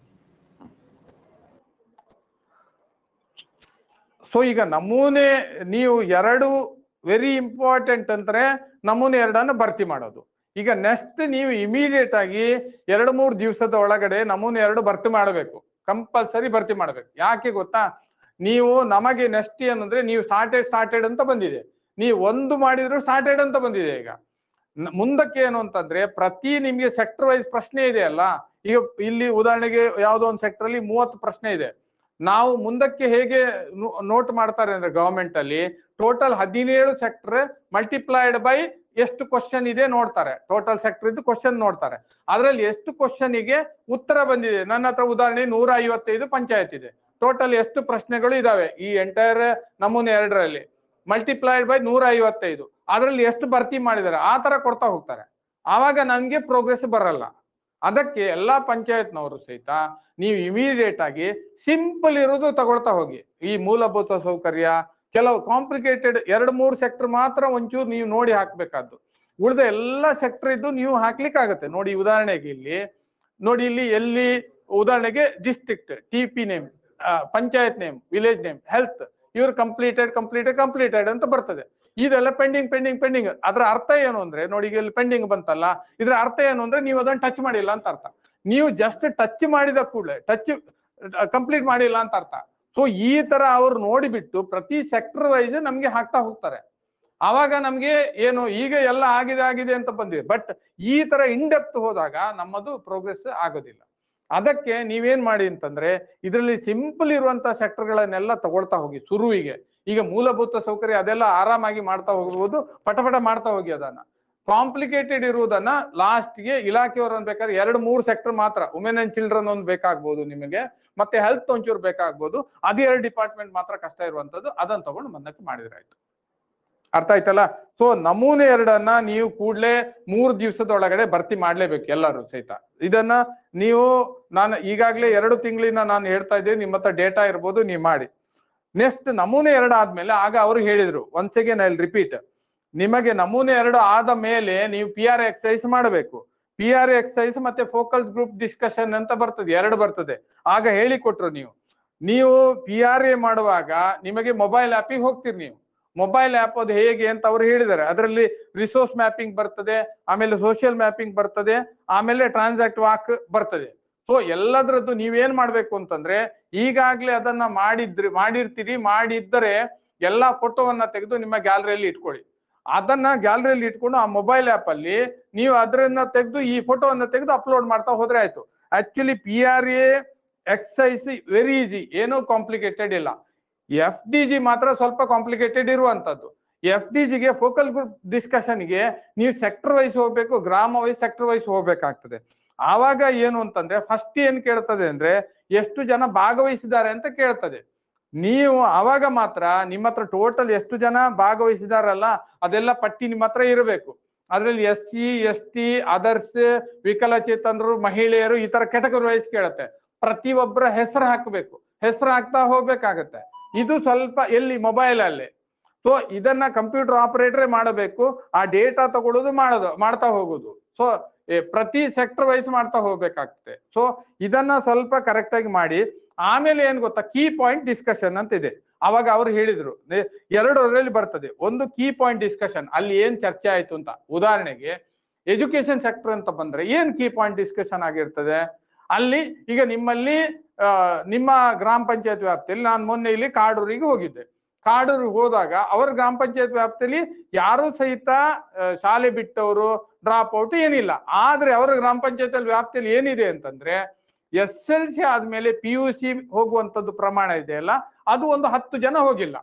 ಸೊ ಈಗ ನಮೂನೆ ನೀವು ಎರಡು ವೆರಿ ಇಂಪಾರ್ಟೆಂಟ್ ಅಂದ್ರೆ ನಮೂನೆ ಎರಡನ್ನ ಭರ್ತಿ ಮಾಡೋದು ಈಗ ನೆಕ್ಸ್ಟ್ ನೀವು ಇಮಿಡಿಯೇಟ್ ಆಗಿ ಎರಡು ಮೂರು ದಿವಸದ ಒಳಗಡೆ ನಮೂನೆ ಎರಡು ಭರ್ತಿ ಮಾಡಬೇಕು ಕಂಪಲ್ಸರಿ ಭರ್ತಿ ಮಾಡಬೇಕು ಯಾಕೆ ಗೊತ್ತಾ ನೀವು ನಮಗೆ ನೆಕ್ಸ್ಟ್ ಏನಂದ್ರೆ ನೀವು ಸ್ಟಾರ್ಟೆಡ್ ಸ್ಟಾರ್ಟೆಡ್ ಅಂತ ಬಂದಿದೆ ನೀವು ಒಂದು ಮಾಡಿದ್ರು ಸ್ಟಾರ್ಟೆಡ್ ಅಂತ ಬಂದಿದೆ ಈಗ ನ- ಮುಂದಕ್ಕೆ ಏನು ಅಂತಂದ್ರೆ ಪ್ರತಿ ನಿಮ್ಗೆ ಸೆಕ್ಟರ್ ವೈಸ್ ಪ್ರಶ್ನೆ ಇದೆ ಅಲ್ಲ ಈಗ ಇಲ್ಲಿ ಉದಾಹರಣೆಗೆ ಯಾವುದೋ ಒಂದು ಸೆಕ್ಟರ್ ಅಲ್ಲಿ ಮೂವತ್ತು ಪ್ರಶ್ನೆ ಇದೆ ನಾವು ಮುಂದಕ್ಕೆ ಹೇಗೆ ನೋಟ್ ಮಾಡ್ತಾರೆ ಅಂದ್ರೆ ಗವರ್ಮೆಂಟ್ ಅಲ್ಲಿ ಟೋಟಲ್ ಹದಿನೇಳು ಸೆಕ್ಟರ್ ಮಲ್ಟಿಪ್ಲೈಡ್ ಬೈ ಎಷ್ಟು ಕ್ವಶನ್ ಇದೆ ನೋಡ್ತಾರೆ ಟೋಟಲ್ ಸೆಕ್ಟರ್ ಇದ್ದು ಕ್ವಶನ್ ನೋಡ್ತಾರೆ ಅದ್ರಲ್ಲಿ ಎಷ್ಟು question ಗೆ ಉತ್ತರ ಬಂದಿದೆ ನನ್ನ ಹತ್ರ ಉದಾಹರಣೆ ನೂರ ಐವತ್ತೈದು ಪಂಚಾಯತ್ ಇದೆ ಟೋಟಲ್ ಎಷ್ಟು ಪ್ರಶ್ನೆಗಳು ಇದಾವೆ ಈ ಎಂಟೈರ್ ನಮೂನೆ ಎರಡರಲ್ಲಿ ಮಲ್ಟಿಪ್ಲೈಡ್ ಬೈ ನೂರ ಐವತ್ತೈದು ಅದ್ರಲ್ಲಿ ಎಷ್ಟು ಭರ್ತಿ ಮಾಡಿದ್ದಾರೆ ಆ ತರ ಕೊಡ್ತಾ ಹೋಗ್ತಾರೆ ಆವಾಗ ನನ್ಗೆ ಪ್ರೋಗ್ರೆಸ್ ಬರಲ್ಲ ಅದಕ್ಕೆ ಎಲ್ಲಾ ಪಂಚಾಯತ್ನವರು ಸಹಿತ ನೀವು ಇಮಿಡಿಯೇಟ್ ಆಗಿ ಸಿಂಪಲ್ ಇರೋದು ತಗೊಳ್ತಾ ಹೋಗಿ ಈ ಮೂಲಭೂತ ಸೌಕರ್ಯ ಕೆಲವು ಕಾಂಪ್ಲಿಕೇಟೆಡ್ ಎರಡು ಮೂರು ಸೆಕ್ಟರ್ ಮಾತ್ರ ಒಂಚೂರು ನೀವು ನೋಡಿ ಹಾಕ್ಬೇಕಾದ್ದು ಉಳಿದ ಎಲ್ಲ ಸೆಕ್ಟರ್ ಇದ್ದು ನೀವು ಹಾಕ್ಲಿಕ್ಕೆ ಆಗತ್ತೆ ನೋಡಿ ಉದಾಹರಣೆಗೆ ಇಲ್ಲಿ ನೋಡಿ ಇಲ್ಲಿ ಎಲ್ಲಿ ಉದಾಹರಣೆಗೆ district T P name panchayat name village name health ಇವ್ರು ಕಂಪ್ಲೀಟೆಡ್ ಕಂಪ್ಲೀಟೆಡ್ ಕಂಪ್ಲೀಟೆಡ್ ಅಂತ ಬರ್ತದೆ ಇದೆಲ್ಲ ಪೆಂಡಿಂಗ್ ಪೆಂಡಿಂಗ್ ಪೆಂಡಿಂಗ್ ಅದರ ಅರ್ಥ ಏನು ಅಂದ್ರೆ ನೋಡಿ ಈಗ ಇಲ್ಲಿ ಪೆಂಡಿಂಗ್ ಬಂತಲ್ಲ ಇದ್ರ ಅರ್ಥ ಏನು ಅಂದ್ರೆ ನೀವು ಅದನ್ನ ಟಚ್ ಮಾಡಿಲ್ಲ ಅಂತ ಅರ್ಥ ನೀವು ಜಸ್ಟ್ ಟಚ್ ಮಾಡಿದ ಕೂಡಲೇ ಟಚ್ ಕಂಪ್ಲೀಟ್ ಮಾಡಿಲ್ಲ ಅಂತ ಅರ್ಥ ಸೊ ಈ ತರ ಅವ್ರು ನೋಡಿಬಿಟ್ಟು ಪ್ರತಿ ಸೆಕ್ಟರ್ ವೈಸ್ ನಮ್ಗೆ ಹಾಕ್ತಾ ಹೋಗ್ತಾರೆ ಆವಾಗ ನಮ್ಗೆ ಏನು ಈಗ ಎಲ್ಲ ಆಗಿದೆ ಆಗಿದೆ ಅಂತ ಬಂದಿದೆ ಬಟ್ ಈ ತರ ಇನ್ ಡೆಪ್ತ್ ಹೋದಾಗ ನಮ್ಮದು ಪ್ರೋಗ್ರೆಸ್ ಆಗೋದಿಲ್ಲ ಅದಕ್ಕೆ ನೀವೇನ್ ಮಾಡಿ ಅಂತಂದ್ರೆ ಇದರಲ್ಲಿ ಸಿಂಪಲ್ ಇರುವಂತ ಸೆಕ್ಟರ್ಗಳನ್ನೆಲ್ಲ ತಗೊಳ್ತಾ ಹೋಗಿ ಶುರುವಿಗೆ ಈಗ ಮೂಲಭೂತ ಸೌಕರ್ಯ ಅದೆಲ್ಲ ಆರಾಮಾಗಿ ಮಾಡ್ತಾ ಹೋಗ್ಬೋದು ಪಟಪಟ ಮಾಡ್ತಾ ಹೋಗಿ ಅದನ್ನ ಕಾಂಪ್ಲಿಕೇಟೆಡ್ ಇರುವುದನ್ನ ಲಾಸ್ಟ್ಗೆ ಇಲಾಖೆಯವರು ಬೇಕಾದ್ರೆ ಎರಡು ಮೂರು ಸೆಕ್ಟರ್ ಮಾತ್ರ ವುಮೆನ್ ಅಂಡ್ ಚಿಲ್ಡ್ರನ್ ಒಂದು ಬೇಕಾಗ್ಬೋದು ನಿಮಗೆ ಮತ್ತೆ ಹೆಲ್ತ್ ಒಂಚೂರು ಬೇಕಾಗ್ಬೋದು ಅದು ಎರಡು ಡಿಪಾರ್ಟ್ಮೆಂಟ್ ಮಾತ್ರ ಕಷ್ಟ ಇರುವಂತದ್ದು ಅದನ್ನ ತಗೊಂಡು ಮುಂದಕ್ಕೆ ಮಾಡಿದ್ರೆ ಆಯ್ತು ಅರ್ಥ ಆಯ್ತಲ್ಲ ಸೊ ನಮೂನೆ ಎರಡನ್ನ ನೀವು ಕೂಡ್ಲೆ ಮೂರು ದಿವಸದ ಒಳಗಡೆ ಭರ್ತಿ ಮಾಡ್ಲೇಬೇಕು ಎಲ್ಲರೂ ಸಹಿತ ಇದನ್ನ ನೀವು ನಾನು ಈಗಾಗಲೇ ಎರಡು ತಿಂಗಳಿನ ನಾನು ಹೇಳ್ತಾ ಇದ್ದೀನಿ ನಿಮ್ಮ ಹತ್ರ ಡೇಟಾ ಇರ್ಬೋದು ನೀವು ಮಾಡಿ ನೆಕ್ಸ್ಟ್ ನಮೂನೆ ಎರಡು ಆದ್ಮೇಲೆ ಆಗ ಅವರು ಹೇಳಿದ್ರು ಒನ್ಸ್ ಅಗೇನ್ ಐ ರಿಪೀಟ್ ನಿಮಗೆ ನಮೂನೆ ಎರಡು ಆದ ಮೇಲೆ ನೀವು ಪಿ ಆರ್ ಎಕ್ಸೈಸ್ ಮಾಡಬೇಕು ಪಿ ಆರ್ ಎಕ್ಸೈಸ್ ಮತ್ತೆ ಫೋಕಲ್ ಗ್ರೂಪ್ ಡಿಸ್ಕಷನ್ ಅಂತ ಬರ್ತದೆ ಎರಡು ಬರ್ತದೆ ಆಗ ಹೇಳಿಕೊಟ್ರು ನೀವು ನೀವು ಪಿ ಆರ್ ಎ ಮಾಡುವಾಗ ನಿಮಗೆ ಮೊಬೈಲ್ ಆಪಿಗೆ ಹೋಗ್ತೀರಿ ನೀವು ಮೊಬೈಲ್ ಆಪ್ ಅದು ಹೇಗೆ ಅಂತ ಅವ್ರು ಹೇಳಿದ್ದಾರೆ ಅದರಲ್ಲಿ ರಿಸೋರ್ಸ್ ಮ್ಯಾಪಿಂಗ್ ಬರ್ತದೆ ಆಮೇಲೆ ಸೋಷಿಯಲ್ ಮ್ಯಾಪಿಂಗ್ ಬರ್ತದೆ ಆಮೇಲೆ ಟ್ರಾನ್ಸಾಕ್ಟ್ ವಾಕ್ ಬರ್ತದೆ ಸೊ ಎಲ್ಲದರದ್ದು ನೀವೇನ್ ಮಾಡ್ಬೇಕು ಅಂತಂದ್ರೆ ಈಗಾಗ್ಲೇ ಅದನ್ನ ಮಾಡಿದ್ರಿ ಮಾಡಿರ್ತೀರಿ ಮಾಡಿದ್ದರೆ ಎಲ್ಲಾ ಫೋಟೋವನ್ನ ತೆಗೆದು ನಿಮ್ಮ ಗ್ಯಾಲರಿಯಲ್ಲಿ ಇಟ್ಕೊಳ್ಳಿ ಅದನ್ನ ಗ್ಯಾಲರಿಯಲ್ಲಿ ಇಟ್ಕೊಂಡು ಆ ಮೊಬೈಲ್ ಆಪ್ ಅಲ್ಲಿ ನೀವು ಅದನ್ನ ತೆಗೆದು ಈ ಫೋಟೋವನ್ನ ತೆಗೆದು ಅಪ್ಲೋಡ್ ಮಾಡ್ತಾ ಹೋದ್ರೆ ಆಯ್ತು actually P R A exercise very easy ಏನೂ ಕಾಂಪ್ಲಿಕೇಟೆಡ್ ಇಲ್ಲ ಎಫ್ ಡಿ ಜಿ ಮಾತ್ರ ಸ್ವಲ್ಪ ಕಾಂಪ್ಲಿಕೇಟೆಡ್ ಇರುವಂತದ್ದು ಎಫ್ ಡಿ ಜಿಗೆ ಫೋಕಲ್ ಗ್ರೂಪ್ ಡಿಸ್ಕಷನ್ಗೆ ನೀವು ಸೆಕ್ಟರ್ ವೈಸ್ ಹೋಗ್ಬೇಕು ಗ್ರಾಮ ವೈಸ್ ಸೆಕ್ಟರ್ ವೈಸ್ ಹೋಗ್ಬೇಕಾಗ್ತದೆ ಆವಾಗ ಏನು ಅಂತಂದ್ರೆ ಫಸ್ಟ್ ಏನ್ ಕೇಳ್ತದೆ ಅಂದ್ರೆ ಎಷ್ಟು ಜನ ಭಾಗವಹಿಸಿದ್ದಾರೆ ಅಂತ ಕೇಳ್ತದೆ ನೀವು ಅವಾಗ ಮಾತ್ರ ನಿಮ್ಮ ಹತ್ರ ಟೋಟಲ್ ಎಷ್ಟು ಜನ ಭಾಗವಹಿಸಿದಾರಲ್ಲ ಅದೆಲ್ಲ ಪಟ್ಟಿ ನಿಮ್ಮ ಹತ್ರ ಇರಬೇಕು ಅದ್ರಲ್ಲಿ S C S T others ವಿಕಲಚೇತನರು ಮಹಿಳೆಯರು ಈ ತರ ಕೆಟಗರಿ ವೈಸ್ ಕೇಳುತ್ತೆ ಪ್ರತಿಯೊಬ್ಬರ ಹೆಸರು ಹಾಕಬೇಕು ಹೆಸರು ಹಾಕ್ತಾ ಹೋಗ್ಬೇಕಾಗತ್ತೆ ಇದು ಸ್ವಲ್ಪ ಎಲ್ಲಿ ಮೊಬೈಲ್ ಅಲ್ಲಿ ಸೊ ಇದನ್ನ ಕಂಪ್ಯೂಟರ್ ಆಪರೇಟರ್ ಮಾಡಬೇಕು ಆ ಡೇಟಾ ತಗೊಳ್ಳೋದು ಮಾಡೋದು ಮಾಡ್ತಾ ಹೋಗೋದು ಸೊ ಪ್ರತಿ ಸೆಕ್ಟರ್ ವೈಸ್ ಮಾಡ್ತಾ ಹೋಗ್ಬೇಕಾಗ್ತದೆ ಸೊ ಇದನ್ನ ಸ್ವಲ್ಪ ಕರೆಕ್ಟ್ ಆಗಿ ಮಾಡಿ ಆಮೇಲೆ ಏನ್ ಗೊತ್ತಾ ಕೀ ಪಾಯಿಂಟ್ ಡಿಸ್ಕಷನ್ ಅಂತ ಇದೆ ಅವಾಗ ಅವ್ರು ಹೇಳಿದ್ರು ನೆ- ಎರಡು ಅದರಲ್ಲಿ ಬರ್ತದೆ ಒಂದು ಕೀ ಪಾಯಿಂಟ್ ಡಿಸ್ಕಷನ್ ಅಲ್ಲಿ ಏನ್ ಚರ್ಚೆ ಆಯ್ತು ಅಂತ ಉದಾಹರಣೆಗೆ ಎಜುಕೇಶನ್ ಸೆಕ್ಟರ್ ಅಂತ ಬಂದ್ರೆ ಏನ್ ಕೀ ಪಾಯಿಂಟ್ ಡಿಸ್ಕಷನ್ ಆಗಿರ್ತದೆ ಅಲ್ಲಿ ಈಗ ನಿಮ್ಮಲ್ಲಿ ಆ, ನಿಮ್ಮ ಗ್ರಾಮ ಪಂಚಾಯತ್ ವ್ಯಾಪ್ತಿಯಲ್ಲಿ ನಾನು ಮೊನ್ನೆ ಇಲ್ಲಿ ಕಾಡೂರಿಗೆ ಹೋಗಿದ್ದೆ ಕಾಡೂರಿಗೆ ಹೋದಾಗ ಅವರ ಗ್ರಾಮ ಪಂಚಾಯತ್ ವ್ಯಾಪ್ತಿಯಲ್ಲಿ ಯಾರು ಸಹಿತ ಆ, ಶಾಲೆ ಬಿಟ್ಟವರು ಡ್ರಾಪ್ ಔಟ್ ಏನಿಲ್ಲ ಆದ್ರೆ ಅವರ ಗ್ರಾಮ ಪಂಚಾಯತ್ ವ್ಯಾಪ್ತಿಯಲ್ಲಿ ಏನಿದೆ ಅಂತಂದ್ರೆ ಎಸ್ ಎಲ್ ಸಿ ಆದ್ಮೇಲೆ ಪಿ ಯು ಸಿ ಹೋಗುವಂತದ್ದು ಪ್ರಮಾಣ ಇದೆಯಲ್ಲ ಅದು ಒಂದು ಹತ್ತು ಜನ ಹೋಗಿಲ್ಲ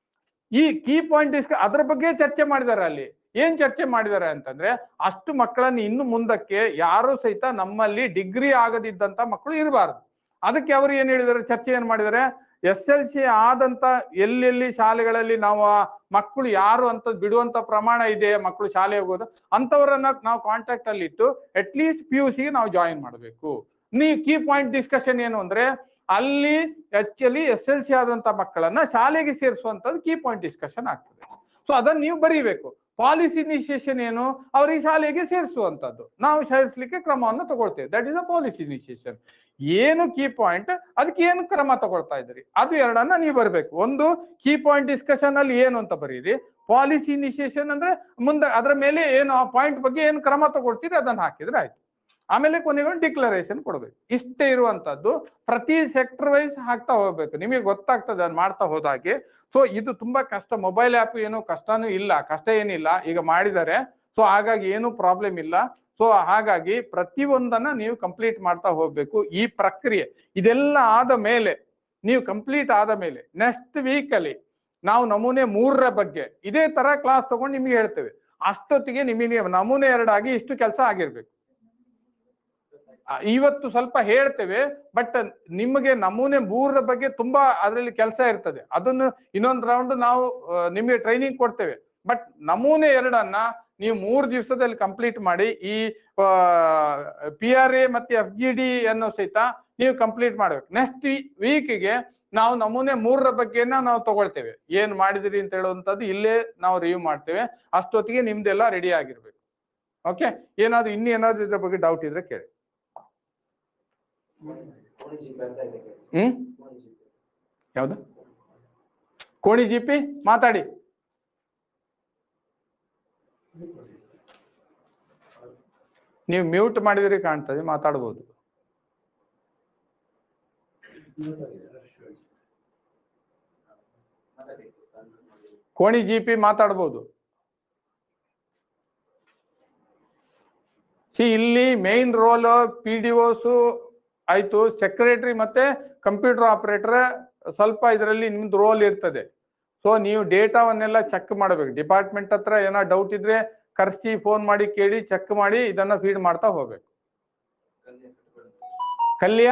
ಈ ಕೀ ಪಾಯಿಂಟ್ ಡಿಸ್ಕ ಅದ್ರ ಬಗ್ಗೆ ಚರ್ಚೆ ಮಾಡಿದ್ದಾರೆ ಅಲ್ಲಿ ಏನ್ ಚರ್ಚೆ ಮಾಡಿದ್ದಾರೆ ಅಂತಂದ್ರೆ ಅಷ್ಟು ಮಕ್ಕಳನ್ನು ಇನ್ನು ಮುಂದಕ್ಕೆ ಯಾರು ಸಹಿತ ನಮ್ಮಲ್ಲಿ ಡಿಗ್ರಿ ಆಗದಿದ್ದಂತ ಮಕ್ಕಳು ಇರಬಾರ್ದು ಅದಕ್ಕೆ ಅವರು ಏನ್ ಹೇಳಿದ್ದಾರೆ ಚರ್ಚೆ ಏನ್ ಮಾಡಿದ್ದಾರೆ ಎಸ್ ಎಲ್ ಸಿ ಆದಂತ ಎಲ್ಲೆಲ್ಲಿ ಶಾಲೆಗಳಲ್ಲಿ ನಾವು ಆ ಮಕ್ಕಳು ಯಾರು ಅಂತ ಬಿಡುವಂತ ಪ್ರಮಾಣ ಇದೆ ಮಕ್ಕಳು ಶಾಲೆ ಹೋಗೋದು ಅಂತವರನ್ನ ನಾವು ಕಾಂಟ್ಯಾಕ್ಟ್ ಅಲ್ಲಿ ಇಟ್ಟು ಅಟ್ ಲೀಸ್ಟ್ ಪಿ ಯು ಸಿಗೆ ನಾವು ಜಾಯಿನ್ ಮಾಡಬೇಕು ನೀ ಕೀ ಪಾಯಿಂಟ್ ಡಿಸ್ಕಷನ್ ಏನು ಅಂದ್ರೆ ಅಲ್ಲಿ ಆಕ್ಚುಲಿ ಎಸ್ ಎಲ್ ಸಿ ಆದಂತ ಮಕ್ಕಳನ್ನ ಶಾಲೆಗೆ ಸೇರಿಸುವಂತದ್ದು ಕೀ ಪಾಯಿಂಟ್ ಡಿಸ್ಕಷನ್ ಆಗ್ತದೆ ಸೊ ಅದನ್ನ ನೀವು ಬರೀಬೇಕು ಪಾಲಿಸಿ ಇನಿಷಿಯೇಷನ್ ಏನು ಅವ್ರಿಗೆ ಶಾಲೆಗೆ ಸೇರಿಸುವಂತದ್ದು ನಾವು ಸೇರಿಸಲಿಕ್ಕೆ ಕ್ರಮವನ್ನು ತಗೊಳ್ತೇವೆ that is a policy initiation ಏನು ಕೀ ಪಾಯಿಂಟ್ ಅದಕ್ಕೆ ಏನು ಕ್ರಮ ತಗೊಳ್ತಾ ಇದ್ರಿ ಅದು ಎರಡನ್ನ ನೀವು ಬರಬೇಕು ಒಂದು ಕೀ ಪಾಯಿಂಟ್ ಡಿಸ್ಕಷನ್ ಅಲ್ಲಿ ಏನು ಅಂತ ಬರೀರಿ ಪಾಲಿಸಿ ಇನಿಷಿಯೇಷನ್ ಅಂದ್ರೆ ಮುಂದೆ ಅದರ ಮೇಲೆ ಏನು ಆ ಪಾಯಿಂಟ್ ಬಗ್ಗೆ ಏನು ಕ್ರಮ ತಗೊಳ್ತೀರಿ ಅದನ್ನ ಹಾಕಿದ್ರೆ ಆಯ್ತು ಆಮೇಲೆ ಕೊನೆಗೆ ಒಂದು ಡಿಕ್ಲರೇಷನ್ ಕೊಡ್ಬೇಕು ಇಷ್ಟೇ ಇರುವಂತದ್ದು ಪ್ರತಿ ಸೆಕ್ಟರ್ ವೈಸ್ ಹಾಕ್ತಾ ಹೋಗ್ಬೇಕು ನಿಮಗೆ ಗೊತ್ತಾಗ್ತದೆ ಅದ್ ಮಾಡ್ತಾ ಹೋದಾಗೆ ಸೊ ಇದು ತುಂಬಾ ಕಷ್ಟ ಮೊಬೈಲ್ ಆ್ಯಪ್ ಏನು ಕಷ್ಟನೂ ಇಲ್ಲ ಕಷ್ಟ ಏನಿಲ್ಲ ಈಗ ಮಾಡಿದ್ದಾರೆ ಸೊ ಹಾಗಾಗಿ ಏನು ಪ್ರಾಬ್ಲಮ್ ಇಲ್ಲ ಸೊ ಹಾಗಾಗಿ ಪ್ರತಿಯೊಂದನ್ನ ನೀವು ಕಂಪ್ಲೀಟ್ ಮಾಡ್ತಾ ಹೋಗ್ಬೇಕು ಈ ಪ್ರಕ್ರಿಯೆ ಇದೆಲ್ಲ ಆದ ಮೇಲೆ ನೀವು ಕಂಪ್ಲೀಟ್ ಆದ ಮೇಲೆ ನೆಕ್ಸ್ಟ್ ವೀಕ್ ಅಲ್ಲಿ ನಾವು ನಮೂನೆ ಮೂರರ ಬಗ್ಗೆ ಇದೇ ತರ ಕ್ಲಾಸ್ ತಗೊಂಡು ನಿಮ್ಗೆ ಹೇಳ್ತೇವೆ ಅಷ್ಟೊತ್ತಿಗೆ ನಿಮಗೆ ನಮೂನೆ ಎರಡಾಗಿ ಇಷ್ಟು ಕೆಲಸ ಆಗಿರ್ಬೇಕು ಆ, ಇವತ್ತು ಸ್ವಲ್ಪ ಹೇಳ್ತೇವೆ ಬಟ್ ನಿಮಗೆ ನಮೂನೆ ಮೂರರ ಬಗ್ಗೆ ತುಂಬಾ ಅದರಲ್ಲಿ ಕೆಲಸ ಇರ್ತದೆ ಅದನ್ನು ಇನ್ನೊಂದು ರೌಂಡ್ ನಾವು ಆ, ನಿಮಗೆ ಟ್ರೈನಿಂಗ್ ಕೊಡ್ತೇವೆ ಬಟ್ ನಮೂನೆ ಎರಡನ್ನ ನೀವು ಮೂರು ದಿವಸದಲ್ಲಿ ಕಂಪ್ಲೀಟ್ ಮಾಡಿ ಈ ಪಿ ಆರ್ ಎ ಮತ್ತೆ ಎಫ್ ಜಿ ಡಿ ಅನ್ನೋ ಸಹಿತ ನೀವು ಕಂಪ್ಲೀಟ್ ಮಾಡ್ಬೇಕು ನೆಕ್ಸ್ಟ್ ವೀಕ್ಗೆ ನಾವು ನಮೂನೆ ಮೂರರ ಬಗ್ಗೆನ ನಾವು ತಗೊಳ್ತೇವೆ ಏನ್ ಮಾಡಿದಿರಿ ಅಂತ ಹೇಳುವಂಥದ್ದು ಇಲ್ಲೇ ನಾವು ರಿವ್ಯೂ ಮಾಡ್ತೇವೆ ಅಷ್ಟೊತ್ತಿಗೆ ನಿಮ್ದೆಲ್ಲ ರೆಡಿ ಆಗಿರ್ಬೇಕು ಓಕೆ ಏನಾದ್ರು ಇನ್ನು ಏನಾದ್ರು ಇದ್ರ ಬಗ್ಗೆ ಡೌಟ್ ಇದ್ರೆ ಕೇಳಿ ಹ್ಮ್ ಯಾವ್ದು ಕೋಣಿ ಜಿಪಿ ಮಾತಾಡಿ ನೀವು ಮ್ಯೂಟ್ ಮಾಡಿದ್ರಿ ಕಾಣ್ತದೆ ಮಾತಾಡ್ಬೋದು ಕೋಣಿ ಜಿಪಿ ಮಾತಾಡ್ಬೋದು ಸಿ ಇಲ್ಲಿ ಮೇನ್ ರೋಲ್ ಪಿ ಡಿ ಒಸು ಆಯ್ತು ಸೆಕ್ರೆಟರಿ ಮತ್ತೆ ಕಂಪ್ಯೂಟರ್ ಆಪರೇಟರ್ ಸ್ವಲ್ಪ ಇದರಲ್ಲಿ ನಿಮ್ದು ರೋಲ್ ಇರ್ತದೆ ಸೊ ನೀವು ಡೇಟಾವನ್ನೆಲ್ಲ ಚೆಕ್ ಮಾಡಬೇಕು ಡಿಪಾರ್ಟ್ಮೆಂಟ್ ಹತ್ರ ಏನೋ ಡೌಟ್ ಇದ್ರೆ ಕರ್ಸಿ ಫೋನ್ ಮಾಡಿ ಕೇಳಿ ಚೆಕ್ ಮಾಡಿ ಇದನ್ನ ಫೀಡ್ ಮಾಡ್ತಾ ಹೋಗ್ಬೇಕು ಕಲ್ಯ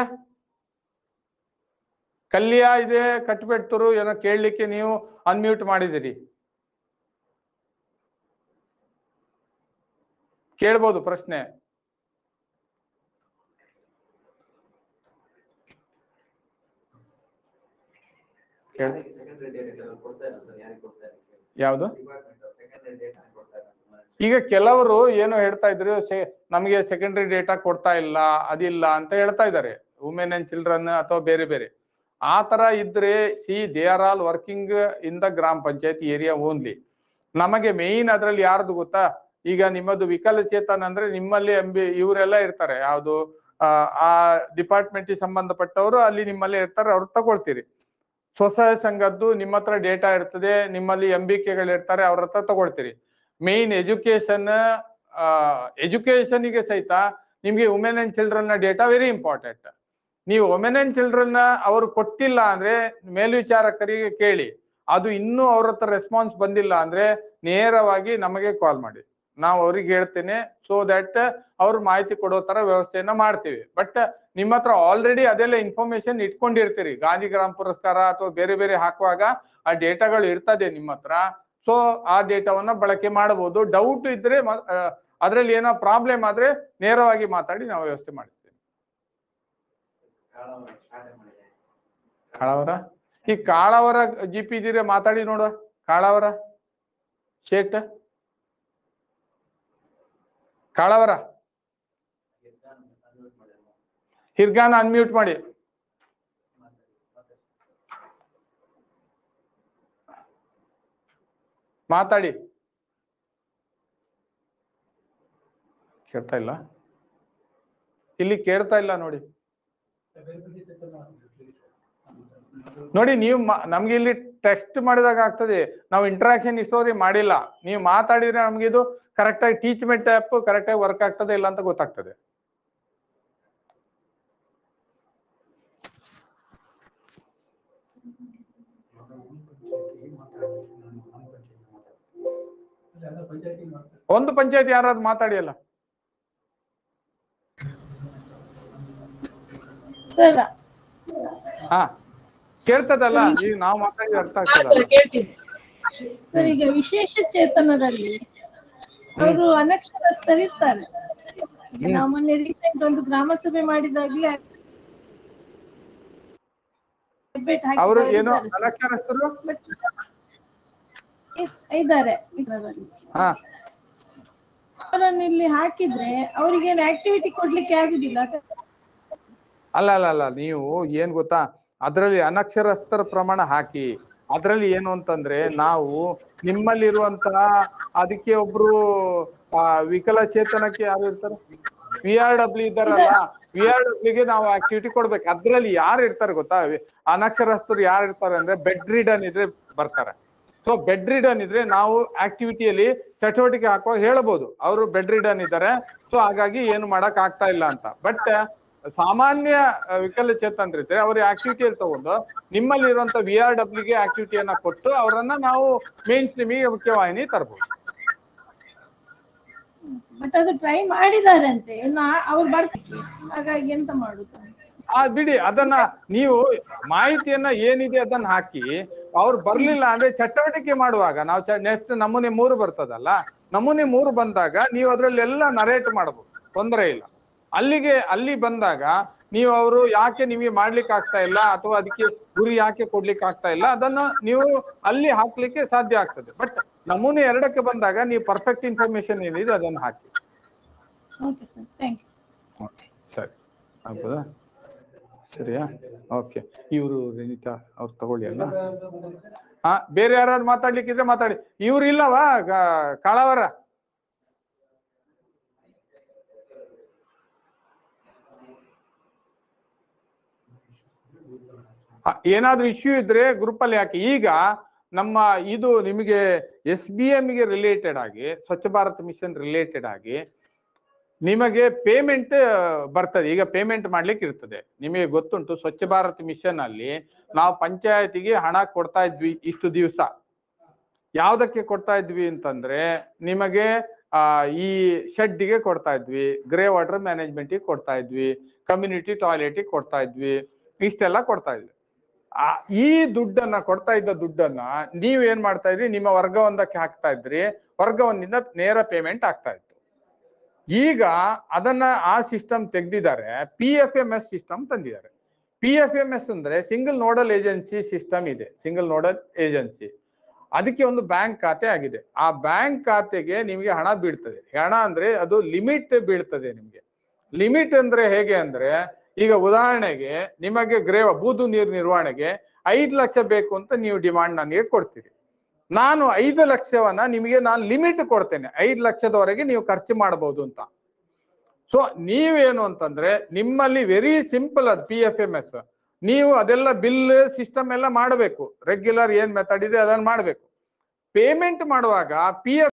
ಕಲ್ಯ ಇದೆ ಕಟ್ಬೆಟ್ಟರು ಏನೋ ಕೇಳಲಿಕ್ಕೆ ನೀವು ಅನ್ಮ್ಯೂಟ್ ಮಾಡಿದಿರಿ ಕೇಳ್ಬೋದು ಪ್ರಶ್ನೆ ಕೇಳ್- ಯಾವುದು ಈಗ ಕೆಲವರು ಏನು ಹೇಳ್ತಾ ಇದ್ರು ಸೆ- ನಮಗೆ ಸೆಕೆಂಡರಿ ಡೇಟಾ ಕೊಡ್ತಾ ಇಲ್ಲ ಅದಿಲ್ಲ ಅಂತ ಹೇಳ್ತಾ ಇದ್ದಾರೆ ವುಮೆನ್ ಅಂಡ್ ಚಿಲ್ಡ್ರನ್ ಅಥವಾ ಬೇರೆ ಬೇರೆ ಆ ತರ ಇದ್ರೆ C they are all working in the ಗ್ರಾಮ ಪಂಚಾಯತ್ ಏರಿಯಾ ಓನ್ಲಿ ನಮಗೆ ಮೇಯ್ನ್ ಅದ್ರಲ್ಲಿ ಯಾರ್ದು ಗೊತ್ತಾ ಈಗ ನಿಮ್ಮದು ವಿಕಲಚೇತನ ಅಂದ್ರೆ ನಿಮ್ಮಲ್ಲಿ ಎಂಬಿ ಇವರೆಲ್ಲ ಇರ್ತಾರೆ ಯಾವುದು ಆ ಡಿಪಾರ್ಟ್ಮೆಂಟ್ ಸಂಬಂಧಪಟ್ಟವರು ಅಲ್ಲಿ ನಿಮ್ಮಲ್ಲಿ ಇರ್ತಾರೆ ಅವ್ರು ತಗೊಳ್ತೀರಿ ಸ್ವಸಹಾಯ ಸಂಘದ್ದು ನಿಮ್ಮ ಹತ್ರ ಡೇಟಾ ಇರ್ತದೆ ನಿಮ್ಮಲ್ಲಿ ಎಂಬಿಕೆಗಳು ಇರ್ತಾರೆ ಅವ್ರ ಹತ್ರ ತಗೊಳ್ತೀರಿ ಮೇನ್ ಎಜುಕೇಶನ್ ಎಜುಕೇಶನ್ಗೆ ಸಹಿತ ನಿಮ್ಗೆ ವುಮೆನ್ ಅಂಡ್ ಚಿಲ್ಡ್ರನ್ ನ ಡೇಟಾ ವೆರಿ ಇಂಪಾರ್ಟೆಂಟ್ ನೀವು ವುಮೆನ್ ಅಂಡ್ ಚಿಲ್ಡ್ರನ್ ಅವರು ಕೊಟ್ಟಿಲ್ಲ ಅಂದ್ರೆ ಮೇಲ್ವಿಚಾರಕರಿಗೆ ಕೇಳಿ ಅದು ಇನ್ನೂ ಅವ್ರ ಹತ್ರ ರೆಸ್ಪಾನ್ಸ್ ಬಂದಿಲ್ಲ ಅಂದ್ರೆ ನೇರವಾಗಿ ನಮಗೆ ಕಾಲ್ ಮಾಡಿ ನಾವು ಅವ್ರಿಗೆ ಹೇಳ್ತೇನೆ ಸೊ ದಟ್ ಅವ್ರು ಮಾಹಿತಿ ಕೊಡೋ ತರ ವ್ಯವಸ್ಥೆಯನ್ನ ಮಾಡ್ತೀವಿ ಬಟ್ ನಿಮ್ಮ ಹತ್ರ ಆಲ್ರೆಡಿ ಅದೆಲ್ಲ ಇನ್ಫಾರ್ಮೇಶನ್ ಇಟ್ಕೊಂಡಿರ್ತೀರಿ ಗಾಂಧಿ ಗ್ರಾಮ ಪುರಸ್ಕಾರ ಅಥವಾ ಬೇರೆ ಬೇರೆ ಹಾಕುವಾಗ ಆ ಡೇಟಾಗಳು ಇರ್ತದೆ ನಿಮ್ಮ ಹತ್ರ ಸೊ ಆ ಡೇಟಾವನ್ನ ಬಳಕೆ ಮಾಡಬಹುದು ಡೌಟ್ ಇದ್ರೆ ಅದರಲ್ಲಿ ಏನೋ ಪ್ರಾಬ್ಲಮ್ ಆದ್ರೆ ನೇರವಾಗಿ ಮಾತಾಡಿ ನಾವು ವ್ಯವಸ್ಥೆ ಮಾಡ್ತೀವಿ ಕಾಳವರ ಈ ಕಾಳವರ ಜಿ ಪಿ ಇದ್ದೀರಿ ಮಾತಾಡಿ ನೋಡುವ ಕಾಳವರ ಶೇಟ್ ಕಾಳವರ ಹಿರ್ಗಾನ ಅನ್ಮ್ಯೂಟ್ ಮಾಡಿ ಮಾತಾಡಿ ಕೇಳ್ತಾ ಇಲ್ಲ ಇಲ್ಲಿ ಕೇಳ್ತಾ ಇಲ್ಲ ನೋಡಿ ನೋಡಿ ನೀವು ಮಾ- ನಮ್ಗೆ ಇಲ್ಲಿ ಟೆಕ್ಸ್ಟ್ ಮಾಡಿದಾಗ ಆಗ್ತದೆ ನಾವು ಇಂಟ್ರಾಕ್ಷನ್ ಇಷ್ಟೋರಿ ಮಾಡಿಲ್ಲ ನೀವು ಮಾತಾಡಿದ್ರೆ ನಮ್ಗೆ ಇದು ಕರೆಕ್ಟ್ ಆಗಿ ಟೀಚ್ಮೆಂಟ್ ಆ್ಯಪ್ ಕರೆಕ್ಟ್ ಆಗಿ ವರ್ಕ್ ಆಗ್ತದೆ ಇಲ್ಲ ಅಂತ ಗೊತ್ತಾಗ್ತದೆ ಒಂದು ಪಂಚಾಯತ್ ಯಾರಾದ್ರು ಮಾತಾಡಿ ಅಲ್ಲ ಸರ್ ಹಾ ಕೇಳ್ತದಲ್ಲ ಈಗ ನಾವು ಮಾತಾಡಿ ಅರ್ಥ ಆಗ್ತದಲ್ಲ ಸರ್ ಈಗ ವಿಶೇಷ ಚೇತನದಲ್ಲಿ ಅವರು ಅನಕ್ಷರಸ್ಥರಿರ್ತಾರೆ ಈಗ ನಾವು ಮೊನ್ನೆ ರೀಸೆಂಟ್ ಒಂದು ಗ್ರಾಮ ಸಭೆ ಮಾಡಿದಾಗ್ಲೇ ಹೆಬ್ಬೆಟ್ ಹಾಕಿದವರು ಅವರು ಏನು ಇದ್ದಾರೆ ಸರ್. ಅನಕ್ಷರಸ್ಥರು But ಇ- ಇದ್ದಾರೆ ಇದರಲ್ಲಿ ಹಾ ಅವರನ್ನು ಇಲ್ಲಿ ಹಾಕಿದ್ರೆ ಅವರಿಗೇನು ಆಕ್ಟಿವಿಟಿ ಕೊಡ್ಲಿಕ್ಕೆ ಆಗುದಿಲ್ಲ ಅಲ್ಲ ಅಲ್ಲ ಅಲ್ಲ ನೀವು ಏನ್ ಗೊತ್ತಾ ಅದರಲ್ಲಿ ಅನಕ್ಷರಸ್ಥರ ಪ್ರಮಾಣ ಹಾಕಿ ಅದರಲ್ಲಿ ಏನು ಅಂತಂದ್ರೆ ನಾವು ನಿಮ್ಮಲ್ಲಿರುವಂತಹ ಅದಕ್ಕೆ ಒಬ್ರು ಆ, ವಿಕಲಚೇತನಕ್ಕೆ ಯಾರು ಇರ್ತಾರೆ ವಿ ಆರ್ ಡಬ್ಲ್ಯೂ ಇದ್ದಾರಲ್ಲ ವಿ ಆರ್ ಡಬ್ಲ್ಯೂಗೆ ನಾವು ಆಕ್ಟಿವಿಟಿ ಕೊಡ್ಬೇಕು ಅದ್ರಲ್ಲಿ ಯಾರು ಇರ್ತಾರೆ ಗೊತ್ತಾ ವಿ- ಅನಕ್ಷರಸ್ಥರು ಯಾರು ಇರ್ತಾರೆ ಅಂದ್ರೆ ಬೆಡ್ ರೀಡನ್ ಇದ್ರೆ ಬರ್ತಾರೆ ಸೊ ಬೆಡ್ ರಿಡನ್ ಇದ್ರೆ ನಾವು ಆಕ್ಟಿವಿಟಿಯಲ್ಲಿ ಚಟುವಟಿಕೆ ಹಾಕುವಾಗ ಹೇಳ್ಬೋದು ಅವರು ಬೆಡ್ ರಿಡನ್ ಇದ್ದಾರೆ ಸೊ ಹಾಗಾಗಿ ಏನು ಮಾಡಕ್ ಆಗ್ತಾ ಇಲ್ಲ ಅಂತ ಬಟ್ ಸಾಮಾನ್ಯ ಆ, ವಿಕಲಚೇತನರಿದ್ರೆ ಅವ್ರ ಆಕ್ಟಿವಿಟಿಯಲ್ಲಿ ತಗೊಂಡು ನಿಮ್ಮಲ್ಲಿ ಇರುವಂತ ವಿ ಆರ್ ಡಬ್ಲ್ಯೂಗೆ ಆಕ್ಟಿವಿಟಿಯನ್ನ ಕೊಟ್ಟು ಅವರನ್ನ ನಾವು ಮೇನ್ ಸ್ಟ್ರೀಮಿಗೆ ಮುಖ್ಯವಾಹಿನಿ ತರಬಹುದು ಬಟ್ ಅದು ಟ್ರೈ ಮಾಡಿದಾರಂತೆ ಇನ್ನು ಆ- ಅವ್ರು ಬರ್ತಾರೆ ಹಾಗಾಗಿ ಎಂತ ಮಾಡುದು ಆ ಬಿಡಿ ಅದನ್ನ ನೀವು ಮಾಹಿತಿಯನ್ನ ಏನಿದೆ ಅದನ್ನ ಹಾಕಿ ಅವ್ರು ಬರ್ಲಿಲ್ಲ ಅಂದ್ರೆ ಚಟುವಟಿಕೆ ಮಾಡುವಾಗ ನಾವು ನೆಕ್ಸ್ಟ್ ನಮೂನೆ ಮೂರು ಬರ್ತದಲ್ಲ ನಮೂನೆ ಮೂರು ಬಂದಾಗ ನೀವು ಅದ್ರಲ್ಲಿ ಎಲ್ಲ ನರೇಟ್ ಮಾಡಬಹುದು ತೊಂದರೆ ಇಲ್ಲ ಅಲ್ಲಿಗೆ ಅಲ್ಲಿ ಬಂದಾಗ ನೀವು ಅವರು ಯಾಕೆ ನಿಮಗೆ ಮಾಡ್ಲಿಕ್ಕೆ ಆಗ್ತಾ ಇಲ್ಲ ಅಥವಾ ಅದಕ್ಕೆ ಗುರಿ ಯಾಕೆ ಕೊಡ್ಲಿಕ್ಕೆ ಆಗ್ತಾ ಇಲ್ಲ ಅದನ್ನ ನೀವು ಅಲ್ಲಿ ಹಾಕ್ಲಿಕ್ಕೆ ಸಾಧ್ಯ ಆಗ್ತದೆ ಬಟ್ ನಮೂನೆ ಎರಡಕ್ಕೆ ಬಂದಾಗ ನೀವು ಪರ್ಫೆಕ್ಟ್ ಇನ್ಫಾರ್ಮೇಶನ್ ಏನಿದೆ ಅದನ್ನು ಹಾಕಿ ಓಕೆ ಸರ್ ಥ್ಯಾಂಕ್ ಯು ಸರಿ ಆಗ್ಬೋದಾ ಸರಿಯಾ ಓಕೆ ಇವರು ರೇಣಿತಾ ಅವ್ರು ತಗೊಳ್ಳಿ ಅಲ್ಲ ಹಾ ಬೇರೆ ಯಾರಾದ್ರು ಮಾತಾಡ್ಲಿಕ್ಕಿದ್ರೆ ಮಾತಾಡಿ ಇವ್ರು ಇಲ್ಲವಾ ಗ- ಕಾಳವರ ಹ, ಏನಾದ್ರೂ ಇಶ್ಯೂ ಇದ್ರೆ ಗ್ರೂಪ್ ಅಲ್ಲಿ ಹಾಕಿ ಈಗ ನಮ್ಮ ಇದು ನಿಮಗೆ ಎಸ್ ಬಿ ಗೆ ರಿಲೇಟೆಡ್ ಆಗಿ ಸ್ವಚ್ಛ ಭಾರತ್ ಮಿಷನ್ ರಿಲೇಟೆಡ್ ಆಗಿ ನಿಮಗೆ ಪೇಮೆಂಟ್ ಬರ್ತದೆ ಈಗ ಪೇಮೆಂಟ್ ಮಾಡ್ಲಿಕ್ಕೆ ಇರ್ತದೆ ನಿಮಗೆ ಗೊತ್ತುಂಟು ಸ್ವಚ್ಛ ಭಾರತ್ ಮಿಷನ್ ಅಲ್ಲಿ ನಾವು ಪಂಚಾಯತಿಗೆ ಹಣ ಕೊಡ್ತಾ ಇದ್ವಿ ಇಷ್ಟು ದಿವಸ ಯಾವ್ದಕ್ಕೆ ಕೊಡ್ತಾ ಇದ್ವಿ ಅಂತಂದ್ರೆ ನಿಮಗೆ ಆ ಈ ಶೆಡ್ಡಿಗೆ ಕೊಡ್ತಾ ಇದ್ವಿ ಗ್ರೇ ವಾಟರ್ ಮ್ಯಾನೇಜ್ಮೆಂಟಿಗೆ ಕೊಡ್ತಾ ಇದ್ವಿ ಕಮ್ಯುನಿಟಿ ಟಾಯ್ಲೆಟಿಗೆ ಕೊಡ್ತಾ ಇದ್ವಿ ಇಷ್ಟೆಲ್ಲ ಕೊಡ್ತಾ ಇದ್ವಿ ಆ ಈ ದುಡ್ಡನ್ನ ಕೊಡ್ತಾ ಇದ್ದ ದುಡ್ಡನ್ನ ನೀವ್ ಏನ್ ಮಾಡ್ತಾ ಇದ್ರಿ ನಿಮ್ಮ ವರ್ಗವೊಂದಕ್ಕೆ ಹಾಕ್ತಾ ಇದ್ರಿ ವರ್ಗವೊಂದಿಂದ ನೇರ ಪೇಮೆಂಟ್ ಆಗ್ತಾ ಇತ್ತು ಈಗ ಅದನ್ನ ಆ ಸಿಸ್ಟಮ್ ತೆಗ್ದಿದ್ದಾರೆ P F M S system ತಂದಿದ್ದಾರೆ ಪಿ ಎಫ್ ಎಂ ಎಸ್ ಅಂದ್ರೆ ಸಿಂಗಲ್ ನೋಡಲ್ ಏಜೆನ್ಸಿ ಸಿಸ್ಟಮ್ ಇದೆ ಸಿಂಗಲ್ ನೋಡಲ್ ಏಜೆನ್ಸಿ ಅದಕ್ಕೆ ಒಂದು ಬ್ಯಾಂಕ್ ಖಾತೆ ಆಗಿದೆ ಆ ಬ್ಯಾಂಕ್ ಖಾತೆಗೆ ನಿಮಗೆ ಹಣ ಬೀಳ್ತದೆ ಹಣ ಅಂದ್ರೆ ಅದು ಲಿಮಿಟ್ ಬೀಳ್ತದೆ ನಿಮ್ಗೆ ಲಿಮಿಟ್ ಅಂದ್ರೆ ಹೇಗೆ ಅಂದ್ರೆ ಈಗ ಉದಾಹರಣೆಗೆ ನಿಮಗೆ ಗ್ರೇವ ಬೂದು ನೀರು ನಿರ್ವಹಣೆಗೆ ಐದು ಲಕ್ಷ ಬೇಕು ಅಂತ ನೀವು ಡಿಮಾಂಡ್ ನನಗೆ ಕೊಡ್ತೀರಿ ನಾನು ಐದು ಲಕ್ಷವನ್ನ ನಿಮಗೆ ನಾನು ಲಿಮಿಟ್ ಕೊಡ್ತೇನೆ ಐದು ಲಕ್ಷದವರೆಗೆ ನೀವು ಖರ್ಚು ಮಾಡಬಹುದು ಅಂತ ಸೊ ನೀವೇನು ಅಂತಂದ್ರೆ ನಿಮ್ಮಲ್ಲಿ ವೆರಿ ಸಿಂಪಲ್ ಅದು ಪಿ ಎಫ್ ಎಂ ಎಸ್ ನೀವು ಅದೆಲ್ಲ ಬಿಲ್ ಸಿಸ್ಟಮ್ ಎಲ್ಲ ಮಾಡಬೇಕು ರೆಗ್ಯುಲರ್ ಏನ್ ಮೆಥಡ್ ಇದೆ ಅದನ್ನ ಮಾಡಬೇಕು ಪೇಮೆಂಟ್ ಮಾಡುವಾಗ ಪಿ ಎಫ್